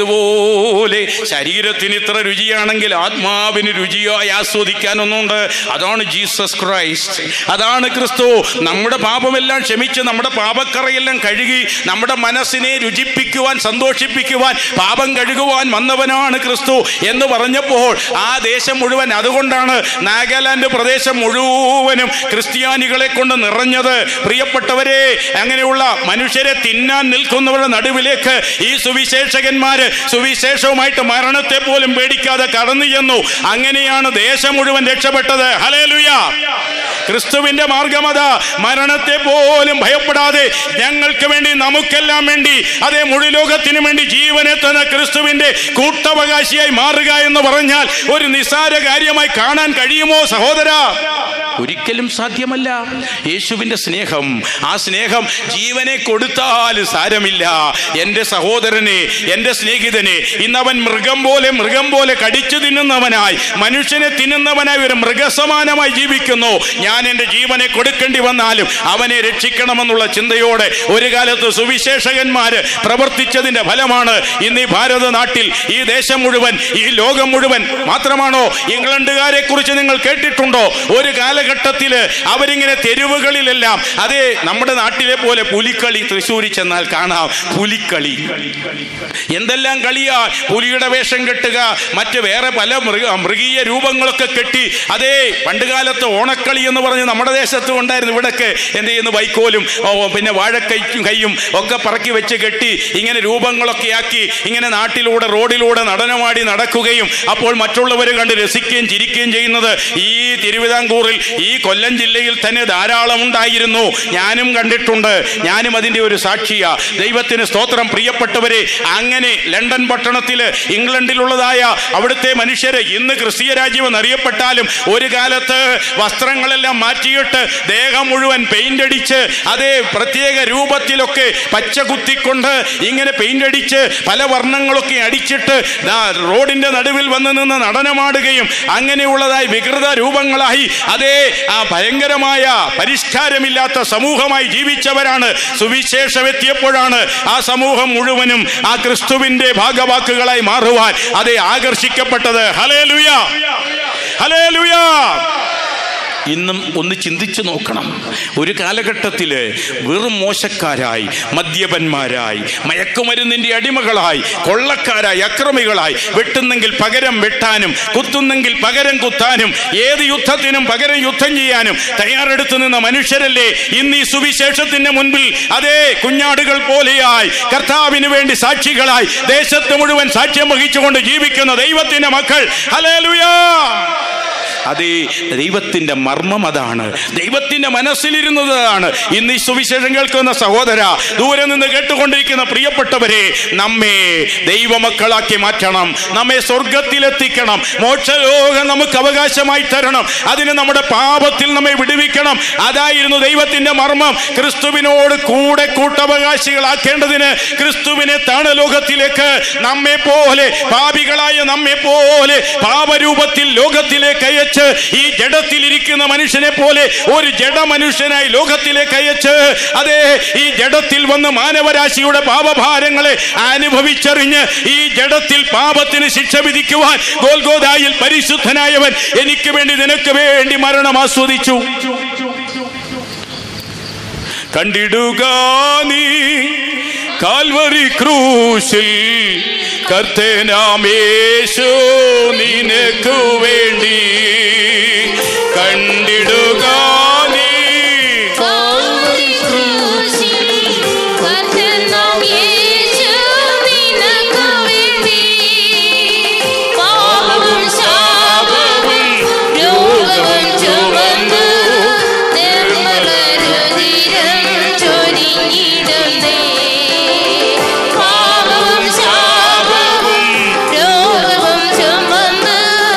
ഇതുപോലെ ശരീരത്തിന് ഇത്ര രുചിയാണെങ്കിൽ ആത്മാവിന് രുചിയായി ആസ്വദിക്കാനൊന്നുണ്ട് അതാണ് ജീസസ് ക്രൈസ്റ്റ് അതാണ് ക്രിസ്തു നമ്മുടെ പാപമെല്ലാം ക്ഷമിച്ച് നമ്മുടെ പാപക്കറയെല്ലാം കഴുകി നമ്മുടെ മനസ്സിനെ രുചിപ്പിക്കുവാൻ സന്തോഷിപ്പിക്കുവാൻ പാപം കഴുകുവാൻ വന്നവനാണ് ക്രിസ്തു എന്ന് പറഞ്ഞപ്പോൾ ആ ദേശം മുഴുവൻ അതുകൊണ്ടാണ് നാഗാലാൻഡ് പ്രദേശം മുഴുവനും ക്രിസ്ത്യാനികളെ കൊണ്ട് നിറഞ്ഞത് പ്രിയപ്പെട്ടവരെ അങ്ങനെയുള്ള മനുഷ്യരെ തിന്നാൻ നിൽക്കുന്നവരുടെ നടുവിലേക്ക് ഈ സുവിശേഷകന്മാര് സുവിശേഷവുമായിട്ട് മരണത്തെ പോലും പേടിക്കാതെ കടന്നു ചെന്നു അങ്ങനെയാണ് ദേശം മുഴുവൻ രക്ഷപ്പെട്ടത് ഹലേലുയ ക്രിസ്തുവിന്റെ മാർഗമത മരണത്തെ പോലും ഭയപ്പെടാതെ ഞങ്ങൾക്ക് വേണ്ടി നമുക്കെല്ലാം വേണ്ടി അതേ മുഴുലോകത്തിനു വേണ്ടി ജീവനെ തന്ന ക്രിസ്തുവിന്റെ കൂട്ടവകാശിയായി മാറുക എന്ന് പറഞ്ഞാൽ ഒരു നിസ്സാര കാര്യമായി കാണാൻ കഴിയുമോ സഹോദര ഒരിക്കലും സാധ്യമല്ല യേശുവിന്റെ സ്നേഹം ആ സ്നേഹം ജീവനെ കൊടുത്താലും സാരമില്ല എൻ്റെ സഹോദരനെ എൻ്റെ സ്നേഹിതനെ ഇന്നവൻ മൃഗം പോലെ മൃഗം പോലെ കടിച്ചു തിന്നുന്നവനായി മനുഷ്യനെ തിന്നുന്നവനായി ഒരു മൃഗസമാനമായി ജീവിക്കുന്നു ഞാൻ എൻ്റെ ജീവനെ കൊടുക്കേണ്ടി വന്നാലും അവനെ രക്ഷിക്കണമെന്നുള്ള ചിന്തയോടെ ഒരു കാലത്ത് സുവിശേഷകന്മാര് പ്രവർത്തിച്ചതിന്റെ ഫലമാണ് ഇന്ന് ഈ ഭാരത നാട്ടിൽ ഈ ദേശം മുഴുവൻ ഈ ലോകം മുഴുവൻ മാത്രമാണോ ഇംഗ്ലണ്ടുകാരെ കുറിച്ച് നിങ്ങൾ കേട്ടിട്ടുണ്ടോ ഒരു കാലഘട്ടത്തിൽ അവരിങ്ങനെ തെരുവുകളിലെല്ലാം അതേ നമ്മുടെ നാട്ടിലെ പോലെ പുലിക്കളി തൃശ്ശൂരിൽ ചെന്നാൽ കാണാം പുലിക്കളി എന്തെല്ലാം കളിയാ പുലിയുടെ വേഷം കെട്ടുക മറ്റ് വേറെ പല മൃഗ മൃഗീയ രൂപങ്ങളൊക്കെ കെട്ടി അതേ പണ്ടുകാലത്ത് ഓണക്കളി എന്ന് പറഞ്ഞ് നമ്മുടെ ദേശത്തും ഉണ്ടായിരുന്നു ഇവിടൊക്കെ എന്ത് ചെയ്യുന്നു വൈക്കോലും ഓ, പിന്നെ വാഴക്കൈക്കും കൈയും ഒക്കെ പറക്കി വെച്ച് കെട്ടി ഇങ്ങനെ രൂപങ്ങളൊക്കെ ആക്കി ഇങ്ങനെ നാട്ടിലൂടെ റോഡിലൂടെ നടനമാടി നടക്കുകയും അപ്പോൾ മറ്റുള്ളവർ കണ്ട് രസിക്കുകയും ചിരിക്കുകയും ചെയ്യുന്നത് ഈ തിരുവിതാംകൂറിൽ ഈ കൊല്ലം ജില്ലയിൽ തന്നെ ധാരാളം ഉണ്ടായിരുന്നു ഞാനും കണ്ടിട്ടുണ്ട് ഞാനും അതിൻ്റെ ഒരു സാക്ഷിയാ ദൈവത്തിന് സ്തോത്രം പ്രിയപ്പെട്ടവരെ അങ്ങനെ ലണ്ടൻ പട്ടണത്തിൽ ഇംഗ്ലണ്ടിലുള്ളതായ അവിടുത്തെ മനുഷ്യര് ഇന്ന് ക്രിസ്തീയ രാജ്യം എന്നറിയപ്പെട്ടാലും ഒരു കാലത്ത് വസ്ത്രങ്ങളെല്ലാം എല്ലാം മാറ്റിയിട്ട് ദേഹം മുഴുവൻ പെയിന്റ് അടിച്ച് അതേ പ്രത്യേക രൂപത്തിലൊക്കെ പച്ച കുത്തിക്കൊണ്ട് ഇങ്ങനെ പെയിന്റ് അടിച്ച് പല വർണ്ണങ്ങളൊക്കെ അടിച്ചിട്ട് ദാ റോഡിന്റെ നടുവിൽ വന്ന് നിന്ന് നടനമാടുകയും അങ്ങനെയുള്ളതായി വികൃത രൂപങ്ങളായി അതേ ആ ഭയങ്കരമായ പരിഷ്കാരമില്ലാത്ത സമൂഹമായി ജീവിച്ചവരാണ് സുവിശേഷം എത്തിയപ്പോഴാണ് ആ സമൂഹം മുഴുവനും ആ ക്രിസ്തുവിന്റെ ഭാഗവാക്കുകളായി മാറുവാൻ അതേ ആകർഷിക്കപ്പെട്ടത് ഹലേ ലുയ ഹലേ ലുയ ഇന്നും ഒന്ന് ചിന്തിച്ചു നോക്കണം ഒരു കാലഘട്ടത്തിൽ വെറും മോശക്കാരായി മദ്യപന്മാരായി മയക്കുമരുന്നിന്റെ അടിമകളായി കൊള്ളക്കാരായി അക്രമികളായി വെട്ടുന്നെങ്കിൽ പകരം വെട്ടാനും കുത്തുന്നെങ്കിൽ പകരം കുത്താനും ഏത് യുദ്ധത്തിനും പകരം യുദ്ധം ചെയ്യാനും തയ്യാറെടുത്തു നിന്ന മനുഷ്യരല്ലേ ഇന്ന് ഈ സുവിശേഷത്തിന്റെ മുൻപിൽ അതേ കുഞ്ഞാടുകൾ പോലെയായി കർത്താവിന് വേണ്ടി സാക്ഷികളായി ദേശത്ത് മുഴുവൻ സാക്ഷ്യം വഹിച്ചുകൊണ്ട് ജീവിക്കുന്ന ദൈവത്തിന്റെ മക്കൾ ഹലേലുയാ അത് ദൈവത്തിന്റെ മർമ്മം അതാണ് ദൈവത്തിന്റെ മനസ്സിലിരുന്നതാണ് ഇന്ന് ഈ സുവിശേഷം കേൾക്കുന്ന സഹോദര ദൂരെ നിന്ന് കേട്ടുകൊണ്ടിരിക്കുന്ന പ്രിയപ്പെട്ടവരെ നമ്മെ ദൈവമക്കളാക്കി മാറ്റണം നമ്മെ സ്വർഗത്തിലെത്തിക്കണം മോക്ഷലോകം നമുക്ക് അവകാശമായി തരണം അതിന് നമ്മുടെ പാപത്തിൽ നമ്മെ വിടുവിക്കണം അതായിരുന്നു ദൈവത്തിന്റെ മർമ്മം ക്രിസ്തുവിനോട് കൂടെ കൂട്ടവകാശികളാക്കേണ്ടതിന് ക്രിസ്തുവിനെ താണലോകത്തിലേക്ക് നമ്മെ പോലെ പാപികളായ നമ്മെ പോലെ പാപരൂപത്തിൽ ലോകത്തിലേക്ക് അയച്ച് ഈ ജഡത്തിലിരിക്കുന്ന മനുഷ്യനെ പോലെ ഒരു ജഡ മനുഷ്യനായി ലോകത്തിലേക്ക് അയച്ച് അതെ ഈ ജഡത്തിൽ വന്ന് മാനവരാശിയുടെ പാപഭാരങ്ങളെ അനുഭവിച്ചറിഞ്ഞ് ഈ ജഡത്തിൽ പാപത്തിന് ശിക്ഷ വിധിക്കുവാൻ ഗോൽഗോദായിൽ പരിശുദ്ധനായവൻ എനിക്ക് വേണ്ടി നിനക്ക് വേണ്ടി മരണം ആസ്വദിച്ചു കണ്ടിടുക നീ കാൽവറി ക്രൂശിൽ കർത്തനാമേശു നിനക്കു വേണ്ടി കണ്ടിടുക നീ കാൽവരി ക്രൂശിൽ കർത്തനാം യേശു നിനക്കു വേണ്ടി പാപവും ശാപവും രോഗവും ചുമന്ന് നിർമ്മലരുതിരം ചൊരിഞ്ഞിടുന്നേ പാപവും ശാപവും രോഗവും ചുമന്ന്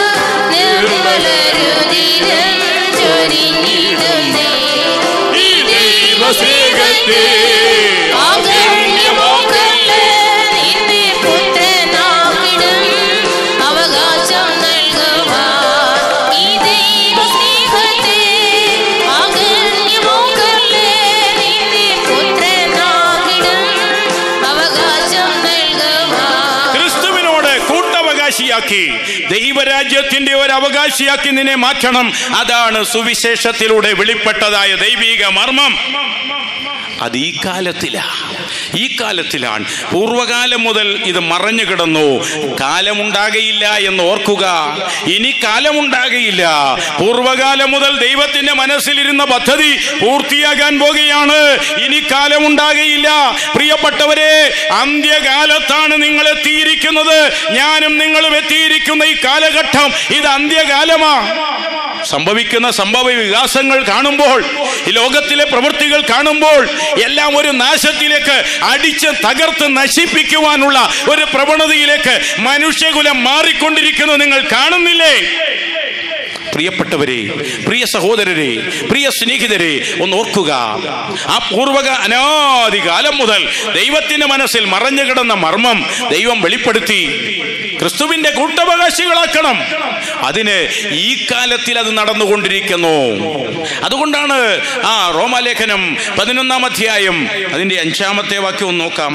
നിർമ്മലരുതിരം ചൊരിഞ്ഞിടുന്നേ ഈ ദൈവസ്നേഹത്തെ ആകർണ്യമോക്കല്ല് നിന്നെ പുത്രനാക്കിടും അവകാശം നൽകുവാൻ ഈ ദൈവസ്നേഹത്തെ ആകർണ്യമോക്കല്ല് നിന്നെ പുത്രനാക്കിടും അവകാശം നൽകുവാൻ ക്രിസ്തുവിനോട് കൂട്ടവകാശിയാക്കി ദൈവരാജ്യത്തിന്റെ ഒരു അവകാശിയാക്കി നിന്നെ മാറ്റണം അതാണ് സുവിശേഷത്തിലൂടെ വെളിപ്പെട്ടതായ ദൈവിക മർമ്മം അത് ഈ കാലത്തിലാ ഈ കാലത്തിലാണ് പൂർവകാലം മുതൽ ഇത് മറഞ്ഞു കിടന്നു കാലമുണ്ടാകയില്ല എന്ന് ഓർക്കുക ഇനി കാലമുണ്ടാകയില്ല പൂർവകാലം മുതൽ ദൈവത്തിന്റെ മനസ്സിലിരുന്ന പദ്ധതി പൂർത്തിയാകാൻ പോകുകയാണ് ഇനി കാലമുണ്ടാകയില്ല പ്രിയപ്പെട്ടവരെ അന്ത്യകാലത്താണ് നിങ്ങൾ എത്തിയിരിക്കുന്നത് ഞാനും നിങ്ങളും എത്തിയിരിക്കുന്ന ഈ കാലഘട്ടം ഇത് അന്ത്യകാലമാ സംഭവിക്കുന്ന സംഭവ വികാസങ്ങൾ കാണുമ്പോൾ ഈ ലോകത്തിലെ പ്രവൃത്തികൾ കാണുമ്പോൾ എല്ലാം ഒരു നാശത്തിലേക്ക് അടിച്ച് തകർത്ത് നശിപ്പിക്കുവാനുള്ള ഒരു പ്രവണതയിലേക്ക് മനുഷ്യകുലം മാറിക്കൊണ്ടിരിക്കുന്നു നിങ്ങൾ കാണുന്നില്ലേ പ്രിയപ്പെട്ടവരെ പ്രിയ സഹോദരരെ പ്രിയ സ്നേഹിതരെ ഒന്ന് ഓർക്കുക ആ പൂർവക അനാദി കാലം മുതൽ ദൈവത്തിന്റെ മനസ്സിൽ മറഞ്ഞു കിടന്ന മർമ്മം ദൈവം വെളിപ്പെടുത്തി ക്രിസ്തുവിന്റെ കൂട്ടവകാശികളാക്കണം അതിന് ഈ കാലത്തിൽ അത് നടന്നുകൊണ്ടിരിക്കുന്നു അതുകൊണ്ടാണ് ആ റോമാലേഖനം പതിനൊന്നാം അധ്യായം അതിന്റെ അഞ്ചാമത്തെ വാക്യം ഒന്ന് നോക്കാം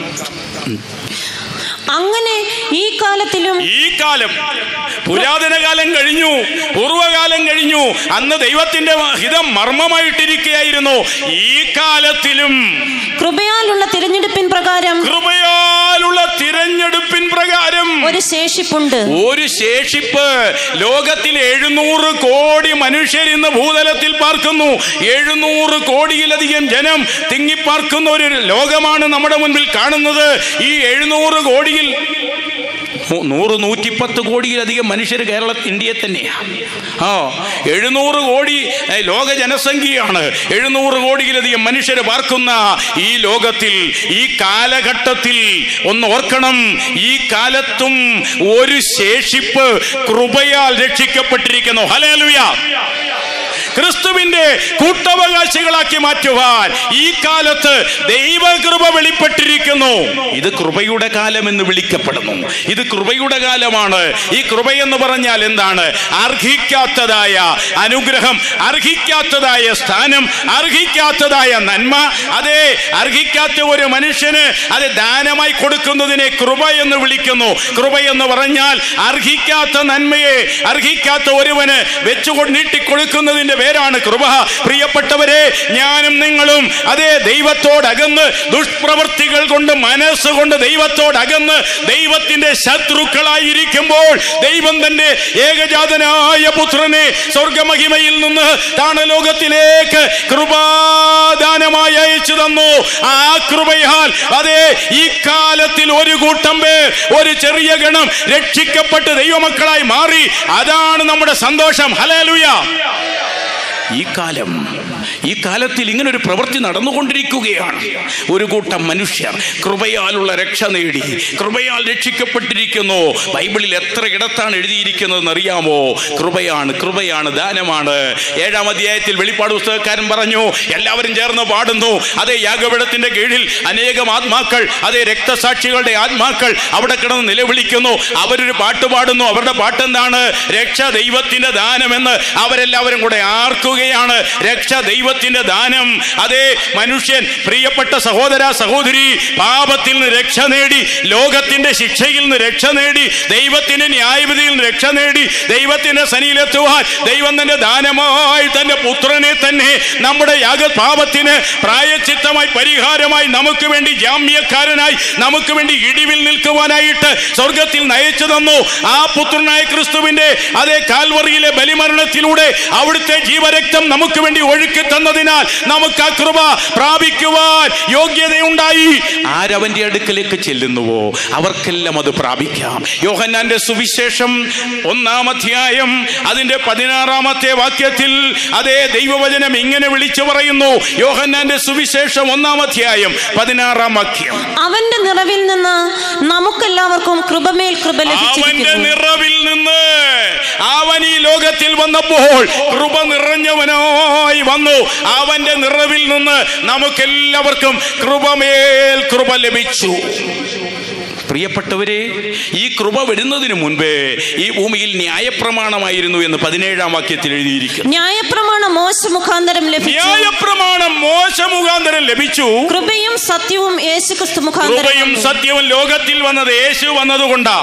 അങ്ങനെ ഈ കാലത്തിലും ഈ കാലം പുരാതന കാലം കഴിഞ്ഞു പൂർവകാലം കഴിഞ്ഞു അന്ന് ദൈവത്തിന്റെ ഹിതം മർമ്മമായിട്ടിരിക്കുകയായിരുന്നു ഈ കാലത്തിലും കൃപയാലുള്ള തിരഞ്ഞെടുപ്പിൻ പ്രകാരം കൃപയാലുള്ള തിരഞ്ഞെടുപ്പിൻ പ്രകാരം ഒരു ശേഷിപ്പുണ്ട് ഒരു ശേഷിപ്പ് ലോകത്തിൽ എഴുന്നൂറ് കോടി മനുഷ്യർ ഇന്ന് ഭൂതലത്തിൽ പാർക്കുന്നു എഴുന്നൂറ് കോടിയിലധികം ജനം തിങ്ങിപ്പാർക്കുന്ന ഒരു ലോകമാണ് നമ്മുടെ മുൻപിൽ കാണുന്നത് ഈ എഴുന്നൂറ് കോടിയിൽ നൂ- നൂറ് നൂറ്റിപ്പത്ത് കോടിയിലധികം മനുഷ്യർ കേരള ഇന്ത്യയിൽ തന്നെയാണ് ആ എഴുന്നൂറ് കോടി ഏ, ലോക ജനസംഖ്യയാണ് എഴുന്നൂറ് കോടിയിലധികം മനുഷ്യർ പാർക്കുന്ന ഈ ലോകത്തിൽ ഈ കാലഘട്ടത്തിൽ ഒന്ന് ഓർക്കണം ഈ കാലത്തും ഒരു ശേഷിപ്പ് കൃപയാൽ രക്ഷിക്കപ്പെട്ടിരിക്കുന്നു ഹലേലുയ ക്രിസ്തുവിന്റെ കൂട്ടവകാശികളാക്കി മാറ്റുവാൻ ഈ കാലത്ത് ദൈവകൃപ വെളിപ്പെട്ടിരിക്കുന്നു ഇത് കൃപയുടെ കാലം എന്ന് വിളിക്കപ്പെടുന്നു ഇത് കൃപയുടെ കാലമാണ് ഈ കൃപ എന്ന് പറഞ്ഞാൽ എന്താണ് അർഹിക്കാത്തതായ അനുഗ്രഹം അർഹിക്കാത്തതായ സ്ഥാനം അർഹിക്കാത്തതായ നന്മ അതെ അർഹിക്കാത്ത ഒരു മനുഷ്യന് അത് ദാനമായി കൊടുക്കുന്നതിനെ കൃപ എന്ന് വിളിക്കുന്നു കൃപ എന്ന് പറഞ്ഞാൽ അർഹിക്കാത്ത നന്മയെ അർഹിക്കാത്ത ഒരുവന് വെച്ചുകൊണ്ട് നീട്ടിക്കൊടുക്കുന്നതിന്റെ പേരാണ് കൃപ പ്രിയപ്പെട്ടവരെ ഞാനും നിങ്ങളും അതേ ദൈവത്തോടകന്ന് ദുഷ്പ്രവൃത്തികൾ കൊണ്ട് മനസ്സുകൊണ്ട് ദൈവത്തോടകന്ന് ദൈവത്തിന്റെ ശത്രുക്കളായിരിക്കുമ്പോൾ ദൈവം തന്റെ ഏകജാതനായ പുത്രനെ സ്വർഗമഹിമയിൽ നിന്ന് താണലോകത്തിലേക്ക് കൃപാദാനമായി അയച്ചു തന്നു ആ കൃപയാൽ അതെ ഈ കാലത്തിൽ ഒരു കൂട്ടം പേർ ഒരു ചെറിയ ഗണം രക്ഷിക്കപ്പെട്ട് ദൈവമക്കളായി മാറി അതാണ് നമ്മുടെ സന്തോഷം ഹലേലുയ ഈ കാലം ഈ കാലത്തിൽ ഇങ്ങനെ ഒരു പ്രവൃത്തി നടന്നുകൊണ്ടിരിക്കുകയാണ് ഒരു കൂട്ടം മനുഷ്യർ കൃപയാലുള്ള രക്ഷ നേടി കൃപയാൽ രക്ഷിക്കപ്പെട്ടിരിക്കുന്നു ബൈബിളിൽ എത്ര ഇടത്താണ് എഴുതിയിരിക്കുന്നതെന്ന് അറിയാമോ കൃപയാണ് കൃപയാണ് ദാനമാണ് ഏഴാം അധ്യായത്തിൽ വെളിപ്പാട് പുസ്തകക്കാരൻ പറഞ്ഞു എല്ലാവരും ചേർന്ന് പാടുന്നു അതേ യാഗപീഠത്തിന്റെ കീഴിൽ അനേകം ആത്മാക്കൾ അതേ രക്തസാക്ഷികളുടെ ആത്മാക്കൾ അവിടെ കിടന്ന് നിലവിളിക്കുന്നു അവരൊരു പാട്ട് പാടുന്നു അവരുടെ പാട്ടെന്താണ് രക്ഷ ദൈവത്തിന്റെ ദാനമെന്ന് അവരെല്ലാവരും കൂടെ ആർക്കുകയാണ് രക്ഷ ദൈവത്തിന്റെ ദാനം അതേ മനുഷ്യൻ പ്രിയപ്പെട്ട സഹോദര സഹോദരി പാപത്തിൽ നിന്ന് രക്ഷ നേടി ലോകത്തിന്റെ ശിക്ഷയിൽ നിന്ന് രക്ഷ നേടി ദൈവത്തിന്റെ ന്യായവിധിയിൽ നിന്ന് രക്ഷ നേടി ദൈവത്തിന്റെ സനിയിലെത്തുവാൻ ദൈവം തന്റെ ദാനമായി തന്റെ പുത്രനെ തന്നെ നമ്മുടെ യാഗ പാപത്തിന് പ്രായച്ചിത്തമായി പരിഹാരമായി നമുക്ക് വേണ്ടി ജാമ്യക്കാരനായി നമുക്ക് വേണ്ടി ഇടിവിൽ നിൽക്കുവാനായിട്ട് സ്വർഗത്തിൽ നയിച്ചു തന്നു ആ പുത്രനായ ക്രിസ്തുവിന്റെ അതേ കാൽവറിയിലെ ബലിമരണത്തിലൂടെ അവിടുത്തെ ജീവരക്തം നമുക്ക് വേണ്ടി ഒഴുക്കി തന്നതിനാൽ നമുക്ക് ആ കൃപ പ്രാപിക്കുവാൻ യോഗ്യതയുണ്ടായി ആരവന്റെ അടുക്കലേക്ക് ചെല്ലുന്നുവോ അവർക്കെല്ലാം അത് പ്രാപിക്കാം യോഹന്നാന്റെ സുവിശേഷം ഒന്നാം അധ്യായം അതിന്റെ പതിനാറാമത്തെ വാക്യത്തിൽ അതേ ദൈവവചനം ഇങ്ങനെ വിളിച്ചു പറയുന്നു യോഹന്നാന്റെ സുവിശേഷം ഒന്നാം അധ്യായം പതിനാറാം വാക്യം അവന്റെ നിറവിൽ നിന്ന് നമുക്കെല്ലാവർക്കും കൃപമേൽ കൃപ അവന്റെ ലഭിച്ചിരിക്കുന്നു നിറവിൽ നിന്ന് അവൻ ഈ ലോകത്തിൽ വന്നപ്പോൾ കൃപ നിറഞ്ഞവനായി വന്നു അവന്റെ നിറവിൽ നിന്ന് നമുക്കെല്ലാവർക്കും കൃപമേൽ കൃപ ലഭിച്ചു പ്രിയപ്പെട്ടവരെ ഈ കൃപ വരുന്നതിന് മുൻപേ ഈ ഭൂമിയിൽ ന്യായപ്രമാണമായിരുന്നു എന്ന് പതിനേഴാം വാക്യത്തിൽ എഴുതിയിരിക്കുന്നു ന്യായപ്രമാണം മോശ മുഖാന്തരം ലഭിച്ചു ന്യായപ്രമാണം മോശ മുഖാന്തരം ലഭിച്ചു കൃപയും സത്യവും യേശുക്രിസ്തു മുഖാന്തരം കൃപയും വന്നു. സത്യവും ലോകത്തിൽ വന്നത് യേശു വന്നതുകൊണ്ടാ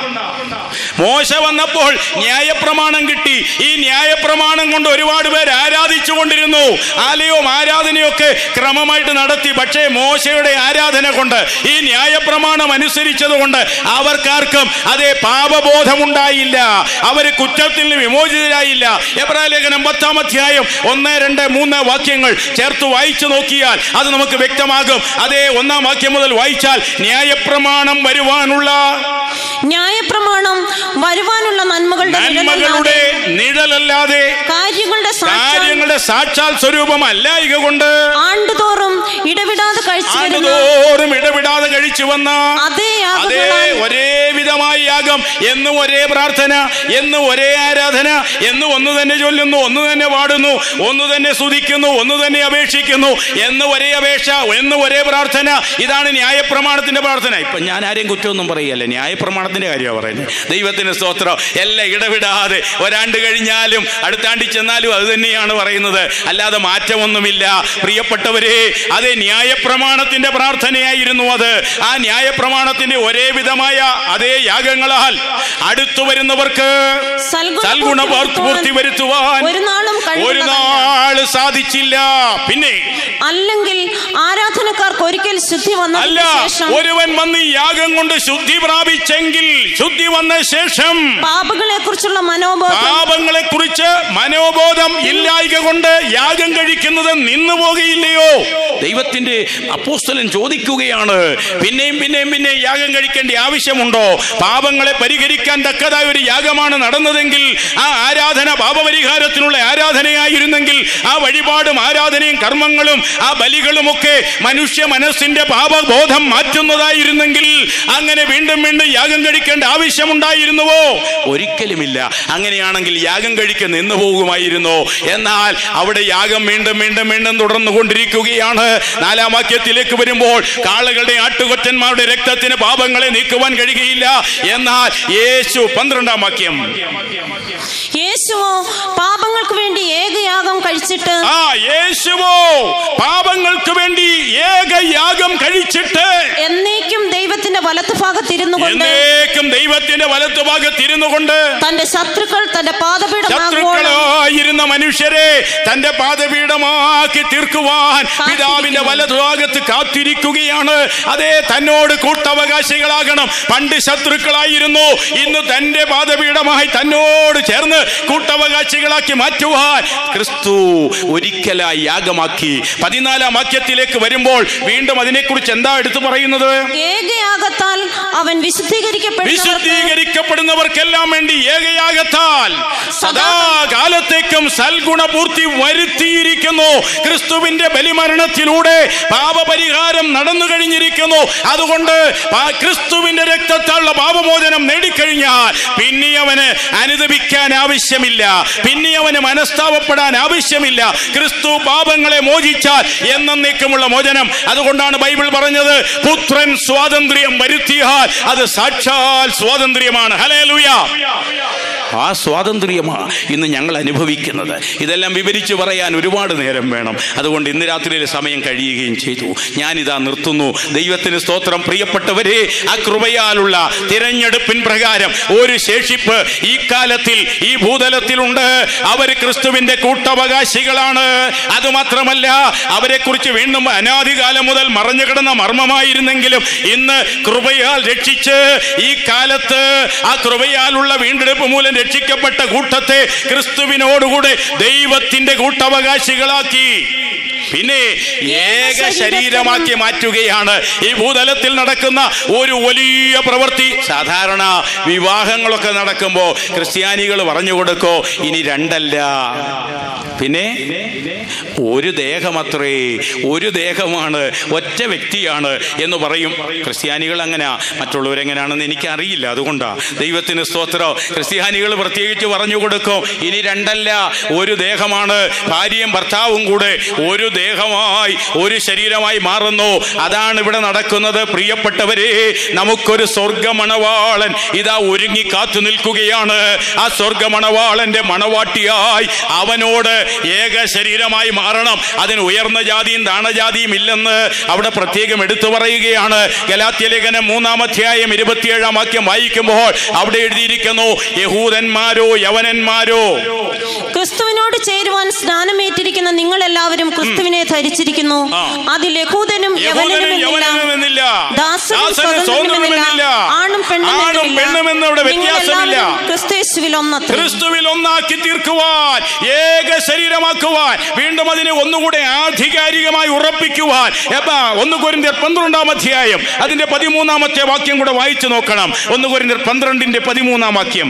മോശ വന്നപ്പോൾ ന്യായപ്രമാണം കിട്ടി ഈ ന്യായപ്രമാണം കൊണ്ട് ഒരുപാട് പേര് ആരാധിച്ചു കൊണ്ടിരുന്നു ആലയവും ആരാധനയൊക്കെ ക്രമമായിട്ട് നടത്തി പക്ഷേ മോശയുടെ ആരാധന കൊണ്ട് ഈ ന്യായപ്രമാണം അനുസരിച്ചതുകൊണ്ട് അവർക്കാർക്കും അതേ പാപബോധമുണ്ടായില്ല അവര് കുറ്റത്തിൽ നിന്ന് വിമോചിതരായില്ല എബ്രാ ലേഖനം പത്താം അധ്യായം ഒന്ന് രണ്ട് മൂന്ന് വാക്യങ്ങൾ ചേർത്ത് വായിച്ചു നോക്കിയാൽ അത് നമുക്ക് വ്യക്തമാകും അതേ ഒന്നാം വാക്യം മുതൽ വായിച്ചാൽ ന്യായപ്രമാണം വരുവാനുള്ള ന്യായപ്രമാണം വരുവാനുള്ള നന്മകളുടെ നന്മകളുടെ നിഴലല്ലാതെ നിഴലല്ലാതെ കാര്യങ്ങളുടെ സാക്ഷാൽ കാര്യങ്ങളുടെ സാക്ഷാൽ സ്വരൂപമല്ല ഇക കൊണ്ട് ആണ്ടുതോറും ഇടവിടാതെ കഴിച്ചു വരുന്ന ആണ്ടുതോറും ഇടപെടാതെ കഴിച്ചു വന്ന അതേ അതേ യാഗങ്ങളാൽ ഒരേ വിധമായ യാഗം എന്നും ഒരേ പ്രാർത്ഥന എന്നും ഒരേ ആരാധന എന്നും ഒന്ന് തന്നെ ചൊല്ലുന്നു ഒന്ന് തന്നെ പാടുന്നു ഒന്ന് തന്നെ സ്തുതിക്കുന്നു ഒന്ന് തന്നെ അപേക്ഷിക്കുന്നു എന്ന് ഒരേ അപേക്ഷ എന്ന് ഒരേ പ്രാർത്ഥന ഇതാണ് ന്യായപ്രമാണത്തിന്റെ പ്രാർത്ഥന ഇപ്പൊ ഞാൻ ആരെയും കുറ്റമൊന്നും പറയല്ല ന്യായപ്രമാണത്തിന്റെ കാര്യമാണ് പറയുന്നത് ദൈവത്തിന് സ്തോത്രം എല്ലാം ഇടവിടാതെ ഒരാണ്ട് കഴിഞ്ഞാലും അടുത്താണ്ടി ചെന്നാലും അത് തന്നെയാണ് പറയുന്നത് അല്ലാതെ മാറ്റമൊന്നുമില്ല പ്രിയപ്പെട്ടവരെ അതേ ന്യായപ്രമാണത്തിന്റെ പ്രാർത്ഥനയായിരുന്നു അത് ആ ന്യായപ്രമാണത്തിന്റെ ഒരേ വിധമായ അതേ യാഗങ്ങളാൽ അടുത്തു വരുന്നവർക്ക് സൽഗുണ സൽഗുണ പൂർത്തി വരുത്തുവാൻ ഒരു നാളും ഒരു കഴിയുന്നതല്ല. നാള് സാധിച്ചില്ല പിന്നെ അല്ലെങ്കിൽ ആരാധനക്കാർക്ക് ഒരിക്കൽ ശുദ്ധി അല്ല വന്നതിന് ശേഷം ഒരുവൻ വന്ന് ഈ യാഗം കൊണ്ട് ശുദ്ധി പ്രാപിച്ചെങ്കിൽ ശുദ്ധി വന്ന ശേഷം പാപങ്ങളെ കുറിച്ചുള്ള മനോബോധം പാപങ്ങളെ കുറിച്ച് മനോബോധം ഇല്ലായ്ക കൊണ്ട് യാഗം കഴിക്കുന്നത് നിന്നു പോകുകയില്ലയോ ദൈവത്തിന്റെ അപ്പോസ്തലൻ ചോദിക്കുകയാണ് പിന്നെയും പിന്നെയും പിന്നെയും യാഗം കഴിക്കേണ്ട ആവശ്യമുണ്ടോ പാപങ്ങളെ പരിഹരിക്കാൻ തക്കതായ ഒരു യാഗമാണ് നടന്നതെങ്കിൽ ആ ആരാധന പാപപരിഹാരത്തിനുള്ള ആരാധനയായിരുന്നെങ്കിൽ ആ വഴിപാടും ആരാധനയും കർമ്മങ്ങളും ആ ബലികളുമൊക്കെ മനുഷ്യ മനസ്സിന്റെ പാപബോധം മാറ്റുന്നതായിരുന്നെങ്കിൽ അങ്ങനെ വീണ്ടും വീണ്ടും യാഗം കഴിക്കേണ്ട ആവശ്യമുണ്ടായിരുന്നുവോ ഒരിക്കലുമില്ല അങ്ങനെയാണെങ്കിൽ യാഗം കഴിക്കാൻ നിന്നു പോകുമായിരുന്നു എന്നാൽ അവിടെ യാഗം വീണ്ടും വീണ്ടും വീണ്ടും തുടർന്നു കൊണ്ടിരിക്കുകയാണ് നാലാം വാക്യത്തിലേക്ക് വരുമ്പോൾ കാളകളുടെ ആട്ടുകൊറ്റന്മാരുടെ രക്തത്തിന് പാപങ്ങളെ നീക്കുവാൻ കഴിയുകയില്ല എന്നാൽ യേശു പന്ത്രണ്ടാം വാക്യം യേശുവോ പാപങ്ങൾക്ക് വേണ്ടി ഏകയാഗം കഴിച്ചിട്ട് ആ യേശുവോ പാപങ്ങൾക്ക് വേണ്ടി ഏകയാഗം കഴിച്ചിട്ട് എന്നേക്കും ദൈവത്തിന്റെ വലത്തുഭാഗത്തിരുന്നു കൊണ്ട് എന്നേക്കും ദൈവത്തിന്റെ വലത്തുഭാഗത്തിരുന്നു കൊണ്ട് തന്റെ ശത്രുക്കൾ തന്റെ പാദപീഠമാകുവോളം ശത്രുക്കളായിരുന്ന മനുഷ്യരെ തന്റെ പാദപീഠമാക്കി തീർക്കുവാൻ പിതാവിന്റെ വലതുഭാഗത്ത് കാത്തിരിക്കുകയാണ് അതേ തന്നോട് കൂട്ടവകാശികളാകണം പണ്ട് ശത്രുക്കളായിരുന്നു ഇന്ന് തന്റെ പാദപീഠമായി തന്നോട് ചേർന്ന് കൂട്ടവകാശികളാക്കി മാറ്റുവാൻ ക്രിസ്തു ഒരിക്കലായി യാഗമാക്കി പതിനാലാം വാക്യത്തിലേക്ക് വരുമ്പോൾ വീണ്ടും അതിനെക്കുറിച്ച് എന്താ എടുത്തു പറയുന്നത് ഏകയാഗത്താൽ അവൻ വിശുദ്ധീകരിക്കപ്പെട്ടവർക്ക് വിശുദ്ധീകരിക്കപ്പെടുന്നവർക്കെല്ലാം വേണ്ടി ഏകയാകത്താൽ സദാകാലത്തേക്കും സൽഗുണപൂർത്തി വരുത്തിയിരിക്കുന്നു ക്രിസ്തുവിന്റെ ബലിമരണത്തിലൂടെ പാപപരിഹാരം നടന്നു കഴിഞ്ഞിരിക്കുന്നു അതുകൊണ്ട് പാ- ക്രിസ്തുവിന്റെ രക്തത്താലുള്ള പാപമോചനം നേടിക്കഴിഞ്ഞാൽ പിന്നെ അവന് അനുദപിക്കാൻ ആവശ്യമില്ല പിന്നെ അവന് മനസ്താവപ്പെടാൻ ആവശ്യമില്ല ക്രിസ്തു പാപങ്ങളെ മോചിച്ചാൽ എന്നേക്കുമുള്ള മോചനം അതുകൊണ്ടാണ് ബൈബിൾ പറഞ്ഞത് പുത്രൻ സ്വാതന്ത്ര്യം വരുത്തിയാൽ അത് സാക്ഷാൽ സ്വാതന്ത്ര്യമാണ് ഹലേലുയ ആ സ്വാതന്ത്ര്യമാണ് ഇന്ന് ഞങ്ങൾ അനുഭവിക്കുന്നത് ഇതെല്ലാം വിവരിച്ചു പറയാൻ ഒരുപാട് നേരം വേണം അതുകൊണ്ട് ഇന്ന് രാത്രിയിലെ സമയം കഴിയുകയും ചെയ്തു ഞാനിതാ നിർത്തുന്നു ദൈവത്തിന് സ്തോത്രം പ്രിയപ്പെട്ടവരെ ആ കൃപയാലുള്ള തിരഞ്ഞെടുപ്പിൻ പ്രകാരം ഒരു ശേഷിപ്പ് ഈ കാലത്തിൽ ഈ ഭൂതലത്തിലുണ്ട് അവർ ക്രിസ്തുവിന്റെ കൂട്ടവകാശികളാണ് അതുമാത്രമല്ല അവരെ കുറിച്ച് വീണ്ടും അനാദികാലം മുതൽ മറഞ്ഞു കിടന്ന മർമ്മമായിരുന്നെങ്കിലും ഇന്ന് കൃപയാൽ രക്ഷിച്ച് ഈ കാലത്ത് ആ കൃപയാലുള്ള വീണ്ടെടുപ്പ് മൂലം രക്ഷിക്കപ്പെട്ട കൂട്ടത്തെ ക്രിസ്തുവിനോടുകൂടെ ദൈവത്തിന്റെ കൂട്ടവകാശികളാക്കി പിന്നെ ഏക ശരീരമാക്കി മാറ്റുകയാണ് ഈ ഭൂതലത്തിൽ നടക്കുന്ന ഒരു വലിയ പ്രവൃത്തി സാധാരണ വിവാഹങ്ങളൊക്കെ നടക്കുമ്പോൾ ക്രിസ്ത്യാനികൾ പറഞ്ഞു കൊടുക്കോ ഇനി രണ്ടല്ല പിന്നെ ഒരു ദേഹമത്രേ ഒരു ദേഹമാണ് ഒറ്റ വ്യക്തിയാണ് എന്ന് പറയും ക്രിസ്ത്യാനികൾ അങ്ങനെ മറ്റുള്ളവരെങ്ങനെയാണെന്ന് എനിക്കറിയില്ല അതുകൊണ്ടാ ദൈവത്തിന് സ്തോത്രം ക്രിസ്ത്യാനികൾ പ്രത്യേകിച്ച് പറഞ്ഞു കൊടുക്കും ഇനി രണ്ടല്ല ഒരു ദേഹമാണ് ഭാര്യയും ഭർത്താവും കൂടെ ഒരു ദേഹമായി ഒരു ശരീരമായി മാറുന്നു അതാണ് ഇവിടെ നടക്കുന്നത് പ്രിയപ്പെട്ടവരെ നമുക്കൊരു സ്വർഗമണവാളൻ ഇതാ ഒരുങ്ങി കാത്തു നിൽക്കുകയാണ് ആ സ്വർഗമണവാളന്റെ മണവാട്ടിയായി അവനോട് ഏക ശരീരമായി മാറണം അതിന് ഉയർന്ന ജാതിയും താണജാതിയും ഇല്ലെന്ന് അവിടെ പ്രത്യേകം എടുത്തു പറയുകയാണ് ഗലാത്യ ലേഖനം മൂന്നാം അധ്യായം ഇരുപത്തിയേഴാം വാക്യം വായിക്കുമ്പോൾ അവിടെ എഴുതിയിരിക്കുന്നു യഹൂദന്മാരോ യവനന്മാരോ ക്രിസ്തുവിനോട് ചേരുവാൻ സ്നാനമേറ്റിരിക്കുന്ന നിങ്ങൾ എല്ലാവരും ക്രിസ്തുവിനെ ധരിച്ചിരിക്കുന്നു ആ. അതിൽ യഹൂദനും യഹൂദനും യവനനുമെന്നില്ല യവനനുമെന്നില്ല ദാസനും ദാസനും സ്വതന്ത്രനുമെന്നില്ല ആണും ആണും പെണ്ണുമെന്ന് ഇവിടെ വ്യത്യാസമില്ല ക്രിസ്തുയേശുവിൽ ഒന്നത്ര ക്രിസ്തുവിൽ ഒന്നാക്കി തീർക്കുവാൻ ഏക ശരീരമാക്കുവാൻ വീണ്ടും അതിനെ ഒന്നുകൂടെ ആധികാരികമായി ഉറപ്പിക്കുവാൻ എപ്പാ ഒന്ന് കൊരിന്ത്യർ പന്ത്രണ്ടാം അധ്യായം അതിന്റെ പതിമൂന്നാമത്തെ വാക്യം കൂടെ വായിച്ചു നോക്കണം ഒന്ന് കൊരിന്ത്യർ പന്ത്രണ്ടിന്റെ പതിമൂന്നാം വാക്യം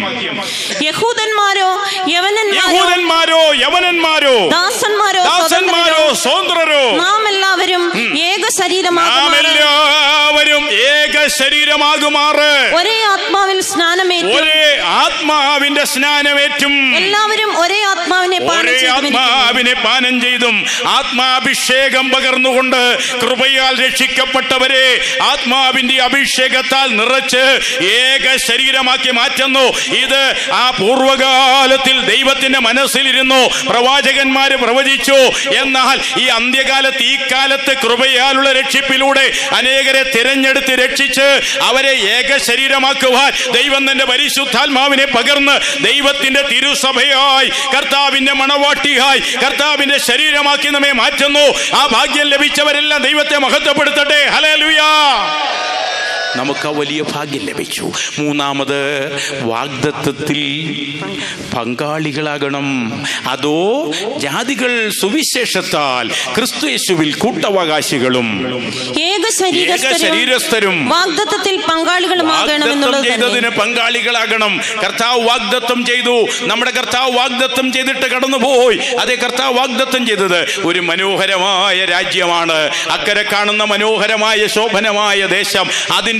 യഹൂദന്മാരോ യവനന്മാരോ യഹൂദന്മാരോ യവനന്മാരോ ദാസന്മാരോ ദാസന്മാരോ സ്വതന്ത്രരോ, സ്വതന്ത്രരോ നാം എല്ലാവരും ഏക നാം ശരീരമാകുമാറ് എല്ലാവരും ഏക ശരീരമാകുമാറ് ഒരേ ആത്മാവിൽ സ്നാനമേറ്റു ഒരേ ആത്മാവിന്റെ സ്നാനമേറ്റും എല്ലാവരും ഒരേ ആത്മാവിനെ പാനം ഒരേ ചെയ്തുമിരിക്കുന്നു. ആത്മാവിനെ പാനം ചെയ്തും ആത്മാഭിഷേകം പകർന്നുകൊണ്ട് കൃപയാൽ രക്ഷിക്കപ്പെട്ടവരെ ആത്മാവിന്റെ അഭിഷേകത്താൽ നിറച്ച് ഏക ശരീരമാക്കി മാറ്റുന്നു ഇത് ആ പൂർവകാലത്തിൽ ദൈവത്തിന്റെ മനസ്സിലിരുന്നു പ്രവാചകന്മാര് പ്രവചിച്ചു എന്നാൽ ഈ അന്ത്യകാലത്ത് ഈ കാലത്ത് കൃപയാലുള്ള രക്ഷിപ്പിലൂടെ അനേകരെ തിരഞ്ഞെടുത്ത് രക്ഷിച്ച് അവരെ ഏക ശരീരമാക്കുവാൻ ദൈവം തന്റെ പരിശുദ്ധാത്മാവിനെ പകർന്ന് ദൈവത്തിന്റെ തിരുസഭയായി കർത്താവിന്റെ മണവാട്ടിയായി കർത്താവിന്റെ ശരീരമാക്കി നമ്മെ മാറ്റുന്നു ആ ഭാഗ്യം ലഭിച്ചവരെല്ലാം ദൈവത്തെ മഹത്വപ്പെടുത്തട്ടെ ഹലേലുയാ നമുക്ക് ആ വലിയ ഭാഗ്യം ലഭിച്ചു മൂന്നാമത് വാഗ്ദത്വത്തിൽ പങ്കാളികളാകണം അതോ ജാതികൾ സുവിശേഷത്താൽ ക്രിസ്തു യേശുവിൽ കൂട്ടവകാശികളും ഏക ഏക ശരീരസ്ഥരും ശരീരസ്ഥരും വാഗ്ദത്തത്തിൽ പങ്കാളികളുമാകണം വാഗ്ദത്തം എന്നുള്ളത് തന്നെ ചെയ്തതിന് പങ്കാളികളാകണം കർത്താവ് വാഗ്ദത്തം ചെയ്തു നമ്മുടെ കർത്താവ് വാഗ്ദത്തം ചെയ്തിട്ട് കടന്നുപോയി അതേ കർത്താവ് വാഗ്ദത്തം ചെയ്തത് ഒരു മനോഹരമായ രാജ്യമാണ് അക്കരെ കാണുന്ന മനോഹരമായ ശോഭനമായ ദേശം അതിന്റെ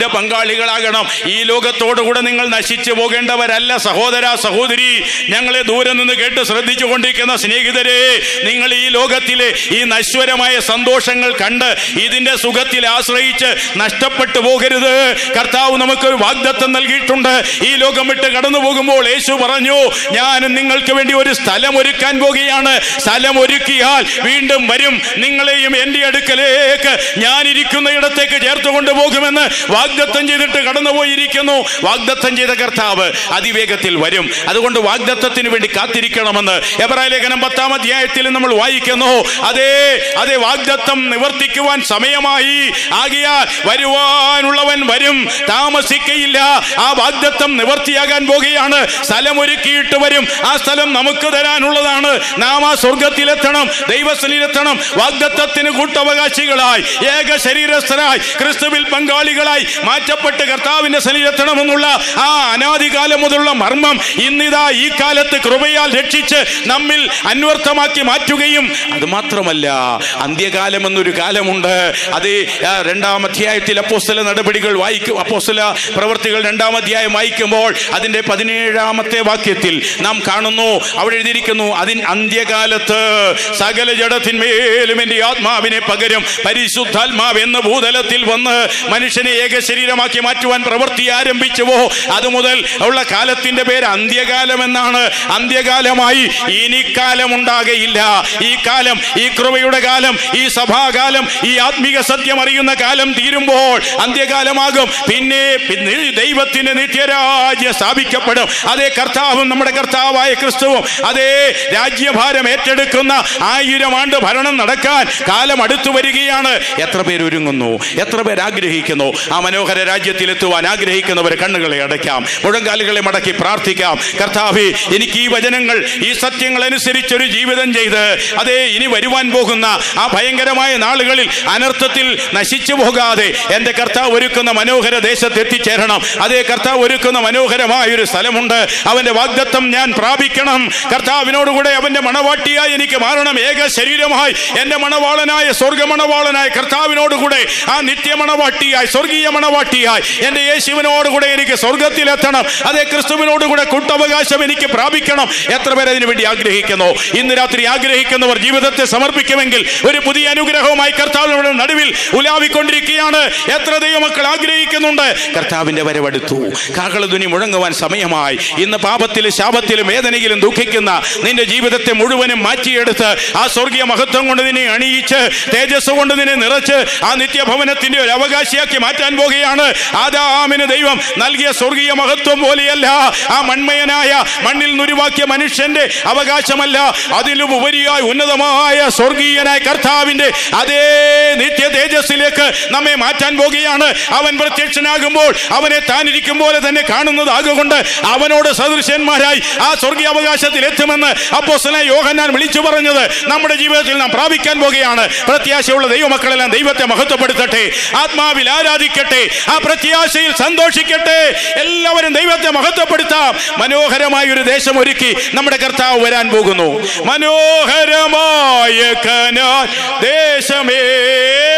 അതിന്റെ പങ്കാളികളാകണം ഈ ലോകത്തോടുകൂടെ നിങ്ങൾ നശിച്ചു പോകേണ്ടവരല്ല സഹോദര സഹോദരി ഞങ്ങളെ ദൂരെ നിന്ന് കേട്ട് ശ്രദ്ധിച്ചു കൊണ്ടിരിക്കുന്ന സ്നേഹിതരെ നിങ്ങൾ ഈ ലോകത്തിലെ ഈ നശ്വരമായ സന്തോഷങ്ങൾ കണ്ട് ഇതിന്റെ സുഖത്തിൽ ആശ്രയിച്ച് നഷ്ടപ്പെട്ടു പോകരുത് കർത്താവ് നമുക്കൊരു വാഗ്ദത്തം നൽകിയിട്ടുണ്ട് ഈ ലോകം വിട്ട് കടന്നു പോകുമ്പോൾ യേശു പറഞ്ഞു ഞാൻ നിങ്ങൾക്ക് വേണ്ടി ഒരു സ്ഥലം ഒരുക്കാൻ പോകുകയാണ് സ്ഥലം ഒരുക്കിയാൽ വീണ്ടും വരും നിങ്ങളെയും എൻ്റെ അടുക്കലേക്ക് ഞാൻ ഇരിക്കുന്ന ഇടത്തേക്ക് ചേർത്ത് കൊണ്ടുപോകുമെന്ന് വാഗ്ദത്തം ചെയ്തിട്ട് കടന്നുപോയിരിക്കുന്നു വാഗ്ദത്തം ചെയ്ത കർത്താവ് അതിവേഗത്തിൽ വരും അതുകൊണ്ട് വാഗ്ദത്തത്തിന് വേണ്ടി കാത്തിരിക്കണമെന്ന് എബ്രായ ലേഖനം പത്താം അധ്യായത്തിൽ നമ്മൾ വായിക്കുന്നു അതേ അതേ വാഗ്ദത്തം നിവർത്തിക്കുവാൻ സമയമായി ആകിയാൽ വരുവാനുള്ളവൻ വരും താമസിക്കയില്ല ആ വാഗ്ദത്തം നിവർത്തിയാകാൻ പോകുകയാണ് സ്ഥലം ഒരുക്കിയിട്ട് വരും ആ സ്ഥലം നമുക്ക് തരാനുള്ളതാണ് നാം ആ സ്വർഗത്തിലെത്തണം ദൈവസ്ഥലിലെത്തണം വാഗ്ദത്തത്തിന് കൂട്ടവകാശികളായി ഏക ശരീരസ്ഥരായി ക്രിസ്തുവിൽ പങ്കാളികളായി മാറ്റപ്പെട്ട് കർത്താവിന്റെ സ്ഥലിലെത്തണമെന്നുള്ള ആ അനാദികാലം മുതലുള്ള മർമ്മം ഇന്നിതാ ഈ കാലത്ത് കൃപയാൽ രക്ഷിച്ച് നമ്മിൽ അന്വർത്ഥമാക്കി മാറ്റുകയും അത് മാത്രമല്ല അന്ത്യകാലം എന്നൊരു കാലമുണ്ട് അത് ആ, രണ്ടാം അധ്യായത്തിൽ അപ്പോസ്തല നടപടികൾ വായിക്കും അപ്പോസ്തല പ്രവർത്തികൾ രണ്ടാം അധ്യായം വായിക്കുമ്പോൾ അതിന്റെ പതിനേഴാമത്തെ വാക്യത്തിൽ നാം കാണുന്നു അവിടെ എഴുതിയിരിക്കുന്നു അതിൻ അന്ത്യകാലത്ത് സകല ജഡത്തിന്മേലും എൻ്റെ ആത്മാവിനെ പകരം പരിശുദ്ധാത്മാവ് എന്ന ഭൂതലത്തിൽ വന്ന് മനുഷ്യനെ ഏക ശരീരമാക്കി മാറ്റുവാൻ പ്രവൃത്തി ആരംഭിച്ചുവോ അത് മുതൽ ഉള്ള കാലത്തിന്റെ പേര് അന്ത്യകാലം എന്നാണ് അന്ത്യകാലമായി ഇനി കാലം ഉണ്ടാകയില്ല ഈ കാലം ഈ കൃപയുടെ കാലം ഈ സഭാകാലം ഈ ആത്മീക സത്യം അറിയുന്ന കാലം തീരുമ്പോൾ അന്ത്യകാലമാകും പിന്നെ പിന്നെ ദൈവത്തിന്റെ നിത്യരാജ്യ സ്ഥാപിക്കപ്പെടും അതേ കർത്താവും നമ്മുടെ കർത്താവായ ക്രിസ്തുവും അതേ രാജ്യഭാരം ഏറ്റെടുക്കുന്ന ആയിരം ആണ്ട് ഭരണം നടക്കാൻ കാലം അടുത്തു വരികയാണ് എത്ര പേര് ഒരുങ്ങുന്നു എത്ര പേര് ആഗ്രഹിക്കുന്നു ആ മനോഹര രാജ്യത്തിലെത്തുവാൻ ആഗ്രഹിക്കുന്നവർ കണ്ണുകളെ അടയ്ക്കാം മുഴങ്കാലുകളെ മടക്കി പ്രാർത്ഥിക്കാം കർത്താവെ എനിക്ക് ഈ വചനങ്ങൾ ഈ സത്യങ്ങൾ അനുസരിച്ചൊരു ജീവിതം ചെയ്ത് അതേ ഇനി വരുവാൻ പോകുന്ന ആ ഭയങ്കരമായ നാളുകളിൽ അനർത്ഥത്തിൽ നശിച്ചു പോകാതെ എൻ്റെ കർത്താവ് ഒരുക്കുന്ന മനോഹര ദേശത്ത് എത്തിച്ചേരണം അതേ കർത്താവ് ഒരുക്കുന്ന മനോഹരമായ ഒരു സ്ഥലമുണ്ട് അവന്റെ വാഗ്ദത്തം ഞാൻ പ്രാപിക്കണം കർത്താവിനോടുകൂടെ അവന്റെ മണവാട്ടിയായി എനിക്ക് മാറണം ഏക ശരീരമായി എൻ്റെ മണവാളനായ സ്വർഗമണവാളനായ കർത്താവിനോടുകൂടെ ആ നിത്യമണവാട്ടിയായി സ്വർഗീയ മണവാട്ടിയായി എൻ്റെ യേശുവിനോടുകൂടെ എനിക്ക് സ്വർഗത്തിലെത്തണം അതേ ക്രിസ്തുവിനോടുകൂടെ കൂട്ടവകാശം എനിക്ക് പ്രാപിക്കണം എത്ര പേർ അതിനു വേണ്ടി ആഗ്രഹിക്കുന്നു ഇന്ന് രാത്രി ആഗ്രഹിക്കുന്നവർ ജീവിതത്തെ സമർപ്പിക്കുമെങ്കിൽ ഒരു പുതിയ അനുഗ്രഹവുമായി കർത്താവിനോട് നടുവിൽ ഉലാവിക്കൊണ്ടിരിക്കുകയാണ് എത്ര ദൈവമക്കൾ ആഗ്രഹിക്കുന്നുണ്ട് കർത്താവിന്റെ വരവെടുത്തു കാകളധ്വനി മുഴങ്ങുവാൻ സമയമായി ഇന്ന് പാപത്തിലും ശാപത്തിലും വേദനയിലും ദുഃഖിക്കുന്ന നിന്റെ ജീവിതത്തെ മുഴുവനും മാറ്റിയെടുത്ത് ആ സ്വർഗീയ മഹത്വം കൊണ്ട് നിന്നെ അണിയിച്ച് തേജസ് കൊണ്ട് നിന്നെ നിറച്ച് ആ നിത്യഭവനത്തിന്റെ ഒരു അവകാശിയാക്കി മാറ്റാൻ പോകുകയാണ് ആദാമിന് ദൈവം നൽകിയ സ്വർഗീയ മഹത്വം പോലെയല്ല ആ മൺമയനായ മണ്ണിൽ നുരുവാക്കിയ മനുഷ്യന്റെ അവകാശമല്ല അതിലും ഉപരിയായി ഉന്നതമായ സ്വർഗീയനായ കർത്താവിന്റെ അതേ നിത്യ തേജസ്സിലേക്ക് നമ്മെ മാറ്റാൻ പോകുകയാണ് അവൻ പ്രത്യക്ഷനാകുമ്പോൾ അവനെ താൻ ഇരിക്കും പോലെ തന്നെ കാണുന്നത് ആകൊണ്ട് അവനോട് സദൃശ്യന്മാരായി ആ സ്വർഗീയ അവകാശത്തിൽ എത്തുമെന്ന് അപ്പോസ്തലൻ യോഹന്നാൻ വിളിച്ചു പറഞ്ഞത് നമ്മുടെ ജീവിതത്തിൽ നാം പ്രാപിക്കാൻ പോകുകയാണ് പ്രത്യാശയുള്ള ദൈവമക്കളെല്ലാം ദൈവത്തെ മഹത്വപ്പെടുത്തട്ടെ ആത്മാവിൽ ആരാധിക്കട്ടെ ആ പ്രത്യാശയിൽ സന്തോഷിക്കട്ടെ എല്ലാവരും ദൈവത്തെ മഹത്വപ്പെടുത്താം മനോഹരമായ ഒരു ദേശം ഒരുക്കി നമ്മുടെ കർത്താവ് വരാൻ പോകുന്നു മനോഹരമായ കനാൻ ദേശമേ